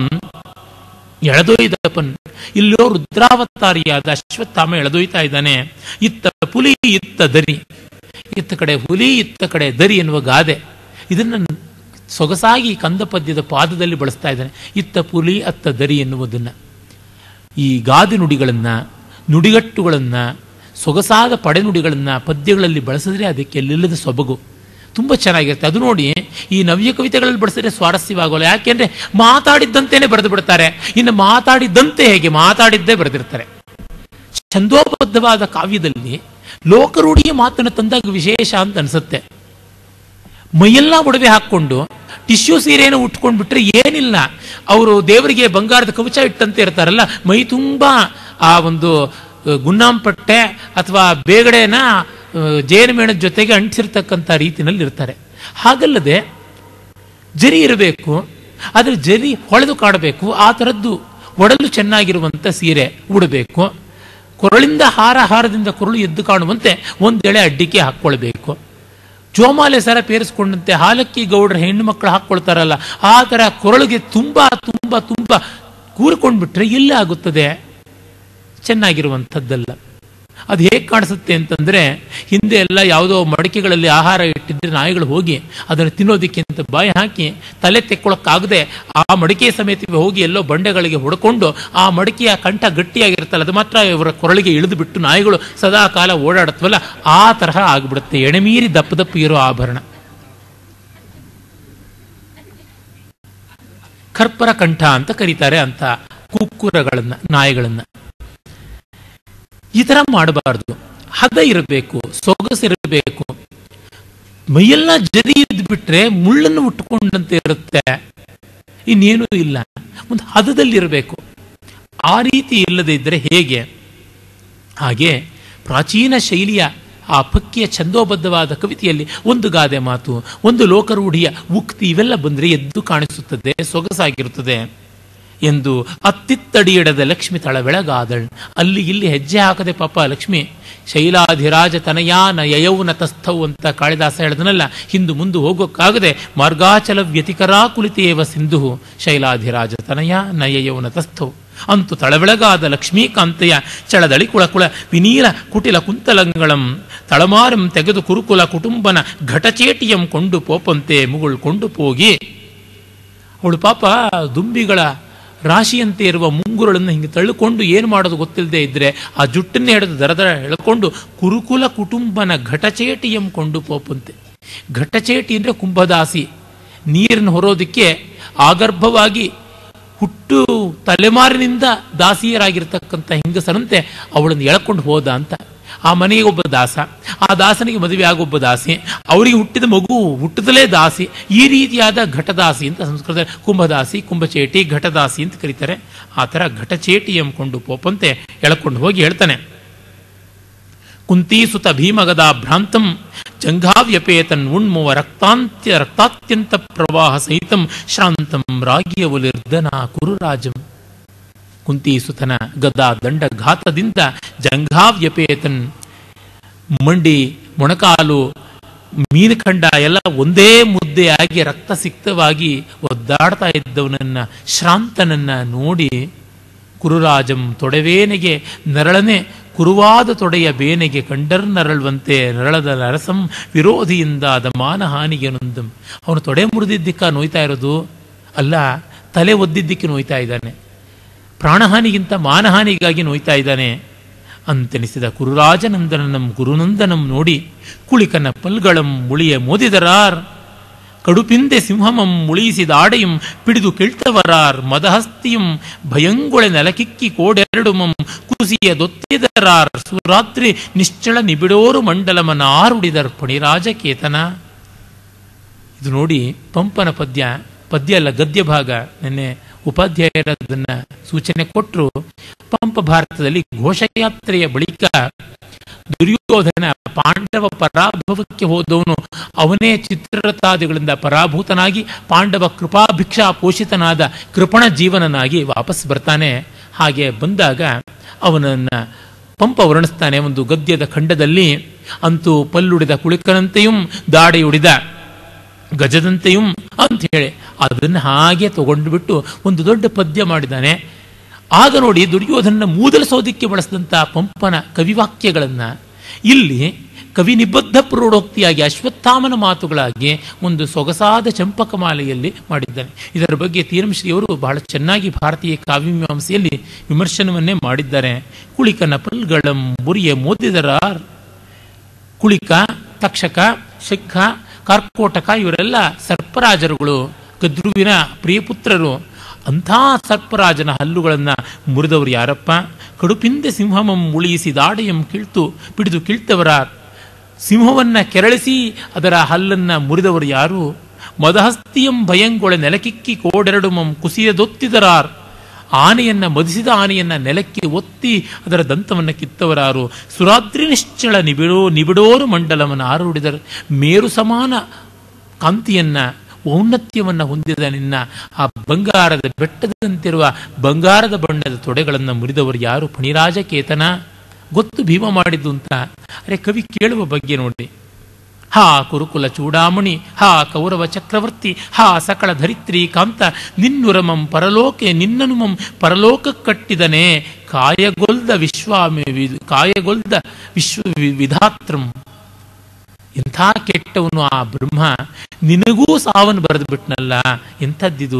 ಎಳೆದೊಯ್ದಪ್ಪನ್ ಇಲ್ಲೋ ರುದ್ರಾವತಾರಿಯಾದ ಅಶ್ವತ್ಥಾಮ ಎಳೆದೊಯ್ತಾ ಇದ್ದಾನೆ ಇತ್ತ ಪುಲಿ ಇತ್ತ ದರಿ ಇತ್ತ ಕಡೆ ಹುಲಿ ಇತ್ತ ಕಡೆ ದರಿ ಎನ್ನುವ ಗಾದೆ ಇದನ್ನು ಸೊಗಸಾಗಿ ಕಂದ ಪದ್ಯದ ಪಾದದಲ್ಲಿ ಬಳಸ್ತಾ ಇದ್ದಾನೆ ಇತ್ತ ಪುಲಿ ಅತ್ತ ದರಿ ಎನ್ನುವುದನ್ನು ಈ ಗಾದೆ ನುಡಿಗಳನ್ನು ನುಡಿಗಟ್ಟುಗಳನ್ನು ಸೊಗಸಾದ ಪಡೆನುಡಿಗಳನ್ನು ಪದ್ಯಗಳಲ್ಲಿ ಬಳಸಿದ್ರೆ ಅದಕ್ಕೆ ಎಲ್ಲಿಲ್ಲದ ಸೊಬಗು ತುಂಬ ಚೆನ್ನಾಗಿರುತ್ತೆ ಅದು ನೋಡಿ ಈ ನವ್ಯ ಕವಿತೆಗಳಲ್ಲಿ ಬಳಸಿದ್ರೆ ಸ್ವಾರಸ್ಯವಾಗೋಲ್ಲ ಯಾಕೆಂದ್ರೆ ಮಾತಾಡಿದ್ದಂತೆಯೇ ಬರೆದು ಬಿಡ್ತಾರೆ ಇನ್ನು ಮಾತಾಡಿದ್ದಂತೆ ಹೇಗೆ ಮಾತಾಡಿದ್ದೇ ಬರೆದಿರ್ತಾರೆ ಛಂದೋಬದ್ಧವಾದ ಕಾವ್ಯದಲ್ಲಿ ಲೋಕರೂಢಿಯ ಮಾತನ್ನು ತಂದಾಗ ವಿಶೇಷ ಅಂತ ಅನಿಸುತ್ತೆ ಮೈಯೆಲ್ಲ ಒಡವೆ ಹಾಕ್ಕೊಂಡು ಟಿಶ್ಯೂ ಸೀರೆಯನ್ನು ಉಟ್ಕೊಂಡು ಬಿಟ್ರೆ ಏನಿಲ್ಲ ಅವರು ದೇವರಿಗೆ ಬಂಗಾರದ ಕವಚ ಇಟ್ಟಂತೆ ಇರ್ತಾರಲ್ಲ ಮೈ ತುಂಬ ಆ ಒಂದು ಗುನ್ನಾಂಪಟ್ಟೆ ಅಥವಾ ಬೇಗಡೆನ ಜೇನುಮೇಣದ ಜೊತೆಗೆ ಅಂಟಿಸಿರ್ತಕ್ಕಂಥ ರೀತಿಯಲ್ಲಿ ಇರ್ತಾರೆ ಹಾಗಲ್ಲದೆ ಜರಿ ಇರಬೇಕು ಆದರೆ ಜರಿ ಹೊಳೆದು ಕಾಡಬೇಕು ಆ ಥರದ್ದು ಒಡಲು ಚೆನ್ನಾಗಿರುವಂಥ ಸೀರೆ ಉಡಬೇಕು ಕೊರಳಿಂದ ಹಾರ ಹಾರದಿಂದ ಕೊರಳು ಎದ್ದು ಕಾಣುವಂತೆ ಒಂದೆಳೆ ಅಡ್ಡಿಕೆ ಹಾಕ್ಕೊಳ್ಬೇಕು ಜೋಮಾಲೆ ಸರ ಪೇರಿಸ್ಕೊಂಡಂತೆ ಹಾಲಕ್ಕಿ ಗೌಡ್ರ ಹೆಣ್ಣು ಮಕ್ಕಳು ಹಾಕ್ಕೊಳ್ತಾರಲ್ಲ ಆ ಥರ ಕೊರಳಿಗೆ ತುಂಬ ತುಂಬ ತುಂಬ ಕೂರಿಕೊಂಡ್ಬಿಟ್ರೆ ಇಲ್ಲೇ ಆಗುತ್ತದೆ ಚೆನ್ನಾಗಿರುವಂಥದ್ದಲ್ಲ ಅದು ಹೇಗೆ ಕಾಣಿಸುತ್ತೆ ಅಂತಂದ್ರೆ ಹಿಂದೆ ಎಲ್ಲ ಯಾವುದೋ ಮಡಿಕೆಗಳಲ್ಲಿ ಆಹಾರ ಇಟ್ಟಿದ್ರೆ ನಾಯಿಗಳು ಹೋಗಿ ಅದನ್ನು ತಿನ್ನೋದಕ್ಕೆ ಅಂತ ಬಾಯಿ ಹಾಕಿ ತಲೆ ತೆಕ್ಕೊಳ್ಳೋಕ್ಕಾಗದೆ ಆ ಮಡಿಕೆ ಸಮೇತ ಹೋಗಿ ಎಲ್ಲೋ ಬಂಡೆಗಳಿಗೆ ಹೊಡ್ಕೊಂಡು ಆ ಮಡಿಕೆಯ ಕಂಠ ಗಟ್ಟಿಯಾಗಿರುತ್ತಲ್ಲ ಅದು ಮಾತ್ರ ಇವರ ಕೊರಳಿಗೆ ಇಳಿದು ಬಿಟ್ಟು ನಾಯಿಗಳು ಸದಾ ಕಾಲ ಓಡಾಡುತ್ತವಲ್ಲ ಆ ತರಹ ಆಗಿಬಿಡುತ್ತೆ ಎಣೆಮೀರಿ ದಪ್ಪ ದಪ್ಪ ಇರೋ ಆಭರಣ ಕರ್ಪರ ಕಂಠ ಅಂತ ಕರೀತಾರೆ ಅಂತ ಕುಕ್ಕುರಗಳನ್ನ ನಾಯಿಗಳನ್ನ ಈ ತರ ಮಾಡಬಾರದು ಹದ ಇರಬೇಕು ಸೊಗಸಿರಬೇಕು ಮೈಯೆಲ್ಲ ಜರಿ ಇದ್ದು ಬಿಟ್ರೆ ಮುಳ್ಳನ್ನು ಉಟ್ಕೊಂಡಂತೆ ಇರುತ್ತೆ ಇನ್ನೇನೂ ಇಲ್ಲ ಒಂದು ಹದದಲ್ಲಿರಬೇಕು ಆ ರೀತಿ ಇಲ್ಲದೆ ಇದ್ದರೆ ಹೇಗೆ ಹಾಗೆ ಪ್ರಾಚೀನ ಶೈಲಿಯ ಆ ಪಕ್ಕಿಯ ಛಂದೋಬದ್ಧವಾದ ಕವಿತೆಯಲ್ಲಿ ಒಂದು ಗಾದೆ ಮಾತು ಒಂದು ಲೋಕರೂಢಿಯ ಉಕ್ತಿ ಇವೆಲ್ಲ ಬಂದರೆ ಎದ್ದು ಕಾಣಿಸುತ್ತದೆ ಸೊಗಸಾಗಿರುತ್ತದೆ ಎಂದು ಅತ್ತಿತ್ತಡಿಯಡದ ಲಕ್ಷ್ಮಿ ತಳಬೆಳಗಾದಳ್ ಅಲ್ಲಿ ಇಲ್ಲಿ ಹೆಜ್ಜೆ ಹಾಕದೆ ಪಾಪ ಲಕ್ಷ್ಮಿ ಶೈಲಾಧಿರಾಜ ತನಯಾನ ಯಯೌನ ತಸ್ಥೌ ಅಂತ ಕಾಳಿದಾಸ ಹೇಳಿದನಲ್ಲ ಹಿಂದು ಮುಂದೆ ಹೋಗೋಕ್ಕಾಗದೆ ಮಾರ್ಗಾಚಲ ವ್ಯತಿಕರಾ ಕುಲಿತೇವ ಸಿಂಧು ಶೈಲಾಧಿರಾಜ ತನಯ ನಯಯೌನ ತಸ್ಥೌ ಅಂತು ತಳಬೆಳಗಾದ ಲಕ್ಷ್ಮೀಕಾಂತೆಯ ಚಳದಳಿ ಕುಳಕುಳ ವಿನೀಲ ಕುಟಿಲ ಕುಂತಲಂಗಳಂ ತಳಮಾರಂ ತೆಗೆದು ಕುರುಕುಲ ಕುಟುಂಬನ ಘಟಚೇಟಿಯಂ ಕೊಂಡು ಪೋಪಂತೆ ಮುಗುಳ್ಕೊಂಡು ಹೋಗಿ ಅವಳು ಪಾಪ ದುಂಬಿಗಳ ರಾಶಿಯಂತೆ ಇರುವ ಮುಂಗುರುಳನ್ನು ಹಿಂಗೆ ತಳ್ಳಿಕೊಂಡು ಏನು ಮಾಡೋದು ಗೊತ್ತಿಲ್ಲದೆ ಇದ್ರೆ ಆ ಜುಟ್ಟನ್ನೇ ಹಿಡಿದು ದರ ದರ ಎಳ್ಕೊಂಡು ಕುರುಕುಲ ಕುಟುಂಬನ ಘಟಚೇಟಿಯಂ ಕೊಂಡು ಪೋಪಂತೆ ಘಟಚೇಟಿ ಅಂದರೆ ಕುಂಭದಾಸಿ ನೀರನ್ನು ಹೊರೋದಕ್ಕೆ ಆಗರ್ಭವಾಗಿ ಹುಟ್ಟು ತಲೆಮಾರಿನಿಂದ ದಾಸಿಯರಾಗಿರ್ತಕ್ಕಂಥ ಹೆಂಗಸರಂತೆ ಅವಳನ್ನು ಎಳ್ಕೊಂಡು ಹೋದ ಅಂತ ಆ ಮನೆಗೆ ಒಬ್ಬ ದಾಸ ಆ ದಾಸನಿಗೆ ಮದುವೆ ಆಗೊಬ್ಬ ದಾಸಿ ಅವರಿಗೆ ಹುಟ್ಟಿದ ಮಗು ಹುಟ್ಟದಲೇ ದಾಸಿ ಈ ರೀತಿಯಾದ ಘಟದಾಸಿ ಅಂತ ಸಂಸ್ಕೃತ ಕುಂಭದಾಸಿ ಕುಂಭಚೇಟಿ ಘಟದಾಸಿ ಅಂತ ಕರೀತಾರೆ ಆ ಥರ ಘಟಚೇಟಿ ಎಂಬಕೊಂಡು ಪೋಪಂತೆ ಎಳ್ಕೊಂಡು ಹೋಗಿ ಹೇಳ್ತಾನೆ ಕುಂತೀಸುತ ಭೀಮಗದ ಭ್ರಾಂತಂ ಜಂಘಾವ್ಯಪೇತನ್ ಉಣ್ಮುವ ರಕ್ತಾಂತ್ಯ ರಕ್ತಾತ್ಯಂತ ಪ್ರವಾಹ ಸಹಿತಂ ಶ್ರಾಂತಂ ರಾಗಿಯವಲಿರ್ದನ ಕುರುರಾಜಂ ಕುಂತೀಸುತನ ಗದಾ ದಂಡ ಘಾತದಿಂದ ಜಂಘಾವ್ಯಪೇತನ್ ಮಂಡಿ ಮೊಣಕಾಲು ಮೀನುಖಂಡ ಎಲ್ಲ ಒಂದೇ ಮುದ್ದೆಯಾಗಿ ರಕ್ತಸಿಕ್ತವಾಗಿ ಒದ್ದಾಡ್ತಾ ಇದ್ದವನನ್ನ ಶ್ರಾಂತನನ್ನ ನೋಡಿ ಕುರುರಾಜಂ ತೊಡೆವೇನೆಗೆ ನರಳನೆ ಕುರುವಾದ ತೊಡೆಯ ಬೇನೆಗೆ ಕಂಡರ್ ನರಳುವಂತೆ ನರಳದ ನರಸಂ ವಿರೋಧಿಯಿಂದ ಅದ ಮಾನಹಾನಿಗೆ ನೊಂದಂ ಅವನು ತೊಡೆ ಮುರಿದಿದ್ದಕ್ಕ ನೋಯ್ತಾ ಇರೋದು ಅಲ್ಲ ತಲೆ ಒದ್ದಿದ್ದಕ್ಕೆ ನೋಯ್ತಾ ಇದ್ದಾನೆ ಪ್ರಾಣಹಾನಿಗಿಂತ ಮಾನಹಾನಿಗಾಗಿ ನೋಯ್ತಾ ಇದ್ದಾನೆ ಅಂತೆನಿಸಿದ ಕುರುರಾಜನಂದನಂ ಗುರುನಂದನಂ ನೋಡಿ ಕುಳಿಕನ ಪಲ್ಗಳಂ ಮುಳಿಯ ಮೋದಿದರಾರ್ ಕಡುಪಿಂದೆ ಸಿಂಹಮಂ ಮುಳಿಸಿದಾಡೆಯಂ ಪಿಡಿದು ಕೆಳ್ತವರಾರ್ ಮದಹಸ್ತಿಯಂ ಭಯಂಗೊಳೆ ನೆಲಕಿಕ್ಕಿ ಕೋಡೆರಡುಮಂ ಕುಸಿಯ ದೊತ್ತಿದರಾರ್ ಸುರಾತ್ರಿ ನಿಶ್ಚಳ ನಿಬಿಡೋರು ಮಂಡಲಮನ ಆರುಡಿದರ್ ಪಣಿರಾಜಕೇತನ ಇದು ನೋಡಿ ಪಂಪನ ಪದ್ಯ ಪದ್ಯ ಅಲ್ಲ ಗದ್ಯ ಭಾಗ ನಿನ್ನೆ ಉಪಾಧ್ಯಾಯರದನ್ನ ಸೂಚನೆ ಕೊಟ್ಟರು ಪಂಪ ಭಾರತದಲ್ಲಿ ಘೋಷಯಾತ್ರೆಯ ಬಳಿಕ ದುರ್ಯೋಧನ ಪಾಂಡವ ಪರಾಭವಕ್ಕೆ ಹೋದವನು ಅವನೇ ಚಿತ್ರರಥಾದಿಗಳಿಂದ ಪರಾಭೂತನಾಗಿ ಪಾಂಡವ ಕೃಪಾಭಿಕ್ಷಾ ಪೋಷಿತನಾದ ಕೃಪಣ ಜೀವನನಾಗಿ ವಾಪಸ್ ಬರ್ತಾನೆ ಹಾಗೆ ಬಂದಾಗ ಅವನನ್ನ ಪಂಪ ವರ್ಣಿಸ್ತಾನೆ ಒಂದು ಗದ್ಯದ ಖಂಡದಲ್ಲಿ ಅಂತೂ ಪಲ್ಲುಡಿದ ಕುಳಿಕನಂತೆயும் ದಾಡೆಯುಡಿದ ಗಜದಂತೆಯೂ ಅಂತ ಹೇಳಿ ಅದನ್ನು ಹಾಗೆ ತಗೊಂಡು ಬಿಟ್ಟು ಒಂದು ದೊಡ್ಡ ಪದ್ಯ ಮಾಡಿದ್ದಾನೆ ಆಗ ನೋಡಿ ದುರ್ಯೋಧನ ಮೂದಲಿಸೋದಕ್ಕೆ ಬಳಸಿದಂಥ ಪಂಪನ ಕವಿವಾಕ್ಯಗಳನ್ನು ಇಲ್ಲಿ ಕವಿ ನಿಬದ್ಧ ಪ್ರೋಡೋಕ್ತಿಯಾಗಿ ಅಶ್ವತ್ಥಾಮನ ಮಾತುಗಳಾಗಿ ಒಂದು ಸೊಗಸಾದ ಚಂಪಕಮಾಲೆಯಲ್ಲಿ ಮಾಡಿದ್ದಾನೆ ಇದರ ಬಗ್ಗೆ ತೀರಂಶ್ರೀಯವರು ಬಹಳ ಚೆನ್ನಾಗಿ ಭಾರತೀಯ ಕಾವ್ಯಮೀಮಾಂಸೆಯಲ್ಲಿ ವಿಮರ್ಶನವನ್ನೇ ಮಾಡಿದ್ದಾರೆ ಕುಳಿಕನ ಪಲ್ಗಳಂ ಬುರಿಯ ಮೋದಿದರಾರ್ ಕುಳಿಕ ತಕ್ಷಕ ಶಂಖ ಕಾರ್ಕೋಟಕ ಇವರೆಲ್ಲ ಸರ್ಪರಾಜರುಗಳು ಕದ್ರುವಿನ ಪ್ರಿಯಪುತ್ರರು ಅಂಥ ಸರ್ಪರಾಜನ ಹಲ್ಲುಗಳನ್ನು ಮುರಿದವರು ಯಾರಪ್ಪ ಕಡುಪಿಂದ ಸಿಂಹಮಂ ಉಳಿಸಿದಾಡೆಯಂ ಕಿಳ್ತು ಪಿಡಿದು ಕಿಳ್ತವರ ಸಿಂಹವನ್ನ ಕೆರಳಿಸಿ ಅದರ ಹಲ್ಲನ್ನ ಮುರಿದವರು ಯಾರು ಮದಹಸ್ತಿಯಂ ಭಯಂಗೊಳೆ ನೆಲಕಿಕ್ಕಿ ಕೋಡೆರಡು ಮಂ ಕುಸಿಯದೊತ್ತಿದರಾರ್ ಆನೆಯನ್ನ ಮದಿಸಿದ ಆನೆಯನ್ನ ನೆಲಕ್ಕೆ ಒತ್ತಿ ಅದರ ದಂತವನ್ನು ಕಿತ್ತವರಾರು ಸುರಾದ್ರಿ ನಿಶ್ಚಳ ನಿಬಿಡೋ ನಿಬಿಡೋರು ಮಂಡಲವನ್ನು ಆರುಡಿದರು ಮೇರು ಸಮಾನ ಕಾಂತಿಯನ್ನ ಔನ್ನತ್ಯವನ್ನು ಹೊಂದಿದ ನಿನ್ನ ಆ ಬಂಗಾರದ ಬೆಟ್ಟದಂತಿರುವ ಬಂಗಾರದ ಬಣ್ಣದ ತೊಡೆಗಳನ್ನು ಮುರಿದವರು ಯಾರು ಫಣಿರಾಜ ಕೇತನ ಗೊತ್ತು ಭೀಮ ಮಾಡಿದ್ದು ಅಂತ ಅರೆ ಕವಿ ಕೇಳುವ ಬಗ್ಗೆ ನೋಡಿ ಹಾ ಕುರುಕುಲ ಚೂಡಾಮಣಿ ಹಾ ಕೌರವ ಚಕ್ರವರ್ತಿ ಹಾ ಸಕಳ ಧರಿತ್ರಿ ಕಾಂತ ನಿನ್ನುರಮಂ ಪರಲೋಕೆ ನಿನ್ನನುಮಂ ಪರಲೋಕ ಕಟ್ಟಿದನೆ ಕಾಯಗೊಲ್ದ ವಿಶ್ವಾಮಿ ವಿ- ಕಾಯಗೊಲ್ದ ವಿಶ್ವ ವಿ- ವಿಧಾತ್ರಂ ಇಂಥ ಕೆಟ್ಟವನು ಆ ಬ್ರಹ್ಮ ನಿನಗೂ ಸಾವನ್ನು ಬರೆದು ಬಿಟ್ನಲ್ಲ ಎಂಥದ್ದಿದು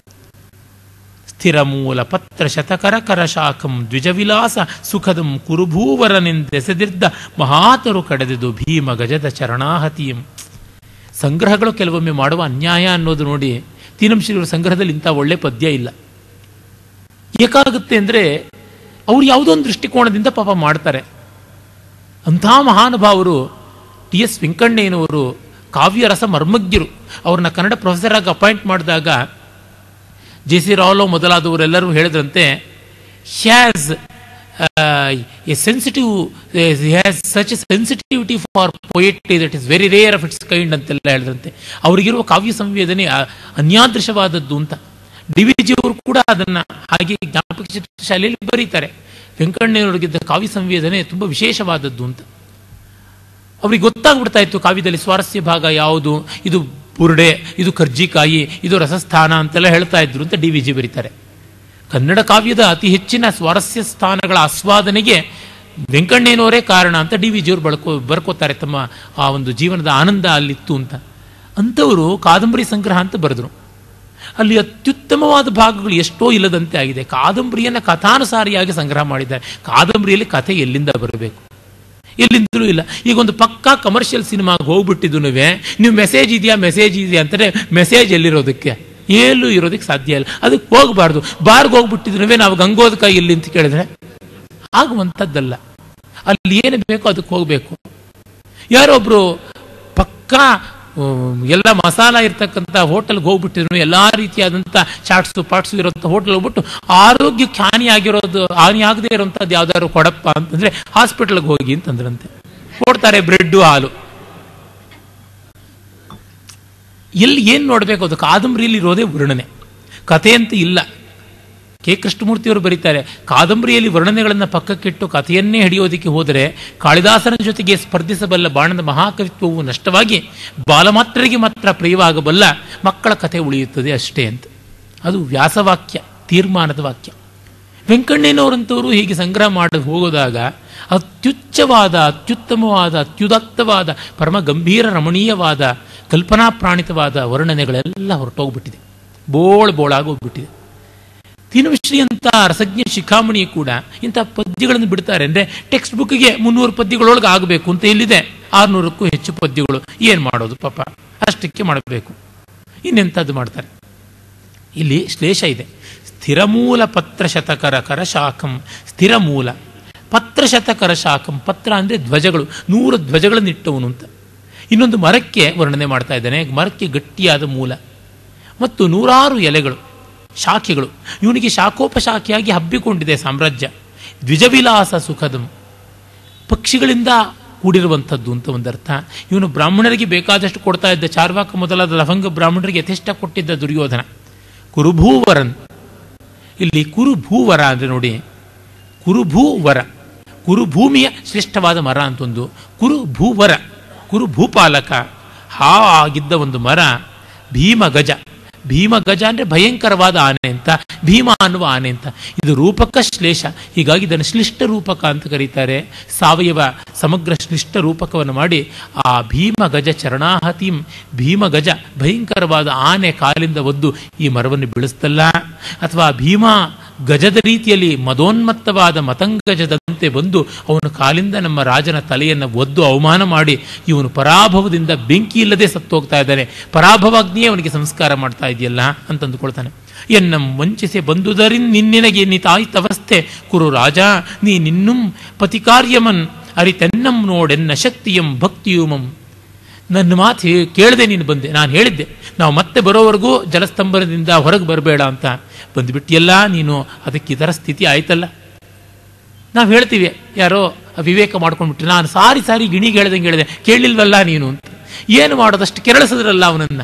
ಸ್ಥಿರ ಮೂಲ ಪತ್ರ ಶತಕರ ಕರ ಶಾಖಂ ದ್ವಿಜವಿಲಾಸ ಸುಖದಂ ಕುರುಭೂವರನೆಂದೆಸೆದಿದ್ದ ಮಹಾತರು ಕಡೆದಿದು ಭೀಮ ಗಜದ ಚರಣಾಹತಿಯಂ ಸಂಗ್ರಹಗಳು ಕೆಲವೊಮ್ಮೆ ಮಾಡುವ ಅನ್ಯಾಯ ಅನ್ನೋದು ನೋಡಿ ತೀನಂಶ್ರೀಯವರ ಸಂಗ್ರಹದಲ್ಲಿ ಇಂಥ ಒಳ್ಳೆ ಪದ್ಯ ಇಲ್ಲ ಏಕಾಗುತ್ತೆ ಅಂದರೆ ಅವ್ರು ಯಾವುದೋ ಒಂದು ದೃಷ್ಟಿಕೋನದಿಂದ ಪಾಪ ಮಾಡ್ತಾರೆ ಅಂಥ ಮಹಾನುಭಾವರು ಟಿ ಎಸ್ ವೆಂಕಣ್ಣಯ್ಯನವರು ಕಾವ್ಯರಸ ಮರ್ಮಜ್ಞರು ಅವ್ರನ್ನ ಕನ್ನಡ ಪ್ರೊಫೆಸರ್ ಆಗಿ ಅಪಾಯಿಂಟ್ ಮಾಡಿದಾಗ ಜೆ ಸಿ ರಾವ್ಲೋ ಮೊದಲಾದವರೆಲ್ಲರೂ ಹೇಳಿದ್ರಂತೆ has a sensitive has such a sensitivity for poetry that is very rare of its kind ಅಂತೆಲ್ಲ ಹೇಳಿದ್ರಂತೆ ಅವರಿಗಿರುವ ಕಾವ್ಯ ಸಂವೇದನೆ ಅ- ಅನ್ಯಾದೃಶವಾದದ್ದು ಅಂತ ಡಿ ವಿ ಜಿ ಅವರು ಕೂಡ ಅದನ್ನ ಹಾಗೆ ಜ್ಞಾಪಕ ಚಿತ್ರ ಶಾಲೆಯಲ್ಲಿ ಬರೀತಾರೆ ವೆಂಕಣ್ಣಯ್ಯನವರಿಗಿದ್ದ ಕಾವ್ಯ ಸಂವೇದನೆ ತುಂಬ ವಿಶೇಷವಾದದ್ದು ಅಂತ ಅವ್ರಿಗೆ ಗೊತ್ತಾಗ್ಬಿಡ್ತಾ ಇತ್ತು ಕಾವ್ಯದಲ್ಲಿ ಸ್ವಾರಸ್ಯ ಭಾಗ ಯಾವುದು ಇದು ಬುರುಡೆ ಇದು ಕರ್ಜಿಕಾಯಿ ಇದು ರಸಸ್ಥಾನ ಅಂತೆಲ್ಲ ಹೇಳ್ತಾ ಇದ್ರು ಅಂತ ಡಿ ವಿ ಜಿ ಬರೀತಾರೆ ಕನ್ನಡ ಕಾವ್ಯದ ಅತಿ ಹೆಚ್ಚಿನ ಸ್ವಾರಸ್ಯ ಸ್ಥಾನಗಳ ಆಸ್ವಾದನೆಗೆ ವೆಂಕಣ್ಣಯ್ಯನವರೇ ಕಾರಣ ಅಂತ ಡಿ ವಿ ಜಿಯವರು ಬಳಕೋ ಬರ್ಕೋತಾರೆ ತಮ್ಮ ಆ ಒಂದು ಜೀವನದ ಆನಂದ ಅಲ್ಲಿತ್ತು ಅಂತ ಅಂಥವರು ಕಾದಂಬರಿ ಸಂಗ್ರಹ ಅಂತ ಬರೆದ್ರು ಅಲ್ಲಿ ಅತ್ಯುತ್ತಮವಾದ ಭಾಗಗಳು ಎಷ್ಟೋ ಇಲ್ಲದಂತೆ ಆಗಿದೆ ಕಾದಂಬರಿಯನ್ನು ಕಥಾನುಸಾರಿಯಾಗಿ ಸಂಗ್ರಹ ಮಾಡಿದ್ದಾರೆ ಕಾದಂಬರಿಯಲ್ಲಿ ಕಥೆ ಎಲ್ಲಿಂದ ಬರಬೇಕು ಎಲ್ಲಿಂದಲೂ ಇಲ್ಲ ಈಗ ಒಂದು ಪಕ್ಕಾ ಕಮರ್ಷಿಯಲ್ ಸಿನಿಮಾಗೆ ಹೋಗ್ಬಿಟ್ಟಿದ್ದು ನೀವು ಮೆಸೇಜ್ ಇದೆಯಾ ಮೆಸೇಜ್ ಇದೆಯಾ ಅಂತಾರೆ ಮೆಸೇಜ್ ಎಲ್ಲಿರೋದಕ್ಕೆ ಎಲ್ಲೂ ಇರೋದಕ್ಕೆ ಸಾಧ್ಯ ಇಲ್ಲ ಅದಕ್ಕೆ ಹೋಗಬಾರ್ದು ಬಾರ್ಗೆ ಹೋಗ್ಬಿಟ್ಟಿದ್ರು ನಾವು ಗಂಗೋದಕ ಎಲ್ಲಿ ಅಂತ ಕೇಳಿದ್ರೆ ಆಗುವಂಥದ್ದಲ್ಲ ಅಲ್ಲಿ ಏನು ಬೇಕೋ ಅದಕ್ಕೆ ಹೋಗಬೇಕು ಯಾರೊಬ್ರು ಪಕ್ಕಾ ಹ್ಮ್, ಎಲ್ಲ ಮಸಾಲ ಇರ್ತಕ್ಕಂಥ ಹೋಟೆಲ್ಗೆ ಹೋಗ್ಬಿಟ್ಟಿದ್ರು ಎಲ್ಲಾ ರೀತಿಯಾದಂಥ ಚಾಟ್ಸು ಪಾಟ್ಸು ಇರೋಂಥ ಹೋಟೆಲ್ ಹೋಗ್ಬಿಟ್ಟು ಆರೋಗ್ಯಕ್ಕೆ ಹಾನಿ ಆಗಿರೋದು ಹಾನಿ ಆಗದೆ ಇರೋಂಥದ್ದು ಯಾವ್ದಾದ್ರು ಕೊಡಪ್ಪ ಅಂತಂದ್ರೆ ಹಾಸ್ಪಿಟಲ್ಗೆ ಹೋಗಿ ಅಂತಂದ್ರಂತೆ ಕೊಡ್ತಾರೆ ಬ್ರೆಡ್ಡು ಹಾಲು ಎಲ್ಲಿ ಏನು ನೋಡಬೇಕು ಅದು ಕಾದಂಬರಿಯಲ್ಲಿ ಇರೋದೇ ವರ್ಣನೆ ಕಥೆ ಅಂತ ಇಲ್ಲ ಕೆ ಕೃಷ್ಣಮೂರ್ತಿಯವರು ಬರೀತಾರೆ ಕಾದಂಬರಿಯಲ್ಲಿ ವರ್ಣನೆಗಳನ್ನು ಪಕ್ಕಕ್ಕಿಟ್ಟು ಕಥೆಯನ್ನೇ ಹಿಡಿಯೋದಕ್ಕೆ ಹೋದರೆ ಕಾಳಿದಾಸನ ಜೊತೆಗೆ ಸ್ಪರ್ಧಿಸಬಲ್ಲ ಬಾಣದ ಮಹಾಕವಿತ್ವವು ನಷ್ಟವಾಗಿ ಬಾಲಮಾತ್ರರಿಗೆ ಮಾತ್ರ ಪ್ರಿಯವಾಗಬಲ್ಲ ಮಕ್ಕಳ ಕಥೆ ಉಳಿಯುತ್ತದೆ ಅಷ್ಟೇ ಅಂತ ಅದು ವ್ಯಾಸವಾಕ್ಯ ತೀರ್ಮಾನದ ವಾಕ್ಯ ವೆಂಕಣ್ಣಯ್ಯನವರಂಥವರು ಹೀಗೆ ಸಂಗ್ರಹ ಮಾಡಿ ಹೋಗೋದಾಗ ಅತ್ಯುಚ್ಚವಾದ ಅತ್ಯುತ್ತಮವಾದ ಅತ್ಯುದಾತ್ತವಾದ ಪರಮ ಗಂಭೀರ ರಮಣೀಯವಾದ ಕಲ್ಪನಾ ಪ್ರಾಣಿತವಾದ ವರ್ಣನೆಗಳೆಲ್ಲ ಹೊರಟೋಗ್ಬಿಟ್ಟಿದೆ ಬೋಳ್ ಬೋಳಾಗೋಗ್ಬಿಟ್ಟಿದೆ ತೀನುಶ್ರೀ ಅಂತ ರಸಜ್ಞ ಶಿಖಾಮಣಿ ಕೂಡ ಇಂಥ ಪದ್ಯಗಳನ್ನು ಬಿಡ್ತಾರೆ ಅಂದರೆ ಟೆಕ್ಸ್ಟ್ ಬುಕ್ಗೆ ಮುನ್ನೂರು ಪದ್ಯಗಳೊಳಗೆ ಆಗಬೇಕು ಅಂತ ಇಲ್ಲಿದೆ ಆರುನೂರಕ್ಕೂ ಹೆಚ್ಚು ಪದ್ಯಗಳು ಏನು ಮಾಡೋದು ಪಾಪ ಅಷ್ಟಕ್ಕೆ ಮಾಡಬೇಕು ಇನ್ನೆಂಥದ್ದು ಮಾಡ್ತಾರೆ ಇಲ್ಲಿ ಶ್ಲೇಷ ಇದೆ ಸ್ಥಿರಮೂಲ ಪತ್ರ ಶತಕರ ಕರ ಶಾಖಂ ಸ್ಥಿರಮೂಲ ಪತ್ರ ಶತಕರ ಶಾಖಂ ಪತ್ರ ಅಂದರೆ ಧ್ವಜಗಳು ನೂರು ಧ್ವಜಗಳನ್ನು ಇಟ್ಟವನು ಅಂತ ಇನ್ನೊಂದು ಮರಕ್ಕೆ ವರ್ಣನೆ ಮಾಡ್ತಾ ಇದ್ದಾನೆ ಮರಕ್ಕೆ ಗಟ್ಟಿಯಾದ ಮೂಲ ಮತ್ತು ನೂರಾರು ಎಲೆಗಳು ಶಾಖೆಗಳು ಇವನಿಗೆ ಶಾಖೋಪಶಾಖೆಯಾಗಿ ಹಬ್ಬಿಕೊಂಡಿದೆ ಸಾಮ್ರಾಜ್ಯ ದ್ವಿಜವಿಲಾಸ ಸುಖದಂ ಪಕ್ಷಿಗಳಿಂದ ಕೂಡಿರುವಂಥದ್ದು ಅಂತ ಒಂದರ್ಥ ಇವನು ಬ್ರಾಹ್ಮಣರಿಗೆ ಬೇಕಾದಷ್ಟು ಕೊಡ್ತಾ ಇದ್ದ ಚಾರ್ವಾಕ ಮೊದಲಾದ ಲವಂಗ ಬ್ರಾಹ್ಮಣರಿಗೆ ಯಥೇಷ್ಟ ಕೊಟ್ಟಿದ್ದ ದುರ್ಯೋಧನ ಕುರುಭೂವರನ್ ಇಲ್ಲಿ ಕುರುಭೂವರ ಅಂದರೆ ನೋಡಿ ಕುರುಭೂವರ ಕುರುಭೂಮಿಯ ಶ್ರೇಷ್ಠವಾದ ಮರ ಅಂತೊಂದು ಕುರುಭೂವರ ಕುರುಭೂಪಾಲಕ ಹಾ ಆಗಿದ್ದ ಒಂದು ಮರ ಭೀಮ ಗಜ ಭೀಮ ಗಜ ಅಂದರೆ ಭಯಂಕರವಾದ ಆನೆ ಅಂತ ಭೀಮ ಅನ್ನುವ ಆನೆ ಅಂತ ಇದು ರೂಪಕ ಶ್ಲೇಷ ಹೀಗಾಗಿ ಇದನ್ನು ಶ್ಲಿಷ್ಟ ರೂಪಕ ಅಂತ ಕರೀತಾರೆ ಸಾವಯವ ಸಮಗ್ರ ಶ್ಲಿಷ್ಟ ರೂಪಕವನ್ನು ಮಾಡಿ ಆ ಭೀಮ ಗಜ ಚರಣಾಹತಿಂ ಭೀಮ ಗಜ ಭಯಂಕರವಾದ ಆನೆ ಕಾಲಿಂದ ಒದ್ದು ಈ ಮರವನ್ನು ಬೀಳಿಸ್ತಲ್ಲ ಅಥವಾ ಭೀಮ ಗಜದ ರೀತಿಯಲ್ಲಿ ಮದೋನ್ಮತ್ತವಾದ ಮತಂಗಜದಂತೆ ಬಂದು ಅವನು ಕಾಲಿಂದ ನಮ್ಮ ರಾಜನ ತಲೆಯನ್ನು ಒದ್ದು ಅವಮಾನ ಮಾಡಿ ಇವನು ಪರಾಭವದಿಂದ ಬೆಂಕಿ ಇಲ್ಲದೆ ಸತ್ತೋಗ್ತಾ ಇದ್ದಾನೆ ಪರಾಭವಾಗ್ನಿಯೇ ಅವನಿಗೆ ಸಂಸ್ಕಾರ ಮಾಡ್ತಾ ಇದೆಯಲ್ಲ ಅಂತ ಅಂದುಕೊಳ್ತಾನೆ ಎನ್ನಂ ವಂಚಿಸಿ ಬಂದುದರಿನ್ ನಿನ್ನಿನಗೆ ನಿತಾಯ್ತವಸ್ಥೆ ಕುರು ರಾಜ ನೀ ನಿನ್ನುಂ ಪತಿಕಾರ್ಯಮನ್ ಅರಿತೆನ್ನಂ ನೋಡೆನ್ನ ಶಕ್ತಿಯಂ ಭಕ್ತಿಯುಮಂ ನನ್ನ ಮಾತು ಕೇಳದೆ ನೀನು ಬಂದೆ ನಾನು ಹೇಳಿದ್ದೆ ನಾವು ಮತ್ತೆ ಬರೋವರೆಗೂ ಜಲಸ್ತಂಭನದಿಂದ ಹೊರಗೆ ಬರಬೇಡ ಅಂತ ಬಂದುಬಿಟ್ಟಿಯಲ್ಲ ನೀನು ಅದಕ್ಕೆ ಇದರ ಸ್ಥಿತಿ ಆಯ್ತಲ್ಲ ನಾವು ಹೇಳ್ತೀವಿ ಯಾರೋ ವಿವೇಕ ಮಾಡ್ಕೊಂಡ್ಬಿಟ್ಟು ನಾನು ಸಾರಿ ಸಾರಿ ಗಿಣಿಗೆ ಹೇಳ್ದಂಗೆ ಹೇಳಿದೆ ಕೇಳಿಲ್ವಲ್ಲ ನೀನು ಅಂತ ಏನು ಮಾಡೋದಷ್ಟು ಕೆರಳಿಸಿದ್ರಲ್ಲ ಅವನನ್ನ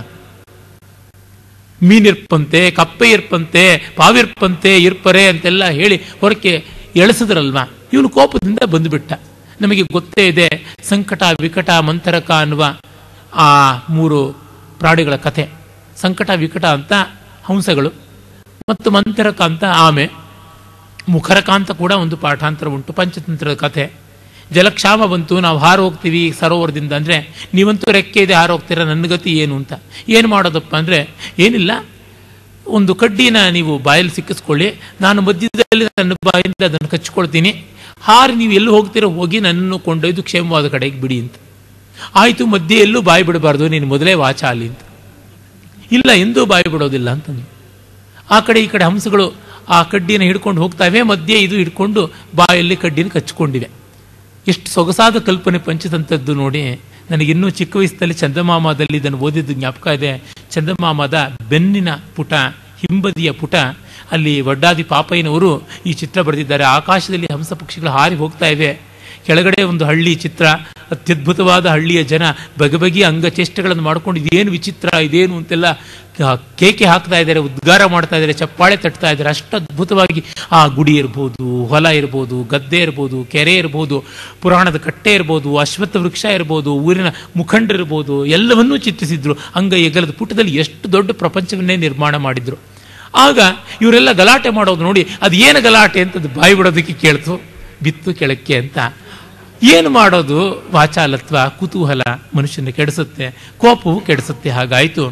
ಮೀನಿರ್ಪಂತೆ ಕಪ್ಪೆ ಇರ್ಪಂತೆ ಪಾವಿರ್ಪಂತೆ ಇರ್ಪರೆ ಅಂತೆಲ್ಲ ಹೇಳಿ ಹೊರಕ್ಕೆ ಎಳಿಸಿದ್ರಲ್ವಾ ಇವನು ಕೋಪದಿಂದ ಬಂದುಬಿಟ್ಟ ನಮಗೆ ಗೊತ್ತೇ ಇದೆ ಸಂಕಟ ವಿಕಟ ಮಂಥರಕ ಅನ್ನುವ ಆ ಮೂರು ಪ್ರಾಣಿಗಳ ಕಥೆ ಸಂಕಟ ವಿಕಟ ಅಂತ ಹಂಸಗಳು ಮತ್ತು ಮಂಥರಕ ಅಂತ ಆಮೆ ಮುಖರಕ ಅಂತ ಕೂಡ ಒಂದು ಪಾಠಾಂತರ ಉಂಟು ಪಂಚತಂತ್ರದ ಕಥೆ ಜಲಕ್ಷಾಮ ಬಂತು ನಾವು ಹಾರು ಹೋಗ್ತೀವಿ ಸರೋವರದಿಂದ ಅಂದರೆ ನೀವಂತೂ ರೆಕ್ಕೆ ಇದೆ ಹಾರು ಹೋಗ್ತೀರಾ ನನ್ನ ಗತಿ ಏನು ಅಂತ ಏನು ಮಾಡೋದಪ್ಪ ಅಂದರೆ ಏನಿಲ್ಲ ಒಂದು ಕಡ್ಡಿನ ನೀವು ಬಾಯಲ್ಲಿ ಸಿಕ್ಕಿಸ್ಕೊಳ್ಳಿ ನಾನು ಮಧ್ಯದಲ್ಲಿ ನನ್ನ ಬಾಯಿಂದ ಅದನ್ನು ಕಚ್ಕೊಳ್ತೀನಿ ಹಾರಿ ನೀವು ಎಲ್ಲಿ ಹೋಗ್ತೀರೋ ಹೋಗಿ ನನ್ನನ್ನು ಕೊಂಡೊಯ್ದು ಕ್ಷೇಮವಾದ ಕಡೆಗೆ ಬಿಡಿ ಅಂತ ಆಯಿತು ಮಧ್ಯೆ ಎಲ್ಲೂ ಬಾಯಿ ಬಿಡಬಾರ್ದು ನೀನು ಮೊದಲೇ ವಾಚ ಅಲ್ಲಿ ಅಂತ ಇಲ್ಲ ಎಂದೂ ಬಾಯಿ ಬಿಡೋದಿಲ್ಲ ಅಂತಂದು ಆ ಕಡೆ ಈ ಕಡೆ ಹಂಸಗಳು ಆ ಕಡ್ಡಿನ ಹಿಡ್ಕೊಂಡು ಹೋಗ್ತಾವೆ ಮಧ್ಯೆ ಇದು ಹಿಡ್ಕೊಂಡು ಬಾಯಲ್ಲಿ ಕಡ್ಡಿನ ಕಚ್ಕೊಂಡಿವೆ ಎಷ್ಟು ಸೊಗಸಾದ ಕಲ್ಪನೆ ಪಂಚತಂತ್ರದ್ದು ನೋಡಿ ನನಗಿನ್ನೂ ಚಿಕ್ಕ ವಯಸ್ಸಲ್ಲಿ ಚಂದಮಾಮದಲ್ಲಿ ಇದನ್ನು ಓದಿದ್ದು ಜ್ಞಾಪಕ ಇದೆ ಚಂದಮಾಮದ ಬೆನ್ನಿನ ಪುಟ ಹಿಂಬದಿಯ ಪುಟ ಅಲ್ಲಿ ವಡ್ಡಾದಿ ಪಾಪಯ್ಯನವರು ಈ ಚಿತ್ರ ಬರೆದಿದ್ದಾರೆ ಆಕಾಶದಲ್ಲಿ ಹಂಸ ಪಕ್ಷಿಗಳು ಹಾರಿ ಹೋಗ್ತಾ ಇವೆ ಕೆಳಗಡೆ ಒಂದು ಹಳ್ಳಿ ಚಿತ್ರ ಅತ್ಯದ್ಭುತವಾದ ಹಳ್ಳಿಯ ಜನ ಬಗೆ ಬಗೆಯ ಅಂಗಚೇಷ್ಟೆಗಳನ್ನು ಮಾಡ್ಕೊಂಡು ಇದೇನು ವಿಚಿತ್ರ ಇದೇನು ಅಂತೆಲ್ಲ ಕೇಕೆ ಹಾಕ್ತಾ ಇದ್ದಾರೆ ಉದ್ಗಾರ ಮಾಡ್ತಾ ಇದ್ದಾರೆ ಚಪ್ಪಾಳೆ ತಟ್ತಾ ಇದ್ದಾರೆ ಅಷ್ಟು ಅದ್ಭುತವಾಗಿ ಆ ಗುಡಿ ಇರ್ಬೋದು ಹೊಲ ಇರ್ಬೋದು ಗದ್ದೆ ಇರ್ಬೋದು ಕೆರೆ ಇರ್ಬೋದು ಪುರಾಣದ ಕಟ್ಟೆ ಇರ್ಬೋದು ಅಶ್ವತ್ಥ ವೃಕ್ಷ ಇರ್ಬೋದು ಊರಿನ ಮುಖಂಡರಿರ್ಬೋದು ಎಲ್ಲವನ್ನೂ ಚಿತ್ರಿಸಿದ್ರು ಅಂಗ ಎಗಲದ ಪುಟದಲ್ಲಿ ಎಷ್ಟು ದೊಡ್ಡ ಪ್ರಪಂಚವನ್ನೇ ನಿರ್ಮಾಣ ಮಾಡಿದ್ರು ಆಗ ಇವರೆಲ್ಲ ಗಲಾಟೆ ಮಾಡೋದು ನೋಡಿ ಅದು ಏನು ಗಲಾಟೆ ಅಂತ ಅದು ಬಾಯಿ ಬಿಡೋದಕ್ಕೆ ಕೇಳ್ತು ಬಿತ್ತು ಕೆಳಕ್ಕೆ ಅಂತ ಏನು ಮಾಡೋದು ವಾಚಾಲತ್ವ ಕುತೂಹಲ ಮನುಷ್ಯನ ಕೆಡಿಸುತ್ತೆ ಕೋಪವು ಕೆಡಿಸುತ್ತೆ ಹಾಗಾಯಿತು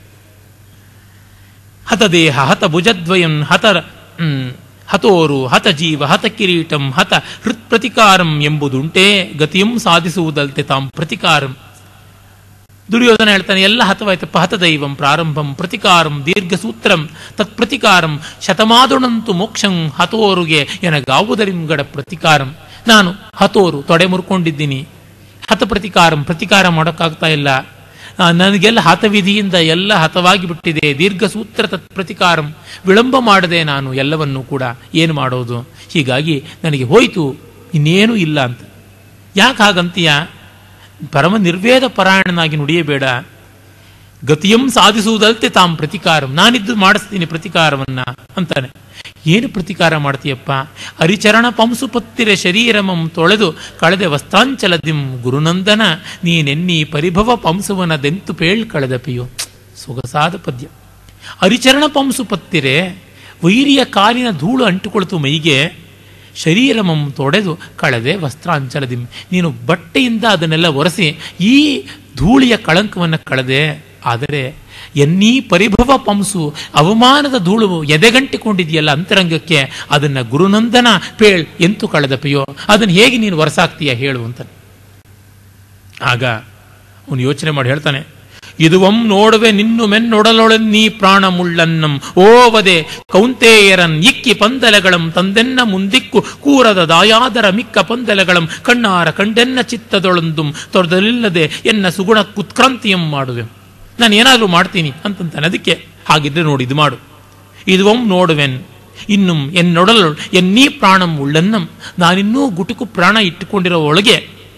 ಹತದೇಹ ಹತ ಭುಜದ್ವಯಂ ಹತ ಹತೋರು ಹತ ಜೀವ ಹತ ಕಿರೀಟಂ ಹತ ಹೃತ್ ಪ್ರತಿಕಾರಂ ಎಂಬುದುಂಟೇ ಗತಿಯಂ ಸಾಧಿಸುವುದಲ್ತೆ ತಾಂ ಪ್ರತಿಕಾರಂ ದುರ್ಯೋಧನ ಹೇಳ್ತಾನೆ ಎಲ್ಲ ಹತವಾಯ್ತಪ್ಪ ಹತದೈವಂ ಪ್ರಾರಂಭಂ ಪ್ರತಿಕಾರಂ ದೀರ್ಘಸೂತ್ರಂ ತತ್ ಪ್ರತಿಕಾರಂ ಶತಮಾದುಣಂತು ಮೋಕ್ಷಂ ಹತೋರುಗೆ ಎನಗಾವುದರಿಂಗಡ ಪ್ರತಿಕಾರಂ ನಾನು ಹತೋರು ತೊಡೆ ಮುರ್ಕೊಂಡಿದ್ದೀನಿ ಹತ ಪ್ರತಿಕಾರಂ ಪ್ರತಿಕಾರ ಮಾಡೋಕ್ಕಾಗ್ತಾ ಇಲ್ಲ ನನಗೆಲ್ಲ ಹತವಿಧಿಯಿಂದ ಎಲ್ಲ ಹತವಾಗಿ ಬಿಟ್ಟಿದೆ ದೀರ್ಘ ಸೂತ್ರ ತತ್ ಪ್ರತಿಕಾರಂ ವಿಳಂಬ ಮಾಡದೆ ನಾನು ಎಲ್ಲವನ್ನೂ ಕೂಡ ಏನು ಮಾಡೋದು ಹೀಗಾಗಿ ನನಗೆ ಹೋಯಿತು ಇನ್ನೇನೂ ಇಲ್ಲ ಅಂತ ಯಾಕೆ ಹಾಗಂತೀಯ ಪರಮ ನಿರ್ವೇದ ಪರಾಯಣನಾಗಿ ನುಡಿಯಬೇಡ ಗತಿಯಂ ಸಾಧಿಸುವುದಲ್ತೆ ತಾಂ ಪ್ರತಿಕಾರಂ ನಾನಿದ್ದು ಮಾಡಿಸ್ತೀನಿ ಪ್ರತಿಕಾರವನ್ನ ಅಂತಾನೆ ಏನು ಪ್ರತಿಕಾರ ಮಾಡ್ತೀಯಪ್ಪ ಅರಿಚರಣ ಪಂಸು ಪತ್ತಿರೆ ಶರೀರಮಂ ತೊಳೆದು ಕಳೆದೆ ವಸ್ತಾಂಚಲದಿಂ ಗುರುನಂದನ ನೀನೆನ್ನಿ ಪರಿಭವ ಪಂಸುವನದೆಂತು ಪೇಳ್ ಕಳೆದಪಿಯೋ ಸೊಗಸಾದ ಪದ್ಯ ಅರಿಚರಣ ಪಂಸು ಪತ್ತಿರೆ ವೈರಿಯ ಕಾಲಿನ ಧೂಳು ಅಂಟುಕೊಳ್ತು ಮೈಗೆ ಶರೀರಮಂ ತೊಡೆದು ಕಳೆದೆ ವಸ್ತ್ರಾಂಚಲದಿಂ ನೀನು ಬಟ್ಟೆಯಿಂದ ಅದನ್ನೆಲ್ಲ ಒರೆಸಿ ಈ ಧೂಳಿಯ ಕಳಂಕವನ್ನು ಕಳೆದೆ ಆದರೆ ಎನ್ನೀ ಪರಿಭವ ಪಂಸು ಅವಮಾನದ ಧೂಳು ಎದೆಗಂಟಿಕೊಂಡಿದೆಯಲ್ಲ ಅಂತರಂಗಕ್ಕೆ ಅದನ್ನ ಗುರುನಂದನ ಪೇಳ್ ಎಂತು ಕಳೆದಪೆಯೋ ಅದನ್ನು ಹೇಗೆ ನೀನು ಒರೆಸಾಕ್ತೀಯ ಹೇಳು ಅಂತ ಆಗ ಅವನು ಯೋಚನೆ ಮಾಡಿ ಹೇಳ್ತಾನೆ ಇದುವಂ ನೋಡುವೆ ನಿನ್ನು ಮೆನ್ನೊಡಲೊಳನ್ ನೀ ಪ್ರಾಣ ಮುಳ್ಳನ್ನಂ ಓವದೆ ಕೌಂತೇಯರನ್ ಇಕ್ಕಿ ಪಂದಲೆಗಳಂ ತಂದೆನ್ನ ಮುಂದಿಕ್ಕು ಕೂರದ ದಾಯಾದರ ಮಿಕ್ಕ ಪಂದಲೆಗಳಂ ಕಣ್ಣಾರ ಕಂಡೆನ್ನ ಚಿತ್ತದೊಳಂದುಂ ತೊರೆದಲಿಲ್ಲದೆ ಎನ್ನ ಸುಗುಣ ಕುತ್ಕ್ರಾಂತಿಯಂ ಮಾಡುವೆ ನಾನು ಏನಾದರೂ ಮಾಡ್ತೀನಿ ಅಂತಂತಾನೆ ಅದಕ್ಕೆ ಹಾಗಿದ್ರೆ ನೋಡಿ ಇದು ಮಾಡು ಇದುವಂ ನೋಡುವೆನ್ ಇನ್ನು ಎನ್ನೊಡಲು ಎನ್ನೀ ಪ್ರಾಣಂ ಉಳ್ಳನ್ನಂ ನಾನಿನ್ನೂ ಗುಟುಕು ಪ್ರಾಣ ಇಟ್ಟುಕೊಂಡಿರೋ ಒಳಗೆ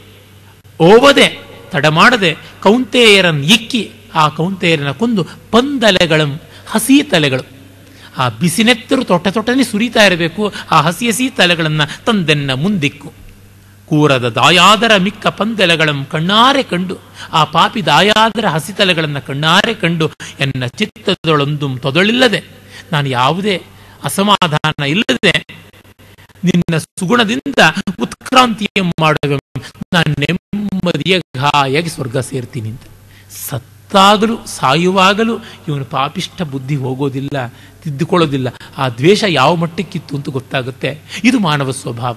ಓವದೆ ತಡ ಮಾಡದೆ ಕೌಂತೇಯರನ್ ಇಕ್ಕಿ ಆ ಕೌಂತೇಯರನ ಕೊಂದು ಪಂದಲೆಗಳಂ ಹಸಿ ತಲೆಗಳು ಆ ಬಿಸಿನೆತ್ತರು ತೊಟ್ಟ ತೊಟ್ಟನೆ ಸುರಿತಾ ಇರಬೇಕು ಆ ಹಸಿ ಹಸಿ ತಲೆಗಳನ್ನು ತಂದೆನ್ನ ಮುಂದಿಕ್ಕು ಕೂರದ ದಾಯಾದರ ಮಿಕ್ಕ ಪಂದೆಲೆಗಳನ್ನು ಕಣ್ಣಾರೆ ಕಂಡು ಆ ಪಾಪಿ ದಾಯಾದರ ಹಸಿತಲೆಗಳನ್ನು ಕಣ್ಣಾರೆ ಕಂಡು ಎನ್ನ ಚಿತ್ತದೊಳೊಂದು ತೊದಳಿಲ್ಲದೆ ನಾನು ಯಾವುದೇ ಅಸಮಾಧಾನ ಇಲ್ಲದೆ ನಿನ್ನ ಸುಗುಣದಿಂದ ಉತ್ಕ್ರಾಂತಿಯ ಮಾಡುವೆ ನಾನು ನೆಮ್ಮದಿಯ ಘಾಯಾಗಿ ಸ್ವರ್ಗ ಸೇರ್ತೀನಿ ಅಂತ ಸತ್ತಾಗಲೂ ಸಾಯುವಾಗಲೂ ಇವನು ಪಾಪಿಷ್ಟ ಬುದ್ಧಿ ಹೋಗೋದಿಲ್ಲ ತಿದ್ದುಕೊಳ್ಳೋದಿಲ್ಲ ಆ ದ್ವೇಷ ಯಾವ ಮಟ್ಟಕ್ಕಿತ್ತು ಅಂತ ಗೊತ್ತಾಗುತ್ತೆ ಇದು ಮಾನವ ಸ್ವಭಾವ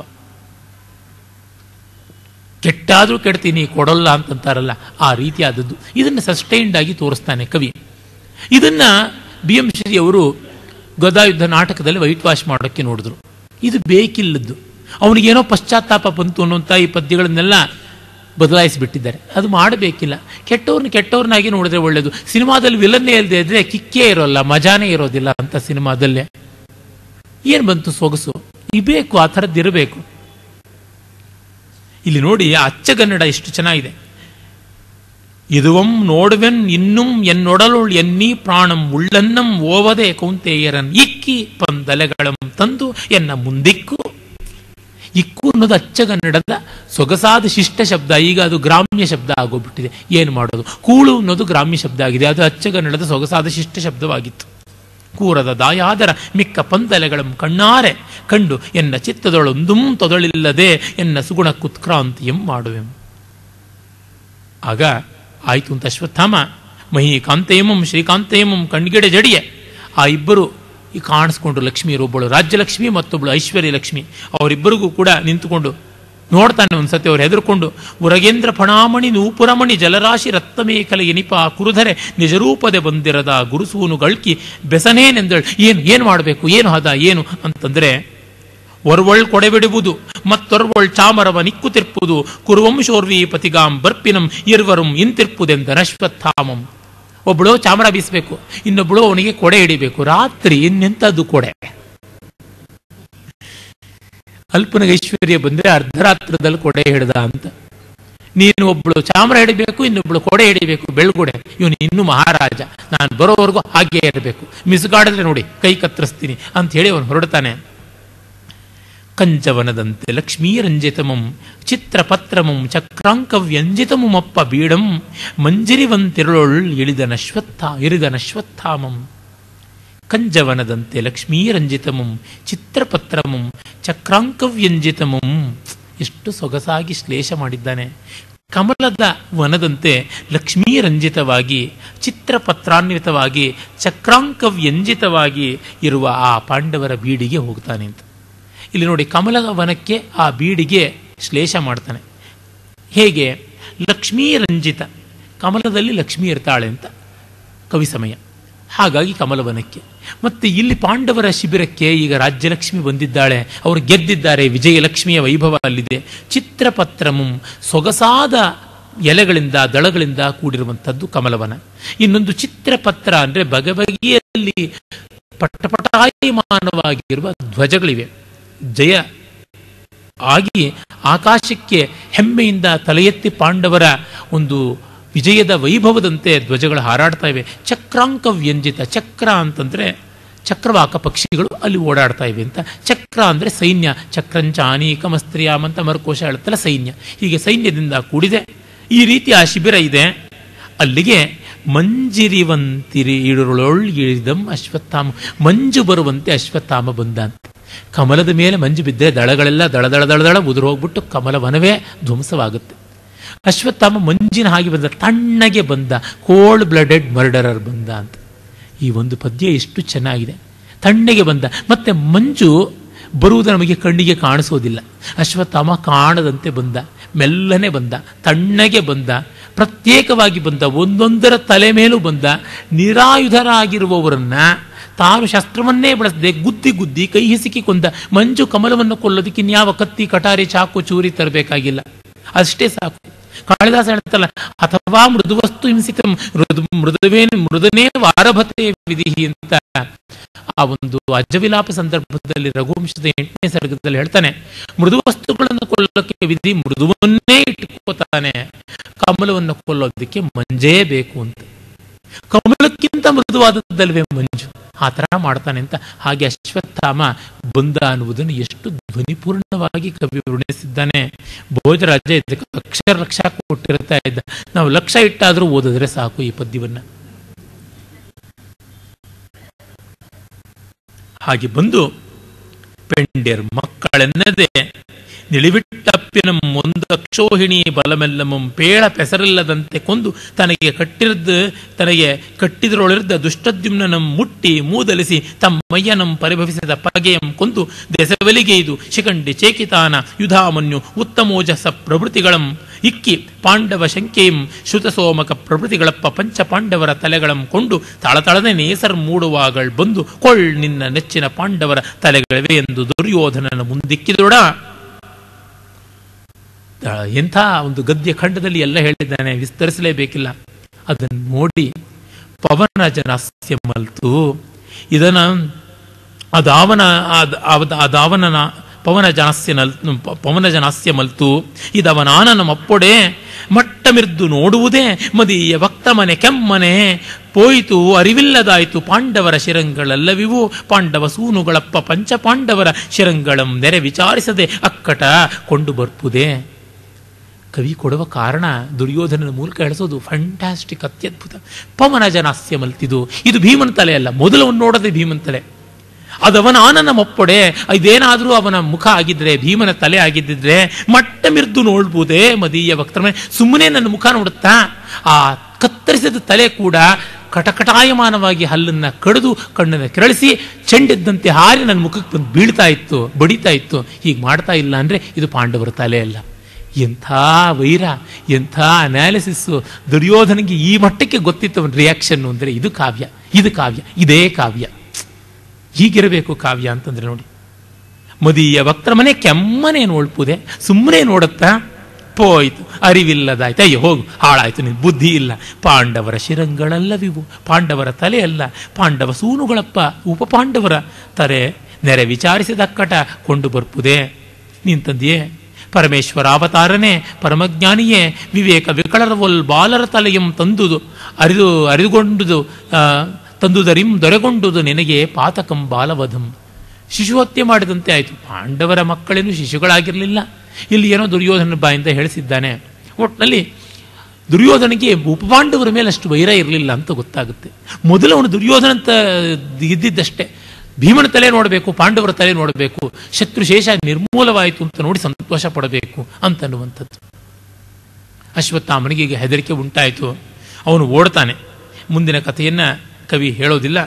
ಕೆಟ್ಟಾದ್ರೂ ಕೆಡ್ತೀನಿ ಕೊಡಲ್ಲ ಅಂತಂತಾರಲ್ಲ ಆ ರೀತಿಯಾದದ್ದು ಇದನ್ನು ಸಸ್ಟೈನ್ಡ್ ಆಗಿ ತೋರಿಸ್ತಾನೆ ಕವಿ ಇದನ್ನ ಬಿ ಎಂ ಶ್ರೀ ಅವರು ಗದಾಯುದ್ಧ ನಾಟಕದಲ್ಲಿ ವೈಟ್ ವಾಶ್ ಮಾಡೋಕ್ಕೆ ನೋಡಿದ್ರು ಇದು ಬೇಕಿಲ್ಲದ್ದು ಅವನಿಗೇನೋ ಪಶ್ಚಾತ್ತಾಪ ಬಂತು ಅನ್ನುವಂಥ ಈ ಪದ್ಯಗಳನ್ನೆಲ್ಲ ಬದಲಾಯಿಸಿಬಿಟ್ಟಿದ್ದಾರೆ ಅದು ಮಾಡಬೇಕಿಲ್ಲ ಕೆಟ್ಟವ್ರನ್ನ ಕೆಟ್ಟವ್ರನ್ನಾಗಿ ನೋಡಿದ್ರೆ ಒಳ್ಳೇದು ಸಿನಿಮಾದಲ್ಲಿ ವಿಲನ್ನೇ ಇಲ್ಲದೆ ಇದ್ರೆ ಕಿಕ್ಕೇ ಇರೋಲ್ಲ ಮಜಾನೇ ಇರೋದಿಲ್ಲ ಅಂತ ಸಿನಿಮಾದಲ್ಲೇ ಏನು ಬಂತು ಸೊಗಸು ಇಬೇಕು ಆ ಥರದ್ದು ಇರಬೇಕು ಇಲ್ಲಿ ನೋಡಿ ಆ ಅಚ್ಚಗನ್ನಡ ಎಷ್ಟು ಚೆನ್ನಾಗಿದೆ ಇದುವಂ ನೋಡುವೆನ್ ಇನ್ನುಂ ಎನ್ನೊಡಲುಳ್ ಎನ್ನೀ ಪ್ರಾಣಂ ಉಳ್ಳನ್ನಂ ಓವದೆ ಕೌಂತೆಯರನ್ ಇಕ್ಕಿ ಪಂದಲೆಗಳಂ ತಂದು ಎನ್ನ ಮುಂದಿಕ್ಕು ಇಕ್ಕು ಅನ್ನೋದು ಅಚ್ಚಗನ್ನಡದ ಸೊಗಸಾದ ಶಿಷ್ಟ ಶಬ್ದ ಈಗ ಅದು ಗ್ರಾಮ್ಯ ಶಬ್ದ ಆಗೋಗ್ಬಿಟ್ಟಿದೆ ಏನು ಮಾಡೋದು ಕೂಳು ಅನ್ನೋದು ಗ್ರಾಮ್ಯ ಶಬ್ದ ಆಗಿದೆ ಅದು ಅಚ್ಚಗನ್ನಡದ ಸೊಗಸಾದ ಶಿಷ್ಟ ಶಬ್ದವಾಗಿತ್ತು ಕೂರದ ದಾಯಾದರ ಮಿಕ್ಕ ಪಂದಲೆಗಳಂ ಕಣ್ಣಾರೆ ಕಂಡು ಎನ್ನ ಚಿತ್ತದೊಳೊಂದುಂ ತೊದಳಿಲ್ಲದೆ ಎನ್ನ ಸುಗುಣ ಕುತ್ಕ್ರಾಂತಿಯಂ ಮಾಡುವೆಂ ಆಗ ಆಯಿತು ಅಂತ ಅಶ್ವತ್ಥಾಮ ಮಹಿ ಕಾಂತೇಮಂ ಶ್ರೀಕಾಂತೇಮಂ ಕಣ್ಗೆಡೆ ಜಡಿಯೆ ಆ ಇಬ್ಬರು ಈ ಕಾಣಿಸ್ಕೊಂಡ್ರು ಲಕ್ಷ್ಮಿಯರೊಬ್ಬಳು ರಾಜ್ಯಲಕ್ಷ್ಮಿ ಮತ್ತೊಬ್ಬಳು ಐಶ್ವರ್ಯ ಲಕ್ಷ್ಮಿ ಅವರಿಬ್ಬರಿಗೂ ಕೂಡ ನಿಂತುಕೊಂಡು ನೋಡ್ತಾನೆ ಒಂದ್ಸತಿ ಅವ್ರು ಹೆದರ್ಕೊಂಡು ಉರಗೇಂದ್ರ ಫಣಾಮಣಿ ನೂಪುರಮಣಿ ಜಲರಾಶಿ ರತ್ನಮೇಕಲ ಎನಿಪ ಕುರುಧರೆ ನಿಜರೂಪದೆ ಬಂದಿರದ ಗುರುಸೂನು ಗಳ್ಕಿ ಬೆಸನೇನೆಂದಳು ಏನು ಏನು ಮಾಡಬೇಕು ಏನು ಹದ ಏನು ಅಂತಂದ್ರೆ ಒರ್ವಳ್ ಕೊಡೆಬಿಡುವುದು ಮತ್ತೊರ್ವಳ್ ಚಾಮರವ ನಿಕ್ಕುತಿರ್ಪುದು ಕುರುವಂಶೋರ್ವಿ ಪತಿಗಾಂ ಬರ್ಪಿನಂ ಇರ್ವರುಂ ಇಂತಿರ್ಪುದೆಂದ ನಶ್ವತ್ಥಾಮಂ ಒಬ್ಬಳು ಚಾಮರ ಬೀಸಬೇಕು ಇನ್ನೊಬ್ಬಳು ಅವನಿಗೆ ಕೊಡೆ ಹಿಡಿಬೇಕು ರಾತ್ರಿ ಇನ್ನೆಂಥದ್ದು ಕೊಡೆ ಅಲ್ಪನಿಗೆ ಐಶ್ವರ್ಯ ಬಂದ್ರೆ ಅರ್ಧರಾತ್ರದಲ್ಲಿ ಕೊಡೆ ಹಿಡ್ದ ಅಂತ ನೀನು ಒಬ್ಬಳು ಚಾಮರ ಹಿಡಿಬೇಕು ಇನ್ನೊಬ್ಳು ಕೊಡೆ ಹಿಡಿಬೇಕು ಬೆಳ್ಗೊಡೆ ಇವನು ಇನ್ನೂ ಮಹಾರಾಜ ನಾನು ಬರೋವರೆಗೂ ಹಾಗೆ ಇರಬೇಕು ಮಿಸುಗಾಡಿದ್ರೆ ನೋಡಿ ಕೈ ಕತ್ತರಿಸ್ತೀನಿ ಅಂತ ಹೇಳಿ ಅವನು ಹೊರಡ್ತಾನೆ ಕಂಚವನದಂತೆ ಲಕ್ಷ್ಮೀರಂಜಿತಮಂ ಚಿತ್ರಪತ್ರಮಂ ಚಕ್ರಾಂಕವ್ಯಂಜಿತಮುಮಪ್ಪ ಬೀಡಂ ಮಂಜಿರಿವಂತಿರುಳೊಳ್ ಇಳಿದ ನಶ್ವತ್ಥ ಇರಿದ ನಶ್ವತ್ಥಾಮಂ ಕಂಜವನದಂತೆ ಲಕ್ಷ್ಮೀರಂಜಿತಮಂ ಚಿತ್ರಪತ್ರಮಂ ಚಕ್ರಾಂಕವ್ಯಂಜಿತಮಂ ಎಷ್ಟು ಸೊಗಸಾಗಿ ಶ್ಲೇಷ ಮಾಡಿದ್ದಾನೆ ಕಮಲದ ವನದಂತೆ ಲಕ್ಷ್ಮೀರಂಜಿತವಾಗಿ ಚಿತ್ರಪತ್ರಾನ್ವಿತವಾಗಿ ಚಕ್ರಾಂಕವ್ಯಂಜಿತವಾಗಿ ಇರುವ ಆ ಪಾಂಡವರ ಬೀಡಿಗೆ ಹೋಗ್ತಾನೆ ಅಂತ ಇಲ್ಲಿ ನೋಡಿ ಕಮಲದ ವನಕ್ಕೆ ಆ ಬೀಡಿಗೆ ಶ್ಲೇಷ ಮಾಡ್ತಾನೆ ಹೇಗೆ ಲಕ್ಷ್ಮೀ ರಂಜಿತ ಕಮಲದಲ್ಲಿ ಲಕ್ಷ್ಮಿ ಇರ್ತಾಳೆ ಅಂತ ಕವಿ ಸಮಯ ಹಾಗಾಗಿ ಕಮಲವನಕ್ಕೆ ಮತ್ತೆ ಇಲ್ಲಿ ಪಾಂಡವರ ಶಿಬಿರಕ್ಕೆ ಈಗ ರಾಜ್ಯಲಕ್ಷ್ಮಿ ಬಂದಿದ್ದಾಳೆ ಅವರು ಗೆದ್ದಿದ್ದಾರೆ ವಿಜಯಲಕ್ಷ್ಮಿಯ ವೈಭವ ಅಲ್ಲಿದೆ ಚಿತ್ರಪತ್ರಮಂ ಸೊಗಸಾದ ಎಲೆಗಳಿಂದ ದಳಗಳಿಂದ ಕೂಡಿರುವಂಥದ್ದು ಕಮಲವನ ಇನ್ನೊಂದು ಚಿತ್ರಪತ್ರ ಅಂದರೆ ಬಗೆಬಗೆಯಲ್ಲಿ ಪಟಪಟಾಯಮಾನವಾಗಿರುವ ಧ್ವಜಗಳಿವೆ ಜಯ ಆಗಿ ಆಕಾಶಕ್ಕೆ ಹೆಮ್ಮೆಯಿಂದ ತಲೆ ಎತ್ತಿ ಪಾಂಡವರ ಒಂದು ವಿಜಯದ ವೈಭವದಂತೆ ಧ್ವಜಗಳು ಹಾರಾಡ್ತಾ ಇವೆ ಚಕ್ರಾಂಕ ವ್ಯಂಜಿತ ಚಕ್ರ ಅಂತಂದ್ರೆ ಚಕ್ರವಾಕ ಪಕ್ಷಿಗಳು ಅಲ್ಲಿ ಓಡಾಡ್ತಾ ಇವೆ ಅಂತ ಚಕ್ರ ಅಂದರೆ ಸೈನ್ಯ ಚಕ್ರಂಚ ಅನೀಕಮಸ್ತ್ರಿಯಾಮ್ ಅಂತ ಮರುಕೋಶ ಹೇಳುತ್ತಲ್ಲ ಸೈನ್ಯ ಹೀಗೆ ಸೈನ್ಯದಿಂದ ಕೂಡಿದೆ ಈ ರೀತಿ ಆ ಶಿಬಿರ ಇದೆ ಅಲ್ಲಿಗೆ ಮಂಜಿರಿವಂತಿರಿ ಇಳುರೊಳ್ ಇಳಿದಂ ಅಶ್ವತ್ಥಾಮ ಮಂಜು ಬರುವಂತೆ ಅಶ್ವತ್ಥಾಮ ಬಂದ ಅಂತ ಕಮಲದ ಮೇಲೆ ಮಂಜು ಬಿದ್ದರೆ ದಳಗಳೆಲ್ಲ ದಳ ದಳ ದಳ ದಳ ಉದುರು ಹೋಗ್ಬಿಟ್ಟು ಕಮಲವನವೇ ಧ್ವಂಸವಾಗುತ್ತೆ ಅಶ್ವತ್ಥಾಮ ಮಂಜಿನ ಹಾಗೆ ಬಂದ ತಣ್ಣಗೆ ಬಂದ ಕೋಲ್ಡ್ ಬ್ಲಡೆಡ್ ಮರ್ಡರರ್ ಬಂದ ಅಂತ ಈ ಒಂದು ಪದ್ಯ ಎಷ್ಟು ಚೆನ್ನಾಗಿದೆ ತಣ್ಣಗೆ ಬಂದ ಮತ್ತೆ ಮಂಜು ಬರುವುದು ನಮಗೆ ಕಣ್ಣಿಗೆ ಕಾಣಿಸೋದಿಲ್ಲ ಅಶ್ವತ್ಥಾಮ ಕಾಣದಂತೆ ಬಂದ ಮೆಲ್ಲನೆ ಬಂದ ತಣ್ಣಗೆ ಬಂದ ಪ್ರತ್ಯೇಕವಾಗಿ ಬಂದ ಒಂದೊಂದರ ತಲೆ ಮೇಲೂ ಬಂದ ನಿರಾಯುಧರಾಗಿರುವವರನ್ನ ತಾನು ಶಸ್ತ್ರವನ್ನೇ ಬಳಸದೆ ಗುದ್ದಿ ಗುದ್ದಿ ಕೈ ಹಿಸುಕಿ ಕೊಂದ ಮಂಜು ಕಮಲವನ್ನು ಕೊಲ್ಲೋದಕ್ಕೆ ಇನ್ಯಾವ ಕತ್ತಿ ಕಟಾರಿ ಚಾಕು ಚೂರಿ ತರಬೇಕಾಗಿಲ್ಲ ಅಷ್ಟೇ ಸಾಕು ಕಾಳಿದಾಸ ಹೇಳ್ತಲ್ಲ ಅಥವಾ ಮೃದುವಸ್ತು ಹಿಂಸಿತ ಮೃದು ಮೃದುವೇ ಮೃದನೇ ವಾರಭತೆ ವಿಧಿ ಅಂತ ಆ ಒಂದು ಅಜ್ಜವಿಲಾಪ ಸಂದರ್ಭದಲ್ಲಿ ರಘುವಂಶದ ಎಂಟನೇ ಸರ್ಗದಲ್ಲಿ ಹೇಳ್ತಾನೆ ಮೃದು ವಸ್ತುಗಳನ್ನು ಕೊಲ್ಲೋಕೆ ವಿಧಿ ಮೃದುವನ್ನೇ ಇಟ್ಕೋತಾನೆ ಕಮಲವನ್ನು ಕೊಲ್ಲೋದಕ್ಕೆ ಮಂಜೇ ಬೇಕು ಅಂತ ಕಮಲಕ್ಕಿಂತ ಮೃದುವಾದದ್ದಲ್ವೇ ಮಂಜು ಆ ಥರ ಮಾಡ್ತಾನೆ ಅಂತ ಹಾಗೆ ಅಶ್ವತ್ಥಾಮ ಬಂದ ಅನ್ನುವುದನ್ನು ಎಷ್ಟು ಧ್ವನಿಪೂರ್ಣವಾಗಿ ಕವಿ ವರ್ಣಿಸಿದ್ದಾನೆ ಭೋಜರಾಜ ಇದಕ್ಕೆ ಅಕ್ಷರ ಲಕ್ಷ ಕೊಟ್ಟಿರ್ತಾ ಇದ್ದ ನಾವು ಲಕ್ಷ ಇಟ್ಟಾದರೂ ಓದಿದ್ರೆ ಸಾಕು ಈ ಪದ್ಯವನ್ನ ಹಾಗೆ ಬಂದು ಪೆಂಡೆರ್ ಮಕ್ಕಳೆನ್ನದೆ ನಿಳಿವಿಟ್ಟಪ್ಪಿನಂ ಒಂದು ಅಕ್ಷೋಹಿಣಿ ಬಲಮೆಲ್ಲಮಂ ಪೇಳ ಪೆಸರಿಲ್ಲದಂತೆ ಕೊಂದು ತನಗೆ ಕಟ್ಟಿರ್ದ ತನಗೆ ಕಟ್ಟಿದ್ರೊಳಿರ್ದ ದುಷ್ಟದ್ಯುಮ್ನಂ ಮುಟ್ಟಿ ಮೂದಲಿಸಿ ತಮ್ಮಯ್ಯನಂ ಪರಿಭವಿಸಿದ ಪಗೆಯಂ ಕೊಂದು ದೆಸವೆಲಿಗೆ ಇದು ಶಿಖಂಡಿ ಚೇಕಿತಾನ ಯುಧಾಮನ್ಯು ಉತ್ತಮೋಜಸ ಪ್ರಭೃತಿಗಳಂ ಇಕ್ಕಿ ಪಾಂಡವ ಶಂಕೆಯಂ ಶ್ರುತಸೋಮಕ ಪ್ರಭೃತಿಗಳಪ್ಪ ಪಂಚ ಪಾಂಡವರ ತಲೆಗಳಂ ಕೊಂಡು ತಳತಳನೆ ನೇಸರ್ ಮೂಡುವಾಗಳ್ ಬಂದು ಕೊಳ್ಳ್ ನಿನ್ನ ನೆಚ್ಚಿನ ಪಾಂಡವರ ತಲೆಗಳಿವೆ ಎಂದು ದುರ್ಯೋಧನನ ಮುಂದಿಕ್ಕಿದೊಡ ಎಂಥ ಒಂದು ಗದ್ಯ ಖಂಡದಲ್ಲಿ ಎಲ್ಲ ಹೇಳಿದ್ದಾನೆ ವಿಸ್ತರಿಸಲೇಬೇಕಿಲ್ಲ ಅದನ್ನು ನೋಡಿ ಪವನ ಜನಾಸ್ಯ ಮಲ್ತು ಇದನ್ನ ಅದಾವನ ಅದಾವನ ಪವನ ಜಾಸ್ಯ ನಲ್ ಪವನ ಜನಾಸ್ಯ ಮಲ್ತು ಇದವನಾನ ಮಪ್ಪೊಡೆ ಮಟ್ಟಮಿರ್ದು ನೋಡುವುದೇ ಮದೀಯ ಭಕ್ತಮನೆ ಕೆಮ್ಮನೆ ಪೋಯಿತು ಅರಿವಿಲ್ಲದಾಯಿತು ಪಾಂಡವರ ಶಿರಂಗಳೆಲ್ಲವಿವು ಪಾಂಡವ ಸೂನುಗಳಪ್ಪ ಪಂಚ ಪಾಂಡವರ ಶಿರಂಗಳಂ ನೆರೆ ವಿಚಾರಿಸದೆ ಅಕ್ಕಟ ಕೊಂಡು ಬರ್ಪುದೆ ಕವಿ ಕೊಡುವ ಕಾರಣ ದುರ್ಯೋಧನನ ಮೂಲಕ ಹೇಳಿಸೋದು ಫ್ಯಾಂಟಾಸ್ಟಿಕ್ ಅತ್ಯದ್ಭುತ ಪವನ ಜನಾಸ್ಯ ಮಲ್ತಿದು ಇದು ಭೀಮನ ತಲೆ ಅಲ್ಲ ಮೊದಲವನ್ನು ನೋಡದೆ ಭೀಮನ ತಲೆ ಅದವನ ಆನನ ಮೊಪ್ಪೊಡೆ ಇದೇನಾದರೂ ಅವನ ಮುಖ ಆಗಿದ್ರೆ ಭೀಮನ ತಲೆ ಆಗಿದ್ದಿದ್ರೆ ಮಟ್ಟ ಮಿರ್ದು ನೋಡ್ಬೋದೇ ಮದೀಯ ಭಕ್ತರ ಸುಮ್ಮನೆ ನನ್ನ ಮುಖ ನೋಡುತ್ತಾ ಆ ಕತ್ತರಿಸಿದ ತಲೆ ಕೂಡ ಕಟಕಟಾಯಮಾನವಾಗಿ ಹಲ್ಲನ್ನ ಕಡಿದು ಕಣ್ಣನ್ನು ಕೆರಳಿಸಿ ಚೆಂಡಿದ್ದಂತೆ ಹಾರಿ ನನ್ನ ಮುಖಕ್ಕೆ ಬಂದು ಬೀಳ್ತಾ ಇತ್ತು ಬಡಿತಾ ಇತ್ತು ಹೀಗೆ ಮಾಡ್ತಾ ಇಲ್ಲ ಅಂದ್ರೆ ಇದು ಪಾಂಡವರ ತಲೆ ಅಲ್ಲ ಎಂಥ ವೈರ ಎಂಥ ಅನಾಲಿಸಿಸ್ಸು ದುರ್ಯೋಧನಿಗೆ ಈ ಮಟ್ಟಕ್ಕೆ ಗೊತ್ತಿತ್ತು ಅವನ ರಿಯಾಕ್ಷನ್ನು ಅಂದರೆ ಇದು ಕಾವ್ಯ ಇದು ಕಾವ್ಯ ಇದೇ ಕಾವ್ಯ ಹೀಗಿರಬೇಕು ಕಾವ್ಯ ಅಂತಂದ್ರೆ ನೋಡಿ ಮದೀಯ ಭಕ್ತರ ಮನೆ ಕೆಮ್ಮನೆ ನೋಡ್ಪುದೆ ಸುಮ್ಮನೆ ನೋಡುತ್ತಾ ಪೋಯ್ತು ಅರಿವಿಲ್ಲದಾಯ್ತು ಅಯ್ಯೋ ಹೋಗು ಹಾಳಾಯ್ತು ನಿನ್ ಬುದ್ಧಿ ಇಲ್ಲ ಪಾಂಡವರ ಶಿರಂಗಳಲ್ಲವಿವು ಪಾಂಡವರ ತಲೆ ಅಲ್ಲ ಪಾಂಡವ ಸೂನುಗಳಪ್ಪ ಉಪಪಾಂಡವರ ತಲೆ ನೆರೆ ವಿಚಾರಿಸಿದ ಅಕ್ಕಟ ಕೊಂಡು ಬರ್ಪುದೆ ನಿಂತಂದಿಯೇ ಪರಮೇಶ್ವರ ಅವತಾರನೇ ಪರಮಜ್ಞಾನಿಯೇ ವಿವೇಕ ವಿಕಳರವೊಲ್ ಬಾಲರ ತಲೆಯಂ ತಂದುದು ಅರಿದು ಅರಿದುಕೊಂಡುದು ತಂದುದರಿಂ ದೊರೆಗೊಂಡುದು ನಿನಗೆ ಪಾತಕಂ ಬಾಲವಧಂ ಶಿಶು ಹತ್ಯೆ ಮಾಡಿದಂತೆ ಆಯಿತು ಪಾಂಡವರ ಮಕ್ಕಳೇನು ಶಿಶುಗಳಾಗಿರಲಿಲ್ಲ ಇಲ್ಲಿ ಏನೋ ದುರ್ಯೋಧನ ಬಾಯಿಂದ ಹೇಳಿಸಿದ್ದಾನೆ ಒಟ್ಟಿನಲ್ಲಿ ದುರ್ಯೋಧನಿಗೆ ಉಪಪಾಂಡವರ ಮೇಲೆ ಅಷ್ಟು ವೈರ ಇರಲಿಲ್ಲ ಅಂತ ಗೊತ್ತಾಗುತ್ತೆ ಮೊದಲು ಅವನು ದುರ್ಯೋಧನ ಅಂತ ಇದ್ದಿದ್ದಷ್ಟೇ ಭೀಮನ ತಲೆ ನೋಡಬೇಕು ಪಾಂಡವರ ತಲೆ ನೋಡಬೇಕು ಶತ್ರುಶೇಷ ನಿರ್ಮೂಲವಾಯಿತು ಅಂತ ನೋಡಿ ಸಂತೋಷ ಪಡಬೇಕು ಅಂತನ್ನುವಂಥದ್ದು ಅಶ್ವತ್ಥಾಮನಿಗೆ ಈಗ ಹೆದರಿಕೆ ಉಂಟಾಯಿತು ಅವನು ಓಡ್ತಾನೆ ಮುಂದಿನ ಕಥೆಯನ್ನ ಕವಿ ಹೇಳೋದಿಲ್ಲ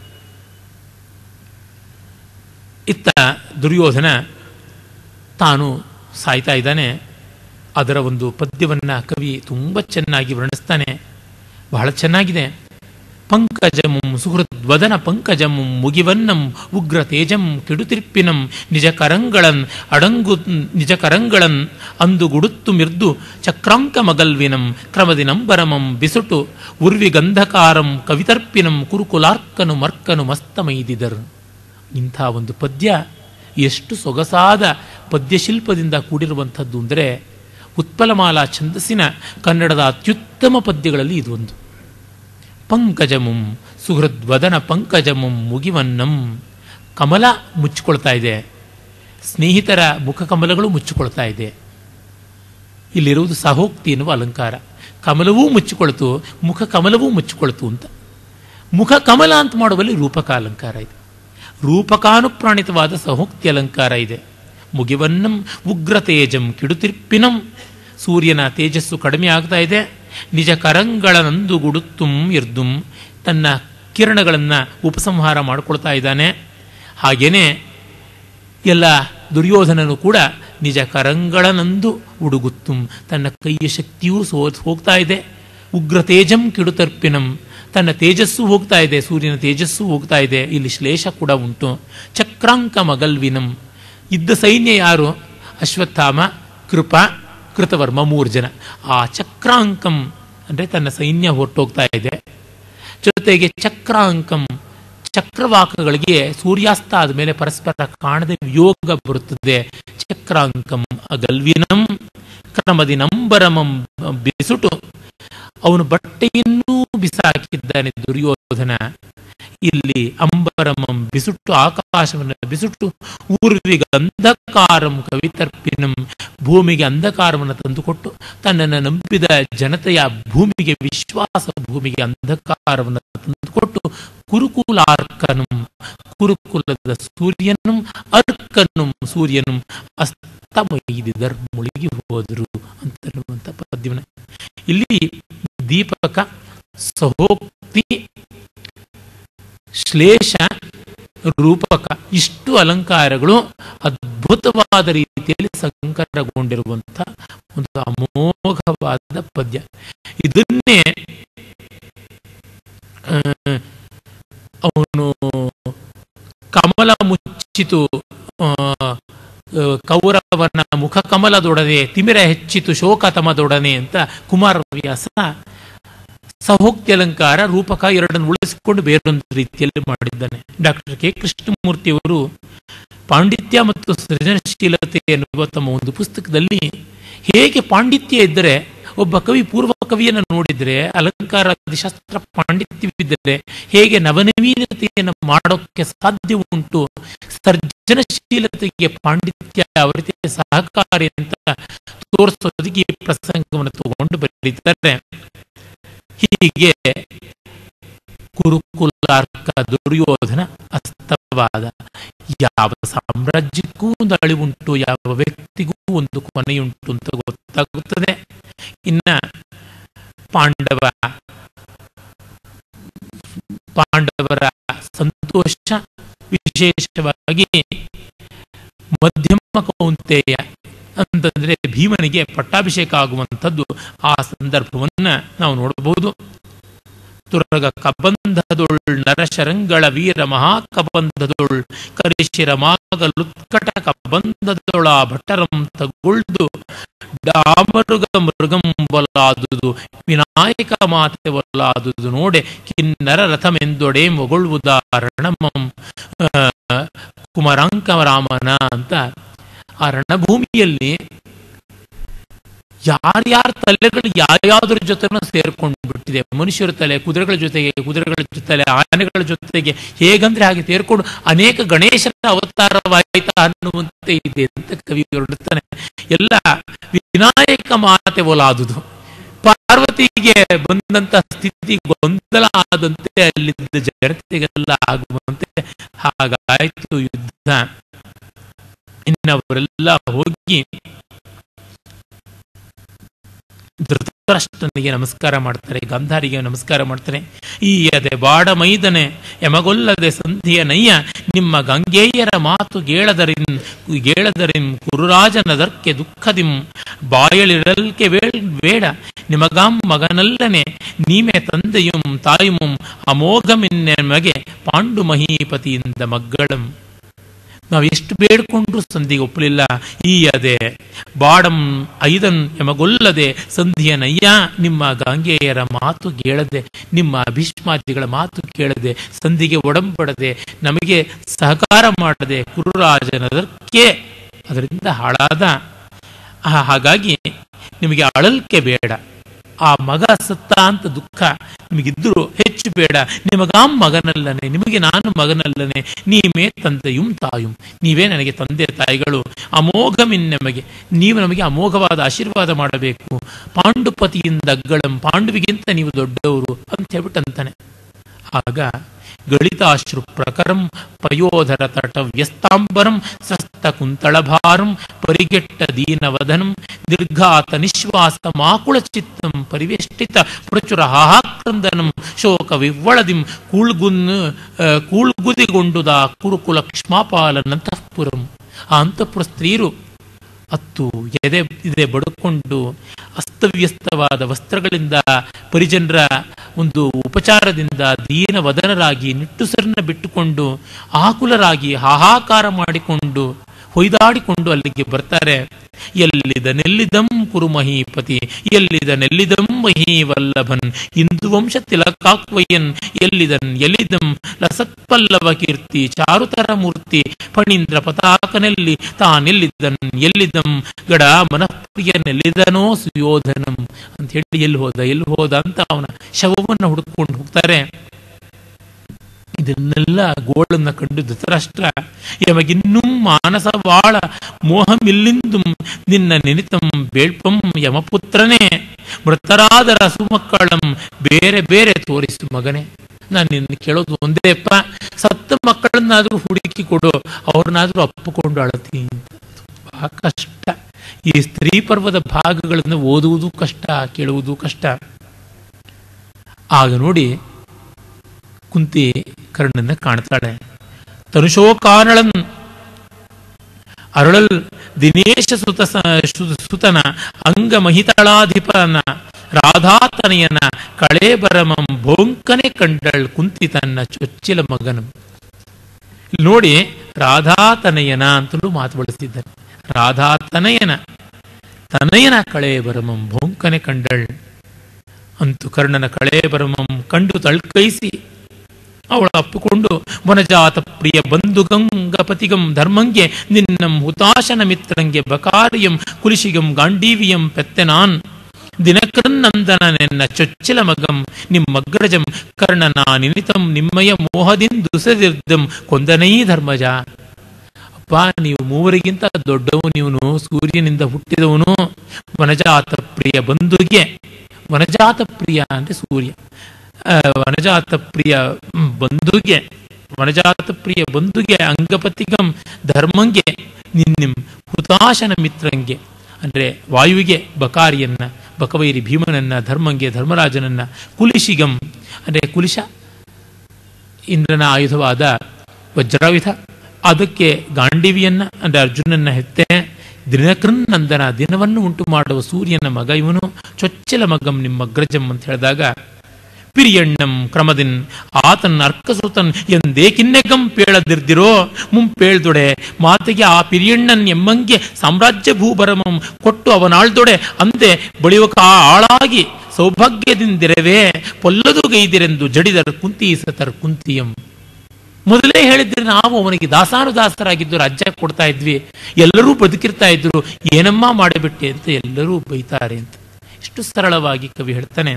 ಇತ್ತ ದುರ್ಯೋಧನ ತಾನು ಸಾಯ್ತಾ ಇದ್ದಾನೆ ಅದರ ಒಂದು ಪದ್ಯವನ್ನು ಕವಿ ತುಂಬ ಚೆನ್ನಾಗಿ ವರ್ಣಿಸ್ತಾನೆ ಬಹಳ ಚೆನ್ನಾಗಿದೆ ಪಂಕಜಮುಂ ಸುಹೃದ್ವದನ ಪಂಕಜಮುಂ ಮುಗಿವನ್ನಂ ಉಗ್ರ ತೇಜಂ ಕಿಡುತಿರ್ಪಿನಂ ನಿಜ ಕರಂಗಳನ್ ಅಡಂಗು ನಿಜ ಕರಂಗಳನ್ ಅಂದು ಗುಡುತ್ತು ಮಿರ್ದು ಚಕ್ರಾಂಕ ಮಗಲ್ವಿನಂ ಕ್ರಮದಿನಂಬರಮಂ ಬಿಸುಟು ಉರ್ವಿ ಗಂಧಕಾರಂ ಕವಿತರ್ಪಿನಂ ಕುರುಕುಲಾರ್ಕನು ಮರ್ಕನು ಮಸ್ತಮೈದಿದರು ಇಂಥ ಒಂದು ಪದ್ಯ ಎಷ್ಟು ಸೊಗಸಾದ ಪದ್ಯಶಿಲ್ಪದಿಂದ ಕೂಡಿರುವಂಥದ್ದು ಅಂದರೆ ಉತ್ಪಲಮಾಲಾ ಛಂದಸ್ಸಿನ ಕನ್ನಡದ ಅತ್ಯುತ್ತಮ ಪದ್ಯಗಳಲ್ಲಿ ಇದು ಒಂದು ಪಂಕಜಮುಂ ಸುಹೃದ್ವದನ ಪಂಕಜಮುಂ ಮುಗಿವನ್ನಂ ಕಮಲ ಮುಚ್ಚಿಕೊಳ್ತಾ ಇದೆ ಸ್ನೇಹಿತರ ಮುಖ ಕಮಲಗಳು ಮುಚ್ಚಿಕೊಳ್ತಾ ಇದೆ ಇಲ್ಲಿರುವುದು ಸಹೋಕ್ತಿ ಎನ್ನುವ ಅಲಂಕಾರ ಕಮಲವೂ ಮುಚ್ಚಿಕೊಳ್ತು ಮುಖ ಕಮಲವೂ ಮುಚ್ಚಿಕೊಳ್ತು ಅಂತ ಮುಖ ಕಮಲ ಅಂತ ಮಾಡುವಲ್ಲಿ ರೂಪಕ ಅಲಂಕಾರ ಇದೆ ರೂಪಕಾನುಪ್ರಾಣಿತವಾದ ಸಹೋಕ್ತಿ ಅಲಂಕಾರ ಇದೆ ಮುಗಿವನ್ನಂ ಉಗ್ರ ತೇಜಂ ಕಿಡುತಿರ್ಪಿನಂ ಸೂರ್ಯನ ತೇಜಸ್ಸು ಕಡಿಮೆ ಆಗ್ತಾ ಇದೆ ನಿಜ ಕರಂಗಳನಂದು ಗುಡುತ್ತುಂ ಇರ್ದುಂ ತನ್ನ ಕಿರಣಗಳನ್ನು ಉಪಸಂಹಾರ ಮಾಡಿಕೊಳ್ತಾ ಇದ್ದಾನೆ ಹಾಗೇನೆ ಎಲ್ಲ ದುರ್ಯೋಧನನು ಕೂಡ ನಿಜ ಕರಂಗಳನಂದು ಉಡುಗುತ್ತುಂ ತನ್ನ ಕೈಯ ಶಕ್ತಿಯೂ ಸೋ ಹೋಗ್ತಾ ಇದೆ ಉಗ್ರ ತೇಜಂ ಕಿಡುತರ್ಪಿನಂ ತನ್ನ ತೇಜಸ್ಸು ಹೋಗ್ತಾ ಇದೆ ಸೂರ್ಯನ ತೇಜಸ್ಸು ಹೋಗ್ತಾ ಇದೆ ಇಲ್ಲಿ ಶ್ಲೇಷ ಕೂಡ ಉಂಟು ಚಕ್ರಾಂಕ ಮಗಲ್ವಿನಂ ಇದ್ದ ಸೈನ್ಯ ಯಾರು ಅಶ್ವತ್ಥಾಮ ಕೃಪ ಕೃತವರ್ಮ ಮೂರು ಜನ ಆ ಚಕ್ರಾಂಕಂ ಅಂದರೆ ತನ್ನ ಸೈನ್ಯ ಹೊರಟೋಗ್ತಾ ಇದೆ ಜೊತೆಗೆ ಚಕ್ರಾಂಕಂ ಚಕ್ರವಾಕಗಳಿಗೆ ಸೂರ್ಯಾಸ್ತ ಆದಮೇಲೆ ಪರಸ್ಪರ ಕಾಣದೆ ವಿಯೋಗ ಬರುತ್ತದೆ ಚಕ್ರಾಂಕಂ ಅಗಲ್ವಿನಂ ಕ್ರಮದಿ ನಂಬರಮಂ ಬಿಸುಟು ಅವನು ಬಟ್ಟೆಯನ್ನೂ ಬಿಸಾಕಿದ್ದಾನೆ ದುರ್ಯೋಧನ ಇಲ್ಲಿ ಅಂಬರಮಂ ಬಿಸುಟ್ಟು ಆಕಾಶವನ್ನು ಬಿಸುಟ್ಟು ಊರ್ವಿಗ ಅಂಧಕಾರಂ ಕವಿತರ್ಪಿನಂ ಭೂಮಿಗೆ ಅಂಧಕಾರವನ್ನು ತಂದುಕೊಟ್ಟು ತನ್ನನ್ನು ನಂಬಿದ ಜನತೆಯ ಭೂಮಿಗೆ ವಿಶ್ವಾಸ ಭೂಮಿಗೆ ಅಂಧಕಾರವನ್ನು ತಂದುಕೊಟ್ಟು ಕುರುಕುಲಾರ್ಕನಂ ಕುರುಕುಲದ ಸೂರ್ಯನು ಅರ್ಕನು ಸೂರ್ಯನು ಅಸ್ತಮೈದಿದರ್ ಮುಳುಗಿ ಹೋದರು ಅಂತನ್ನುವಂಥ ಪದ್ಯವನ್ನ ಇಲ್ಲಿ ದೀಪಕ ಸಹೋಕ್ತಿ ಶ್ಲೇಷ ರೂಪಕ ಇಷ್ಟು ಅಲಂಕಾರಗಳು ಅದ್ಭುತವಾದ ರೀತಿಯಲ್ಲಿ ಸಂಕರಗೊಂಡಿರುವಂಥ ಒಂದು ಅಮೋಘವಾದ ಪದ್ಯ ಇದನ್ನೇ ಅವನು ಕಮಲ ಮುಚ್ಚಿತು ಕೌರವನ ಮುಖ ಕಮಲದೊಡನೆ ತಿಮಿರ ಹೆಚ್ಚಿತು ಶೋಕತಮದೊಡನೆ ಅಂತ ಕುಮಾರವ್ಯಾಸ ಸಹೋಕ್ತಿ ಅಲಂಕಾರ ರೂಪಕ ಎರಡನ್ನು ಉಳಿಸಿಕೊಂಡು ಬೇರೊಂದು ರೀತಿಯಲ್ಲಿ ಮಾಡಿದ್ದಾನೆ ಡಾಕ್ಟರ್ ಕೆ ಕೃಷ್ಣಮೂರ್ತಿಯವರು ಪಾಂಡಿತ್ಯ ಮತ್ತು ಸೃಜನಶೀಲತೆ ಎನ್ನುವ ತಮ್ಮ ಒಂದು ಪುಸ್ತಕದಲ್ಲಿ ಹೇಗೆ ಪಾಂಡಿತ್ಯ ಇದ್ದರೆ ಒಬ್ಬ ಕವಿ ಪೂರ್ವ ಕವಿಯನ್ನು ನೋಡಿದರೆ ಅಲಂಕಾರ ಶಾಸ್ತ್ರ ಪಾಂಡಿತ್ಯವಿದ್ದರೆ ಹೇಗೆ ನವನವೀನತೆಯನ್ನು ಮಾಡೋಕ್ಕೆ ಸಾಧ್ಯ ಉಂಟು ಸರ್ಜನಶೀಲತೆಗೆ ಪಾಂಡಿತ್ಯ ಅವರಿಗೆ ಸಹಕಾರಿ ಅಂತ ತೋರಿಸೋದಕ್ಕೆ ಈ ಪ್ರಸಂಗವನ್ನು ತಗೊಂಡು ಬರೀತಾರೆ ಹೀಗೆ ಕುರುಕುಲಾರ್ಕ ದುರ್ಯೋಧನ ಅಸ್ತವಾದ ಯಾವ ಸಾಮ್ರಾಜ್ಯಕ್ಕೂ ಒಂದು ಅಳಿವುಂಟು ಯಾವ ವ್ಯಕ್ತಿಗೂ ಒಂದು ಕೊನೆಯುಂಟು ಅಂತ ಗೊತ್ತಾಗುತ್ತದೆ ಇನ್ನ ಪಾಂಡವ ಪಾಂಡವರ ಸಂತೋಷ ವಿಶೇಷವಾಗಿ ಮಧ್ಯಮ ಕೌಂತೆಯ ಅಂತಂದ್ರೆ ಭೀಮನಿಗೆ ಪಟ್ಟಾಭಿಷೇಕ ಆಗುವಂಥದ್ದು ಆ ಸಂದರ್ಭವನ್ನ ನಾವು ನೋಡಬಹುದು ತುರಗ ಕಬಂಧದೊಳ್ ನರಶರಂಗಳ ವೀರ ಮಹಾಕಬಂಧದೊಳ್ ಕರಿಶಿರ ಮಾಗಲುತ್ಕಟ ಕಬಂಧದೊಳ ಭಟ್ಟರಂ ತಗೊಳ್ದು ಡಾಮರುಗ ಮೃಗಂ ಬಲಾದುದು ವಿನಾಯಕ ಮಾತೆ ಬಲಾದುದು ನೋಡೆ ಕಿನ್ನರ ರಥಮೆಂದೊಡೆ ಮೊಗೊಳ್ಳುವುದಾರಣಮಂ ಕುಮಾರಾಂಕ ರಾಮನ ಅಂತ ಆ ರಣಭೂಮಿಯಲ್ಲಿ ಯಾರ್ಯಾರ ತಲೆಗಳು ಯಾವ್ಯಾವ್ದ್ರ ಜೊತೆನೂ ಸೇರ್ಕೊಂಡು ಬಿಟ್ಟಿದೆ ಮನುಷ್ಯರ ತಲೆ ಕುದುರೆಗಳ ಜೊತೆಗೆ ಕುದುರೆಗಳ ತಲೆ ಆನೆಗಳ ಜೊತೆಗೆ ಹೇಗಂದ್ರೆ ಹಾಗೆ ಸೇರ್ಕೊಂಡು ಅನೇಕ ಗಣೇಶನ ಅವತಾರವಾಯಿತ ಅನ್ನುವಂತೆ ಇದೆ ಅಂತ ಕವಿ ಹೊರಡುತ್ತಾನೆ ಎಲ್ಲ ವಿನಾಯಕ ಮಾತೆ ಒಲಾದುದು ಪಾರ್ವತಿಗೆ ಬಂದಂತ ಸ್ಥಿತಿ ಗೊಂದಲ ಆದಂತೆ ಅಲ್ಲಿದ್ದ ಜನತೆಗೆಲ್ಲ ಆಗುವಂತೆ ಹಾಗಾಯ್ತು ಯುದ್ಧ ಇನ್ನವರೆಲ್ಲ ಹೋಗಿ ಧೃತರಾಷ್ಟ್ರನಿಗೆ ನಮಸ್ಕಾರ ಮಾಡ್ತಾರೆ ಗಾಂಧಾರಿಗೆ ನಮಸ್ಕಾರ ಮಾಡ್ತಾರೆ ಈ ಅದೆ ಬಾಡ ಮೈದನೆ ಎಮಗೊಲ್ಲದೆ ಸಂಧಿಯ ನಯ್ಯ ನಿಮ್ಮ ಗಂಗೇಯರ ಮಾತು ಗೇಳದರಿನ್ ಗೇಳದರಿನ್ ಕುರುರಾಜನದರ್ಕೆ ದುಃಖದಿಂ ಬಾಯಳಿರಲ್ಕೆ ವೇಳ್ ಬೇಡ ನಿಮಗಾಂ ಮಗನಲ್ಲನೆ ನೀಮೆ ತಂದೆಯುಂ ತಾಯುಮುಂ ಅಮೋಘಮಿನ್ನೆಮಗೆ ಪಾಂಡು ಮಹೀಪತಿಯಿಂದ ಮಗ್ಗಳಂ ನಾವು ಎಷ್ಟು ಬೇಡ್ಕೊಂಡ್ರು ಸಂಧಿಗೆ ಒಪ್ಪಲಿಲ್ಲ ಈ ಅದೆ ಬಾಡಂ ಐದನ್ ಎಮಗೊಲ್ಲದೆ ಸಂಧಿಯ ನಯ್ಯ ನಿಮ್ಮ ಗಾಂಗೇಯರ ಮಾತು ಕೇಳದೆ ನಿಮ್ಮ ಭೀಷ್ಮಾದಿಗಳ ಮಾತು ಕೇಳದೆ ಸಂಧಿಗೆ ಒಡಂಬಡದೆ ನಮಗೆ ಸಹಕಾರ ಮಾಡದೆ ಕುರುರಾಜನದಕ್ಕೆ ಅದರಿಂದ ಹಾಳಾದ ಹಾಗಾಗಿ ನಿಮಗೆ ಅಳಲ್ಕೆ ಬೇಡ ಆ ಮಗ ಸತ್ತ ಅಂತ ದುಃಖ ನಿಮಗಿದ್ದರೂ ಹೆಚ್ಚು ಬೇಡ ನಿಮಗಾಂ ಮಗನಲ್ಲನೆ ನಿಮಗೆ ನಾನು ಮಗನಲ್ಲನೆ ನೀವೇ ತಂದೆಯುಂ ತಾಯುಂ ನೀವೇ ನನಗೆ ತಂದೆ ತಾಯಿಗಳು ಅಮೋಘಮಿನ್ ನಮಗೆ ನೀವು ನಮಗೆ ಅಮೋಘವಾದ ಆಶೀರ್ವಾದ ಮಾಡಬೇಕು ಪಾಂಡುಪತಿಯಿಂದ ಅಗ್ಗಳಂ ಪಾಂಡುವಿಗಿಂತ ನೀವು ದೊಡ್ಡವರು ಅಂತ ಹೇಳ್ಬಿಟ್ಟು ಅಂತಾನೆ ಆಗ ಗಳಿತಾಶ್ರು ಪ್ರಕರಂ ಪಯೋಧರ ತಟ ವ್ಯಸ್ತಾಂಬರಂ ಸಸ್ತ ಕುಂತಳಭಾರಂ ಪರಿಗೆಟ್ಟ ದೀನವದನಂ ನಿರ್ಘಾತ ನಿಶ್ವಾಸ ಮಾಕುಳ ಚಿತ್ತಂ ಪರಿವೇಷ್ಟಿತ ಪ್ರಚುರ ಹಾಹಾಕ್ರಂದನಂ ಶೋಕ ವಿವ್ವಳದಿಂ ಕೂಳ್ಗುನ್ ಕೂಳ್ಗುದಿಗೊಂಡುದ ಕುರುಕುಲ ಕ್ಷ್ಮಾಪಾಲನಂತಃಪುರಂ ಆ ಅಂತಃಪುರ ಸ್ತ್ರೀಯರು ಅತ್ತು ಎದೆ ಇದೆ ಬಡ್ಕೊಂಡು ಅಸ್ತವ್ಯಸ್ತವಾದ ವಸ್ತ್ರಗಳಿಂದ ಪರಿಜನರ ಒಂದು ಉಪಚಾರದಿಂದ ದೀನವದನರಾಗಿ ನಿಟ್ಟುಸರನ್ನ ಬಿಟ್ಟುಕೊಂಡು ಆಕುಲರಾಗಿ ಹಾಹಾಕಾರ ಮಾಡಿಕೊಂಡು ಹೊಯ್ದಾಡಿಕೊಂಡು ಅಲ್ಲಿಗೆ ಬರ್ತಾರೆ ಎಲ್ಲಿದನೆಲ್ಲಿದಂ ಕುರು ಮಹೀಪತಿ ಎಲ್ಲಿದನೆಲ್ಲಿದಂ ಮಹೀ ವಲ್ಲಭನ್ ಇಂದು ವಂಶ ತಿಲಕಾಕ್ವಯ್ಯನ್ ಎಲ್ಲಿದನ್ ಎಲ್ಲಿದಂ ಲಸತ್ಪಲ್ಲವ ಕೀರ್ತಿ ಚಾರುತರ ಮೂರ್ತಿ ಫಣೀಂದ್ರ ಪತಾಕನೆಲ್ಲಿ ತಾನೆಲ್ಲಿದ್ದನ್ ಎಲ್ಲಿದಂ ಗಡ ಮನಃಪ್ರಿಯನೆಲ್ಲಿದನೋ ಸುಯೋಧನಂ ಅಂತ ಹೇಳಿ ಎಲ್ಲಿ ಹೋದ ಎಲ್ಲಿ ಹೋದ ಅಂತ ಅವನ ಶವವನ್ನು ಹುಡುಕೊಂಡು ಹೋಗ್ತಾರೆ ಇದನ್ನೆಲ್ಲ ಗೋಳನ್ನ ಕಂಡು ಧೃತರಾಷ್ಟ್ರ ಯಮಗಿನ್ನೂ ಮಾನಸವಾಳ ಮೋಹಮಿಲ್ಲಿಂದು ನಿನ್ನ ನೆನಿತಂ ಬೇಳ್ಪಂ ಯಮಪುತ್ರನೇ ಮೃತರಾದ ರಸುಮಕ್ಕಳಂ ಬೇರೆ ಬೇರೆ ತೋರಿಸು ಮಗನೇ ನಾನು ನಿನ್ನ ಕೇಳೋದು ಒಂದೇಪ್ಪ ಸತ್ತ ಮಕ್ಕಳನ್ನಾದ್ರೂ ಹುಡುಕಿ ಕೊಡು ಅವ್ರನ್ನಾದ್ರೂ ಅಪ್ಪಿಕೊಂಡು ಅಳತಿ ಅಂತ ಬಹಳ ಕಷ್ಟ ಈ ಸ್ತ್ರೀ ಪರ್ವದ ಭಾಗಗಳನ್ನು ಓದುವುದು ಕಷ್ಟ ಕೇಳುವುದು ಕಷ್ಟ ಆಗ ನೋಡಿ ಕುಂತಿ ಕರ್ಣನ್ನ ಕಾಣ್ತಾಳೆ ತನುಶೋಕಾನಳನ್ ಅರಳಲ್ ದಿನೇಶ ಸುತ ಸುತನ ಅಂಗ ಮಹಿತಳಾಧಿಪನ ರಾಧಾತನಯನ ಕಳೇಬರಮಂ ಭೋಂಕನೆ ಕಂಡಳ್ ಕುಂತಿ ತನ್ನ ಚೊಚ್ಚಿಲ ಮಗನು ಇಲ್ಲಿ ನೋಡಿ ರಾಧಾತನಯನ ಅಂತಲೂ ಮಾತು ಬಳಸಿದ್ದಾನೆ ರಾಧಾತನಯನ ತನಯನ ಕಳೇಬರಮಂ ಭೋಂಕನೆ ಕಂಡಳ್ ಅಂತು ಕರ್ಣನ ಕಳೇಬರಮಂ ಕಂಡು ತಳ್ಕೈಸಿ ಅವಳ ಅಪ್ಪಿಕೊಂಡು ವನಜಾತ ಪ್ರಿಯ ಬಂಧುಗಂಗಪತಿಗಂ ಧರ್ಮಂಗೆ ನಿನ್ನಂ ಹುತಾಶನ ಮಿತ್ರಂಗೆ ಬಕಾರಿಯಂ ಕುಲಿಶಿಗಂ ಗಾಂಡೀವಿಯಂ ಪೆತ್ತೆನಾನ್ ದಿನಕೃನ್ನಂದನ ನೆನ್ನ ಚೊಚ್ಚಿಲ ಮಗಂ ನಿಮ್ಮಗ್ರಜಂ ಕರ್ಣನ ನಿನಿತಂ ನಿಮ್ಮಯ ಮೋಹದಿಂದುಸದಿರ್ದಂ ಕೊಂದನೈ ಧರ್ಮಜ ಅಪ್ಪ ನೀವು ಮೂವರಿಗಿಂತ ದೊಡ್ಡವನು ನೀವನು ಸೂರ್ಯನಿಂದ ಹುಟ್ಟಿದವನು ವನಜಾತ ಪ್ರಿಯ ಬಂಧುಗೆ ವನಜಾತ ಪ್ರಿಯ ಅಂದ್ರೆ ಸೂರ್ಯ ಆ, ವನಜಾತ ಪ್ರಿಯ ಬಂಧುಗೆ ವನಜಾತ ಪ್ರಿಯ ಬಂಧುಗೆ ಅಂಗಪತಿಗಂ ಧರ್ಮಂಗೆ ನಿನ್ನಿಂ ಹುತಾಶನ ಮಿತ್ರಂಗೆ ಅಂದ್ರೆ ವಾಯುವಿಗೆ ಬಕಾರಿಯನ್ನ ಬಕವೈರಿ ಭೀಮನನ್ನ ಧರ್ಮಂಗೆ ಧರ್ಮರಾಜನನ್ನ ಕುಲಿಶಿಗಂ ಅಂದ್ರೆ ಕುಲಿಶ ಇಂದ್ರನ ಆಯುಧವಾದ ವಜ್ರಾಯುಧ ಅದಕ್ಕೆ ಗಾಂಡಿವಿಯನ್ನ ಅಂದ್ರೆ ಅರ್ಜುನನ್ನ ಹೆತ್ತೆ ದಿನಕೃನ್ನಂದನ ದಿನವನ್ನು ಉಂಟು ಮಾಡುವ ಸೂರ್ಯನ ಮಗ ಇವನು ಚೊಚ್ಚಲ ಮಗಂ ನಿಮ್ಮ ಅಗ್ರಜಂ ಅಂತ ಹೇಳಿದಾಗ ಪಿರಿಯಣ್ಣಂ ಕ್ರಮದಿನ್ ಆತನ್ ಅರ್ಕಸುತನ್ ಎಂದೇಕಿನ್ನೆಗಂ ಪೇಳದಿರ್ದಿರೋ ಮುಂಪೇಳ್ದೊಡೆ ಮಾತೆಗೆ ಆ ಪಿರಿಯಣ್ಣನ್ ಎಮ್ಮಂಗೆ ಸಾಮ್ರಾಜ್ಯ ಭೂಭರಮಂ ಕೊಟ್ಟು ಅವನಾಳ್ದೊಡೆ ಅಂದೆ ಬಳಿಯುವಕ ಆಳಾಗಿ ಸೌಭಾಗ್ಯದಿಂದಿರವೇ ಪೊಲ್ಲದು ಗೈದಿರೆಂದು ಜಡಿದರ್ ಕುಂತೀಸತರ್ ಕುಂತಿಯಂ ಮೊದಲೇ ಹೇಳಿದ್ರೆ ನಾವು ಅವನಿಗೆ ದಾಸಾನುದಾಸರಾಗಿದ್ದು ರಾಜ್ಯ ಕೊಡ್ತಾ ಇದ್ವಿ ಎಲ್ಲರೂ ಬದುಕಿರ್ತಾ ಇದ್ರು ಏನಮ್ಮ ಮಾಡಿಬಿಟ್ಟೆ ಅಂತ ಎಲ್ಲರೂ ಬೈತಾರೆ ಅಂತ ಎಷ್ಟು ಸರಳವಾಗಿ ಕವಿ ಹೇಳ್ತಾನೆ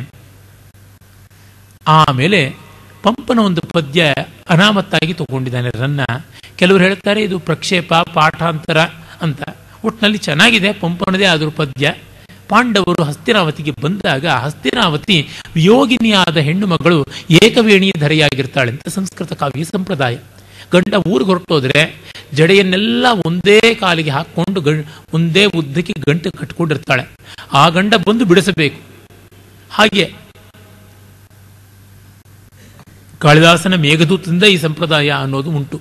ಆಮೇಲೆ ಪಂಪನ ಒಂದು ಪದ್ಯ ಅನಾಮತ್ತಾಗಿ ತಗೊಂಡಿದ್ದಾನೆ ರನ್ನ ಕೆಲವರು ಹೇಳ್ತಾರೆ ಇದು ಪ್ರಕ್ಷೇಪ ಪಾಠಾಂತರ ಅಂತ ಒಟ್ಟಿನಲ್ಲಿ ಚೆನ್ನಾಗಿದೆ ಪಂಪನದೇ ಆದರೂ ಪದ್ಯ ಪಾಂಡವರು ಹಸ್ತಿನಾವತಿಗೆ ಬಂದಾಗ ಹಸ್ತಿನಾವತಿ ವಿಯೋಗಿನಿಯಾದ ಹೆಣ್ಣು ಮಗಳು ಏಕವೇಣಿ ಧರೆಯಾಗಿರ್ತಾಳೆ ಅಂತ ಸಂಸ್ಕೃತ ಕಾವ್ಯ ಸಂಪ್ರದಾಯ ಗಂಡ ಊರಿಗೆ ಹೊರಟೋದ್ರೆ ಜಡೆಯನ್ನೆಲ್ಲ ಒಂದೇ ಕಾಲಿಗೆ ಹಾಕೊಂಡು ಗಂ ಒಂದೇ ಉದ್ದಕ್ಕೆ ಗಂಟು ಕಟ್ಕೊಂಡಿರ್ತಾಳೆ ಆ ಗಂಡ ಬಂದು ಬಿಡಿಸಬೇಕು ಹಾಗೆ ಕಾಳಿದಾಸನ ಮೇಘದೂತದಿಂದ ಈ ಸಂಪ್ರದಾಯ ಅನ್ನೋದು ಉಂಟು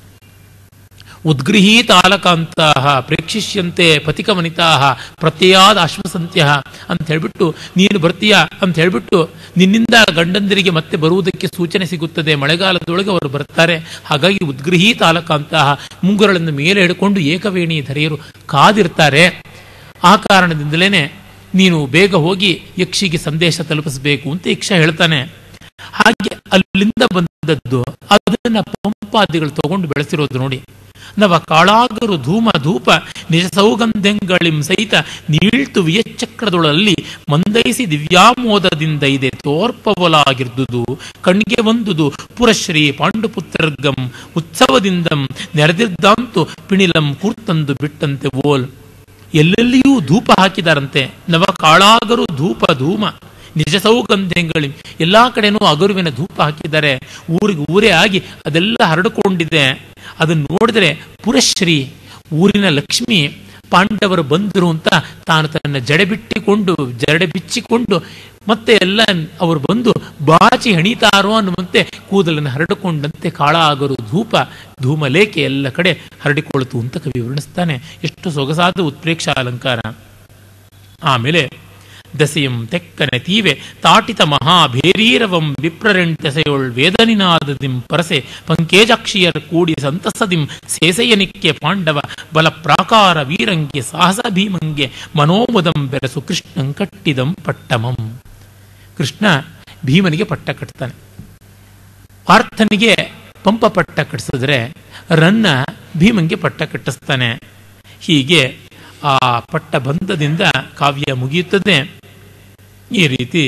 ಉದ್ಗೃಹೀತಾಲಕಾಂತಾ ಪ್ರೇಕ್ಷಿಷ್ಯಂತೆ ಪತಿಕವನಿತಾ ಪ್ರತ್ಯಯಾದ ಅಶ್ವಸಂತ್ಯ ಅಂತ ಹೇಳ್ಬಿಟ್ಟು ನೀನು ಬರ್ತೀಯಾ ಅಂತ ಹೇಳ್ಬಿಟ್ಟು ನಿನ್ನಿಂದ ಗಂಡಂದಿರಿಗೆ ಮತ್ತೆ ಬರುವುದಕ್ಕೆ ಸೂಚನೆ ಸಿಗುತ್ತದೆ ಮಳೆಗಾಲದೊಳಗೆ ಅವರು ಬರ್ತಾರೆ ಹಾಗಾಗಿ ಉದ್ಗೃಹೀತಾಲಕಾಂತಹ ಮುಂಗುರಳನ್ನು ಮೇಲೆ ಹಿಡ್ಕೊಂಡು ಏಕವೇಣಿ ಧರೆಯರು ಕಾದಿರ್ತಾರೆ ಆ ಕಾರಣದಿಂದಲೇ ನೀನು ಬೇಗ ಹೋಗಿ ಯಕ್ಷಿಗೆ ಸಂದೇಶ ತಲುಪಿಸಬೇಕು ಅಂತ ಯಕ್ಷ ಹೇಳ್ತಾನೆ ಹಾಗೆ ಅಲ್ಲಿಂದ ಬಂದದ್ದು ಅದನ್ನ ಪಂಪಾದಿಗಳು ತಗೊಂಡು ಬೆಳೆಸಿರೋದು ನೋಡಿ ನವ ಕಾಳಾಗರು ಧೂಮ ಧೂಪ ನಿಜ ಸೌಗಂಧೆಂಗಳಿಂ ಸಹಿತ ನೀಳ್ತು ವಿಯಚಕ್ರದೊಳಲ್ಲಿ ಮಂದೈಸಿ ದಿವ್ಯಾಮೋದದಿಂದ ಇದೆ ತೋರ್ಪವಲಾಗಿರ್ದುದು ಕಣ್ಗೆ ಒಂದುದು ಪುರಶ್ರೀ ಪಾಂಡುಪುತ್ರರ್ಗಂ ಉತ್ಸವದಿಂದಂ ನೆರೆದಿದ್ದಾಂತು ಪಿಣಿಲಂ ಕೂರ್ತಂದು ಬಿಟ್ಟಂತೆ ಓಲ್ ಎಲ್ಲೆಲ್ಲಿಯೂ ಧೂಪ ಹಾಕಿದಾರಂತೆ ನವ ಕಾಳಾಗರು ಧೂಪ ಧೂಮ ನಿಜ ಸೌಗಂಧೆಂಗಳಿ ಎಲ್ಲಾ ಕಡೆನೂ ಅಗರುವಿನ ಧೂಪ ಹಾಕಿದ್ದಾರೆ ಊರಿಗೆ ಊರೇ ಆಗಿ ಅದೆಲ್ಲ ಹರಡಿಕೊಂಡಿದೆ ಅದನ್ನು ನೋಡಿದ್ರೆ ಪುರಶ್ರೀ ಊರಿನ ಲಕ್ಷ್ಮಿ ಪಾಂಡವರು ಬಂದರು ಅಂತ ತಾನು ತನ್ನ ಜಡೆ ಬಿಟ್ಟಿಕೊಂಡು ಜಡೆ ಬಿಚ್ಚಿಕೊಂಡು ಮತ್ತೆ ಎಲ್ಲ ಅವರು ಬಂದು ಬಾಚಿ ಹಣಿತಾರೋ ಅನ್ನುವಂತೆ ಕೂದಲನ್ನು ಹರಡಿಕೊಂಡಂತೆ ಕಾಳ ಆಗರು ಧೂಪ ಧೂಮಲೇಖೆ ಎಲ್ಲ ಕಡೆ ಹರಡಿಕೊಳ್ತು ಅಂತ ಕವಿ ವರ್ಣಿಸ್ತಾನೆ ಎಷ್ಟು ಸೊಗಸಾದ ಉತ್ಪ್ರೇಕ್ಷಾ ಅಲಂಕಾರ ಆಮೇಲೆ ದಸೆಯಂ ತೆಕ್ಕನೆ ತೀವೆ ತಾಟಿತ ಮಹಾಭೇರೀರವಂ ವಿಪ್ರರೆಂಟೆಸೆಯೊಳ್ ವೇದನಿನಾದದಿಂ ಪರಸೆ ಪಂಕೇಜಾಕ್ಷಿಯರ್ ಕೂಡಿ ಸಂತಸದಿಂ ಸೇಸೆಯನಿಕ್ಕೆ ಪಾಂಡವ ಬಲ ಪ್ರಾಕಾರ ವೀರಂಗೆ ಸಾಹಸ ಭೀಮಂಗೆ ಮನೋಮುದಂ ಬೆರಸು ಕೃಷ್ಣಂ ಕಟ್ಟಿದಂ ಪಟ್ಟಮಂ ಕೃಷ್ಣ ಭೀಮನಿಗೆ ಪಟ್ಟ ಕಟ್ತಾನೆ ಪಾರ್ಥನಿಗೆ ಪಂಪ ಪಟ್ಟ ಕಟ್ಟಿಸಿದ್ರೆ ರನ್ನ ಭೀಮಂಗೆ ಪಟ್ಟ ಕಟ್ಟಿಸ್ತಾನೆ ಹೀಗೆ ಆ ಪಟ್ಟ ಬಂಧದಿಂದ ಕಾವ್ಯ ಮುಗಿಯುತ್ತದೆ ಈ ರೀತಿ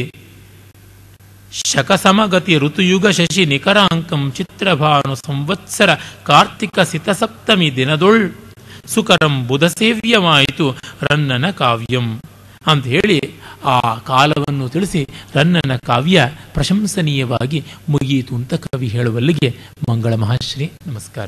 ಶಕಸಮಗತಿ ಋತುಯುಗ ಶಶಿ ನಿಕರಾಂಕಂ ಚಿತ್ರಭಾನು ಸಂವತ್ಸರ ಕಾರ್ತಿಕ ಸಿತಸಪ್ತಮಿ ದಿನದೊಳ್ ಸುಕರಂ ಬುಧ ಸೇವ್ಯವಾಯಿತು ರನ್ನನ ಕಾವ್ಯಂ ಅಂತ ಹೇಳಿ ಆ ಕಾಲವನ್ನು ತಿಳಿಸಿ ರನ್ನನ ಕಾವ್ಯ ಪ್ರಶಂಸನೀಯವಾಗಿ ಮುಗಿಯಿತು ಅಂತ ಕವಿ ಹೇಳುವಲ್ಲಿಗೆ ಮಂಗಳ ಮಹಾಶ್ರೀ ನಮಸ್ಕಾರ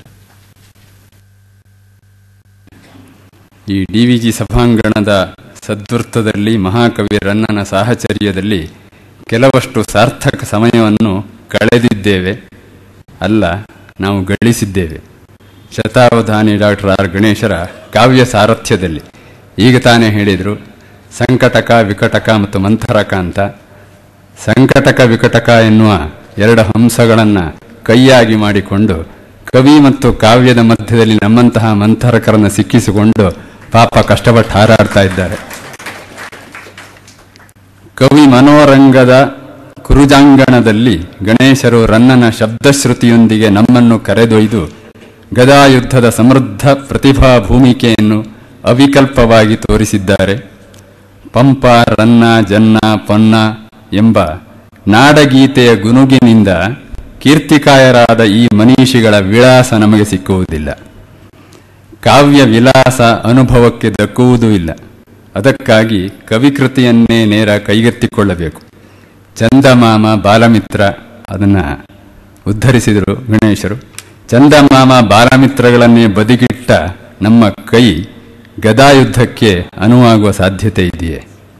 ಈ ಡಿ ವಿ ಜಿ ಸಭಾಂಗಣದ ಸದ್ವೃತ್ತದಲ್ಲಿ ಮಹಾಕವಿ ರನ್ನನ ಸಾಹಚರ್ಯದಲ್ಲಿ ಕೆಲವಷ್ಟು ಸಾರ್ಥಕ ಸಮಯವನ್ನು ಕಳೆದಿದ್ದೇವೆ ಅಲ್ಲ ನಾವು ಗಳಿಸಿದ್ದೇವೆ ಶತಾವಧಾನಿ ಡಾಕ್ಟರ್ ಆರ್ ಗಣೇಶರ ಕಾವ್ಯ ಸಾರಥ್ಯದಲ್ಲಿ ಈಗ ತಾನೇ ಹೇಳಿದರು ಸಂಕಟಕ ವಿಕಟಕ ಮತ್ತು ಮಂಥರಕ ಅಂತ ಸಂಕಟಕ ವಿಕಟಕ ಎನ್ನುವ ಎರಡು ಹಂಸಗಳನ್ನು ಕೈಯಾಗಿ ಮಾಡಿಕೊಂಡು ಕವಿ ಮತ್ತು ಕಾವ್ಯದ ಮಧ್ಯದಲ್ಲಿ ನಮ್ಮಂತಹ ಮಂಥರಕರನ್ನು ಸಿಕ್ಕಿಸಿಕೊಂಡು ಪಾಪ ಕಷ್ಟಪಟ್ಟು ಹಾರಾಡ್ತಾ ಇದ್ದಾರೆ ಕವಿ ಮನೋರಂಗದ ಕುರುಜಾಂಗಣದಲ್ಲಿ ಗಣೇಶರು ರನ್ನನ ಶಬ್ದಶ್ರುತಿಯೊಂದಿಗೆ ನಮ್ಮನ್ನು ಕರೆದೊಯ್ದು ಗದಾಯುದ್ಧದ ಸಮೃದ್ಧ ಪ್ರತಿಭಾ ಭೂಮಿಕೆಯನ್ನು ಅವಿಕಲ್ಪವಾಗಿ ತೋರಿಸಿದ್ದಾರೆ ಪಂಪ ರನ್ನ ಜನ್ನ ಪೊನ್ನ ಎಂಬ ನಾಡಗೀತೆಯ ಗುನುಗಿನಿಂದ ಕೀರ್ತಿಕಾಯರಾದ ಈ ಮನೀಷಿಗಳ ವಿಳಾಸ ನಮಗೆ ಸಿಕ್ಕುವುದಿಲ್ಲ ಕಾವ್ಯ ವಿಲಾಸ ಅನುಭವಕ್ಕೆ ದಕ್ಕುವುದೂ ಇಲ್ಲ ಅದಕ್ಕಾಗಿ ಕವಿಕೃತಿಯನ್ನೇ ನೇರ ಕೈಗೆತ್ತಿಕೊಳ್ಳಬೇಕು ಚಂದಮಾಮ ಬಾಲಮಿತ್ರ ಅದನ್ನು ಉದ್ಧರಿಸಿದರು ಗಣೇಶರು ಚಂದಮಾಮ ಬಾಲಮಿತ್ರಗಳನ್ನೇ ಬದಿಗಿಟ್ಟ ನಮ್ಮ ಕೈ ಗದಾಯುದ್ಧಕ್ಕೆ ಅನುವಾಗುವ ಸಾಧ್ಯತೆ ಇದೆಯೇ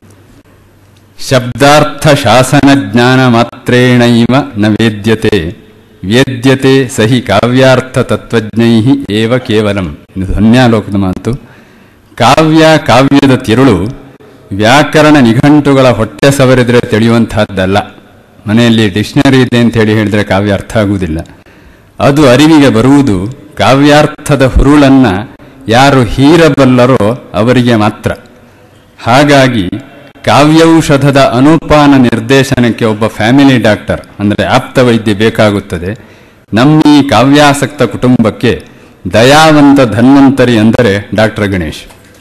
ಶಬ್ದಾರ್ಥ ಶಾಸನ ಜ್ಞಾನ ಮಾತ್ರೇಣೈವ ನ ವೇದ್ಯತೆ ವೇದ್ಯತೆ ಸಹಿ ಕಾವ್ಯಾರ್ಥ ತತ್ವಜ್ಞೈ ಏವ ಕೇವಲಂ ಇದು ಧನ್ಯಾಲೋಕದ ಮಾತು ಕಾವ್ಯ ಕಾವ್ಯದ ತಿರುಳು ವ್ಯಾಕರಣ ನಿಘಂಟುಗಳ ಹೊಟ್ಟೆ ಸವರಿದ್ರೆ ತಿಳಿಯುವಂತಹದ್ದಲ್ಲ ಮನೆಯಲ್ಲಿ ಡಿಕ್ಷನರಿ ಇದೆ ಅಂತ ಹೇಳಿ ಹೇಳಿದ್ರೆ ಕಾವ್ಯ ಅರ್ಥ ಆಗುವುದಿಲ್ಲ ಅದು ಅರಿವಿಗೆ ಬರುವುದು ಕಾವ್ಯಾರ್ಥದ ಹುರುಳನ್ನ ಯಾರು ಹೀರಬಲ್ಲರೋ ಅವರಿಗೆ ಮಾತ್ರ ಹಾಗಾಗಿ ಕಾವ್ಯೌಷಧದ ಅನುಪಾನ ನಿರ್ದೇಶನಕ್ಕೆ ಒಬ್ಬ ಫ್ಯಾಮಿಲಿ ಡಾಕ್ಟರ್ ಅಂದರೆ ಆಪ್ತ ವೈದ್ಯ ಬೇಕಾಗುತ್ತದೆ ನಮ್ಮ ಈ ಕಾವ್ಯಾಸಕ್ತ ಕುಟುಂಬಕ್ಕೆ ದಯಾವಂತ ಧನ್ವಂತರಿ ಅಂದರೆ ಡಾಕ್ಟರ್ ಗಣೇಶ್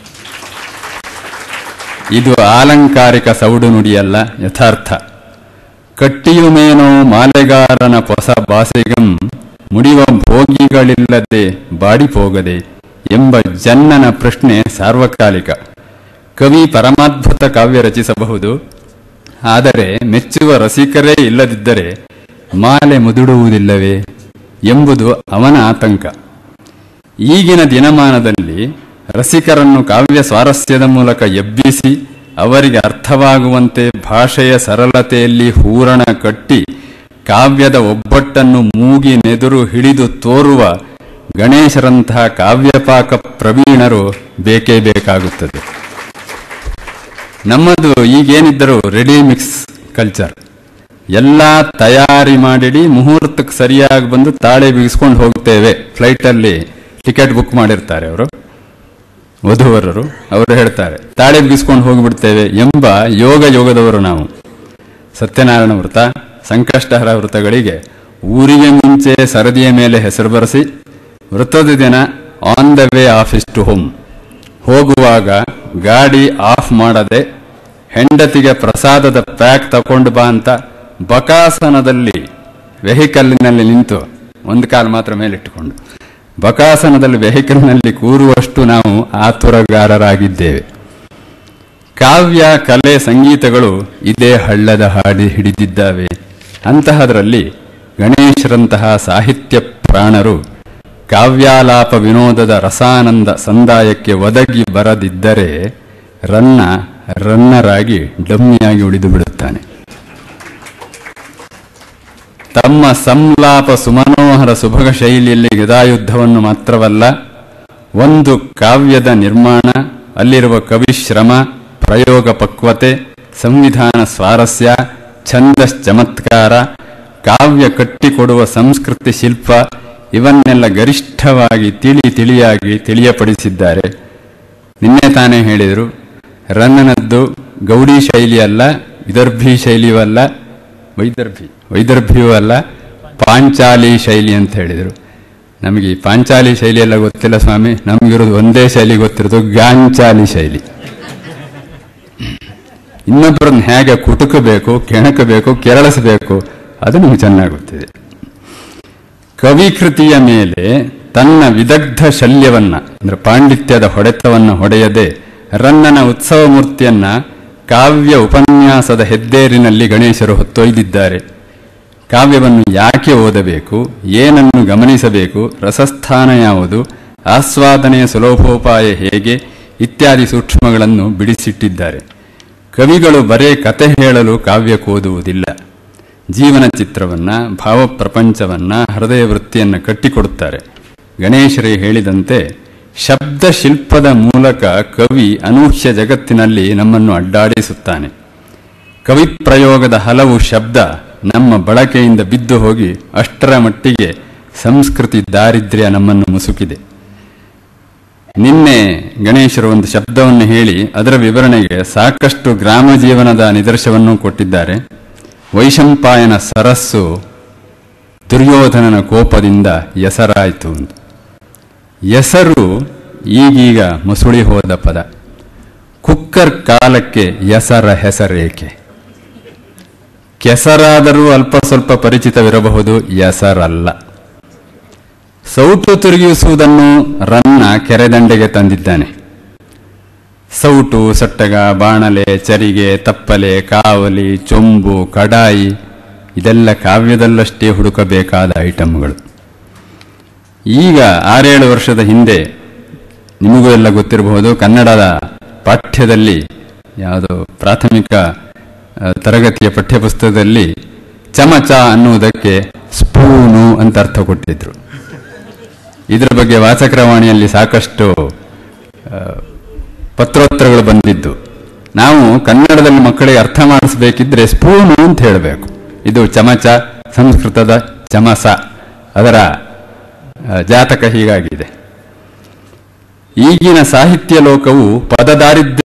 ಇದು ಆಲಂಕಾರಿಕ ಸೌಡು ನುಡಿಯಲ್ಲ ಯಥಾರ್ಥ ಕಟ್ಟಿಯುಮೇನೋ ಮಾಲೆಗಾರನ ಹೊಸ ಬಾಸಿಗಂ ಮುಡಿವ ಭೋಗಿಗಳಿಲ್ಲದೆ ಬಾಡಿಪೋಗದೆ ಎಂಬ ಜನ್ನನ ಪ್ರಶ್ನೆ ಸಾರ್ವಕಾಲಿಕ ಕವಿ ಪರಮಾದ್ಭುತ ಕಾವ್ಯ ರಚಿಸಬಹುದು ಆದರೆ ಮೆಚ್ಚುವ ರಸಿಕರೇ ಇಲ್ಲದಿದ್ದರೆ ಮಾಲೆ ಮುದುಡುವುದಿಲ್ಲವೇ ಎಂಬುದು ಅವನ ಆತಂಕ ಈಗಿನ ದಿನಮಾನದಲ್ಲಿ ರಸಿಕರನ್ನು ಕಾವ್ಯ ಸ್ವಾರಸ್ಯದ ಮೂಲಕ ಎಬ್ಬಿಸಿ ಅವರಿಗೆ ಅರ್ಥವಾಗುವಂತೆ ಭಾಷೆಯ ಸರಳತೆಯಲ್ಲಿ ಹೂರಣ ಕಟ್ಟಿ ಕಾವ್ಯದ ಒಬ್ಬಟ್ಟನ್ನು ಮೂಗಿ ನೆದುರು ಹಿಡಿದು ತೋರುವ ಗಣೇಶರಂತಹ ಕಾವ್ಯಪಾಕ ಪ್ರವೀಣರು ಬೇಕೇ ಬೇಕಾಗುತ್ತದೆ ನಮ್ಮದು ಈಗೇನಿದ್ದರೂ ರೆಡಿ ಮಿಕ್ಸ್ ಕಲ್ಚರ್ ಎಲ್ಲ ತಯಾರಿ ಮಾಡಿಡಿ ಮುಹೂರ್ತಕ್ಕೆ ಸರಿಯಾಗಿ ಬಂದು ತಾಳೆ ಬಿಗಿಸ್ಕೊಂಡು ಹೋಗ್ತೇವೆ ಫ್ಲೈಟಲ್ಲಿ ಟಿಕೆಟ್ ಬುಕ್ ಮಾಡಿರ್ತಾರೆ ಅವರು ವಧುವರರು ಅವರು ಹೇಳ್ತಾರೆ ತಾಳೆ ಬಿಗಿಸ್ಕೊಂಡು ಹೋಗಿಬಿಡ್ತೇವೆ ಎಂಬ ಯೋಗ ಯೋಗದವರು ನಾವು ಸತ್ಯನಾರಾಯಣ ವೃತ ಸಂಕಷ್ಟಹರ ವೃತಗಳಿಗೆ ಊರಿಗೆ ಮುಂಚೆ ಸರದಿಯ ಮೇಲೆ ಹೆಸರು ಬರೆಸಿ ವೃತದ ದಿನ on the way office to home ಹೋಗುವಾಗ ಗಾಡಿ ಆಫ್ ಮಾಡದೆ ಹೆಂಡತಿಗೆ ಪ್ರಸಾದದ ಪ್ಯಾಕ್ ತಕೊಂಡು ಬಾ ಅಂತ ಬಕಾಸನದಲ್ಲಿ ವೆಹಿಕಲ್ನಲ್ಲಿ ನಿಂತು ಒಂದು ಕಾಲು ಮಾತ್ರ ಮೇಲಿಟ್ಟುಕೊಂಡು ಬಕಾಸನದಲ್ಲಿ ವೆಹಿಕಲ್ನಲ್ಲಿ ಕೂರುವಷ್ಟು ನಾವು ಆತುರಗಾರರಾಗಿದ್ದೇವೆ ಕಾವ್ಯ ಕಲೆ ಸಂಗೀತಗಳು ಇದೇ ಹಳ್ಳದ ಹಾಡಿ ಹಿಡಿದಿದ್ದಾವೆ ಅಂತಹದರಲ್ಲಿ ಗಣೇಶರಂತಹ ಸಾಹಿತ್ಯ ಪ್ರಾಣರು ಕಾವ್ಯಾಲಾಪ ವಿನೋದದ ರಸಾನಂದ ಸಂದಾಯಕ್ಕೆ ಒದಗಿ ಬರದಿದ್ದರೆ ರನ್ನ ರನ್ನರಾಗಿ ಡಮ್ಮಿಯಾಗಿ ಉಳಿದು ಬಿಡುತ್ತಾನೆ ತಮ್ಮ ಸಂಲಾಪ ಸುಮನೋಹರ ಸುಭಗ ಶೈಲಿಯಲ್ಲಿ ಗದಾಯುದ್ಧವನ್ನು ಮಾತ್ರವಲ್ಲ ಒಂದು ಕಾವ್ಯದ ನಿರ್ಮಾಣ ಅಲ್ಲಿರುವ ಕವಿಶ್ರಮ ಪ್ರಯೋಗ ಪಕ್ವತೆ ಸಂವಿಧಾನ ಸ್ವಾರಸ್ಯ ಛಂದಸ್ ಚಮತ್ಕಾರ ಕಾವ್ಯ ಕಟ್ಟಿಕೊಡುವ ಸಂಸ್ಕೃತಿ ಶಿಲ್ಪ ಇವನ್ನೆಲ್ಲ ಗರಿಷ್ಠವಾಗಿ ತಿಳಿ ತಿಳಿಯಾಗಿ ತಿಳಿಯಪಡಿಸಿದ್ದಾರೆ ನಿನ್ನೆ ತಾನೇ ಹೇಳಿದರು ರನ್ನನದ್ದು ಗೌಡಿ ಶೈಲಿ ಅಲ್ಲ ವಿದರ್ಭಿ ಶೈಲಿಯೂ ಅಲ್ಲ ವೈದರ್ಭಿ ವೈದರ್ಭಿಯೂ ಅಲ್ಲ ಪಾಂಚಾಲಿ ಶೈಲಿ ಅಂತ ಹೇಳಿದರು ನಮಗೆ ಈ ಪಾಂಚಾಲಿ ಶೈಲಿ ಎಲ್ಲ ಗೊತ್ತಿಲ್ಲ ಸ್ವಾಮಿ ನಮಗಿರೋದು ಒಂದೇ ಶೈಲಿ ಗೊತ್ತಿರೋದು ಗಾಂಚಾಲಿ ಶೈಲಿ ಇನ್ನೊಬ್ಬರನ್ನ ಹೇಗೆ ಕುಟುಕಬೇಕು ಕೆಣಕಬೇಕು ಕೆರಳಿಸಬೇಕು ಅದು ನಮಗೆ ಚೆನ್ನಾಗಿ ಗೊತ್ತಿದೆ ಕವಿಕೃತಿಯ ಮೇಲೆ ತನ್ನ ವಿದಗ್ಧ ಶಲ್ಯವನ್ನ ಅಂದ್ರೆ ಪಾಂಡಿತ್ಯದ ಹೊಡೆತವನ್ನ ಹೊಡೆಯದೆ ರನ್ನನ ಉತ್ಸವ ಮೂರ್ತಿಯನ್ನ ಕಾವ್ಯ ಉಪನ್ಯಾಸದ ಹೆದ್ದೇರಿನಲ್ಲಿ ಗಣೇಶರು ಹೊತ್ತೊಯ್ದಿದ್ದಾರೆ ಕಾವ್ಯವನ್ನು ಯಾಕೆ ಓದಬೇಕು ಏನನ್ನು ಗಮನಿಸಬೇಕು ರಸಸ್ಥಾನ ಯಾವುದು ಆಸ್ವಾದನೆಯ ಸುಲಭೋಪಾಯ ಹೇಗೆ ಇತ್ಯಾದಿ ಸೂಕ್ಷ್ಮಗಳನ್ನು ಬಿಡಿಸಿಟ್ಟಿದ್ದಾರೆ ಕವಿಗಳು ಬರೇ ಕತೆ ಹೇಳಲು ಕಾವ್ಯಕ್ಕೋದುವುದಿಲ್ಲ ಜೀವನ ಚಿತ್ರವನ್ನ ಭಾವಪ್ರಪಂಚವನ್ನ ಹೃದಯ ವೃತ್ತಿಯನ್ನು ಕಟ್ಟಿಕೊಡುತ್ತಾರೆ ಗಣೇಶರೇ ಹೇಳಿದಂತೆ ಶಬ್ದ ಶಿಲ್ಪದ ಮೂಲಕ ಕವಿ ಅನೂಹ್ಯ ಜಗತ್ತಿನಲ್ಲಿ ನಮ್ಮನ್ನು ಅಡ್ಡಾಡಿಸುತ್ತಾನೆ ಕವಿ ಪ್ರಯೋಗದ ಹಲವು ಶಬ್ದ ನಮ್ಮ ಬಳಕೆಯಿಂದ ಬಿದ್ದು ಹೋಗಿ ಅಷ್ಟರ ಮಟ್ಟಿಗೆ ಸಂಸ್ಕೃತಿ ದಾರಿದ್ರ್ಯ ನಮ್ಮನ್ನು ಮುಸುಕಿದೆ ನಿನ್ನೆ ಗಣೇಶರು ಒಂದು ಶಬ್ದವನ್ನು ಹೇಳಿ ಅದರ ವಿವರಣೆಗೆ ಸಾಕಷ್ಟು ಗ್ರಾಮ ಜೀವನದ ನಿದರ್ಶವನ್ನು ಕೊಟ್ಟಿದ್ದಾರೆ ವೈಶಂಪಾಯನ ಸರಸ್ಸು ದುರ್ಯೋಧನನ ಕೋಪದಿಂದ ಎಸರಾಯಿತು ಅಂತ ಎಸರು ಈಗೀಗ ಮಸುಳಿ ಹೋದ ಪದ ಕುಕ್ಕರ್ ಕಾಲಕ್ಕೆ ಎಸರ ಹೆಸರೇಕೆ ಕೆಸರಾದರೂ ಅಲ್ಪ ಸ್ವಲ್ಪ ಪರಿಚಿತವಿರಬಹುದು ಎಸರಲ್ಲ ಸೌಟು ತಿರುಗಿಸುವುದನ್ನು ರನ್ನ ಕೆರೆದಂಡೆಗೆ ತಂದಿದ್ದಾನೆ ಸೌಟು ಸಟ್ಟಗ ಬಾಣಲೆ ಚರಿಗೆ ತಪ್ಪಲೆ ಕಾವಲಿ ಚೊಂಬು ಕಡಾಯಿ ಇದೆಲ್ಲ ಕಾವ್ಯದಲ್ಲಷ್ಟೇ ಹುಡುಕಬೇಕಾದ ಐಟಮ್ಗಳು ಈಗ ಆರೇಳು ವರ್ಷದ ಹಿಂದೆ ನಿಮಗೂ ಎಲ್ಲ ಗೊತ್ತಿರಬಹುದು ಕನ್ನಡದ ಪಾಠ್ಯದಲ್ಲಿ ಯಾವುದೋ ಪ್ರಾಥಮಿಕ ಆ, ತರಗತಿಯ ಪಠ್ಯಪುಸ್ತಕದಲ್ಲಿ ಚಮಚ ಅನ್ನುವುದಕ್ಕೆ ಸ್ಪೂನು ಅಂತ ಅರ್ಥ ಕೊಟ್ಟಿದ್ರು ಇದರ ಬಗ್ಗೆ ವಾಚಕರವಾಣಿಯಲ್ಲಿ ಸಾಕಷ್ಟು ಆ, ಪತ್ರೋತ್ತರಗಳು ಬಂದಿದ್ದು ನಾವು ಕನ್ನಡದಲ್ಲಿ ಮಕ್ಕಳಿಗೆ ಅರ್ಥ ಮಾಡಿಸಬೇಕಿದ್ರೆ ಸ್ಪೂನು ಅಂತ ಹೇಳಬೇಕು ಇದು ಚಮಚ ಸಂಸ್ಕೃತದ ಚಮಸ ಅದರ ಆ, ಜಾತಕ ಹೀಗಾಗಿದೆ ಈಗಿನ ಸಾಹಿತ್ಯ ಲೋಕವು ಪದದಾರಿದ್ರ್ಯ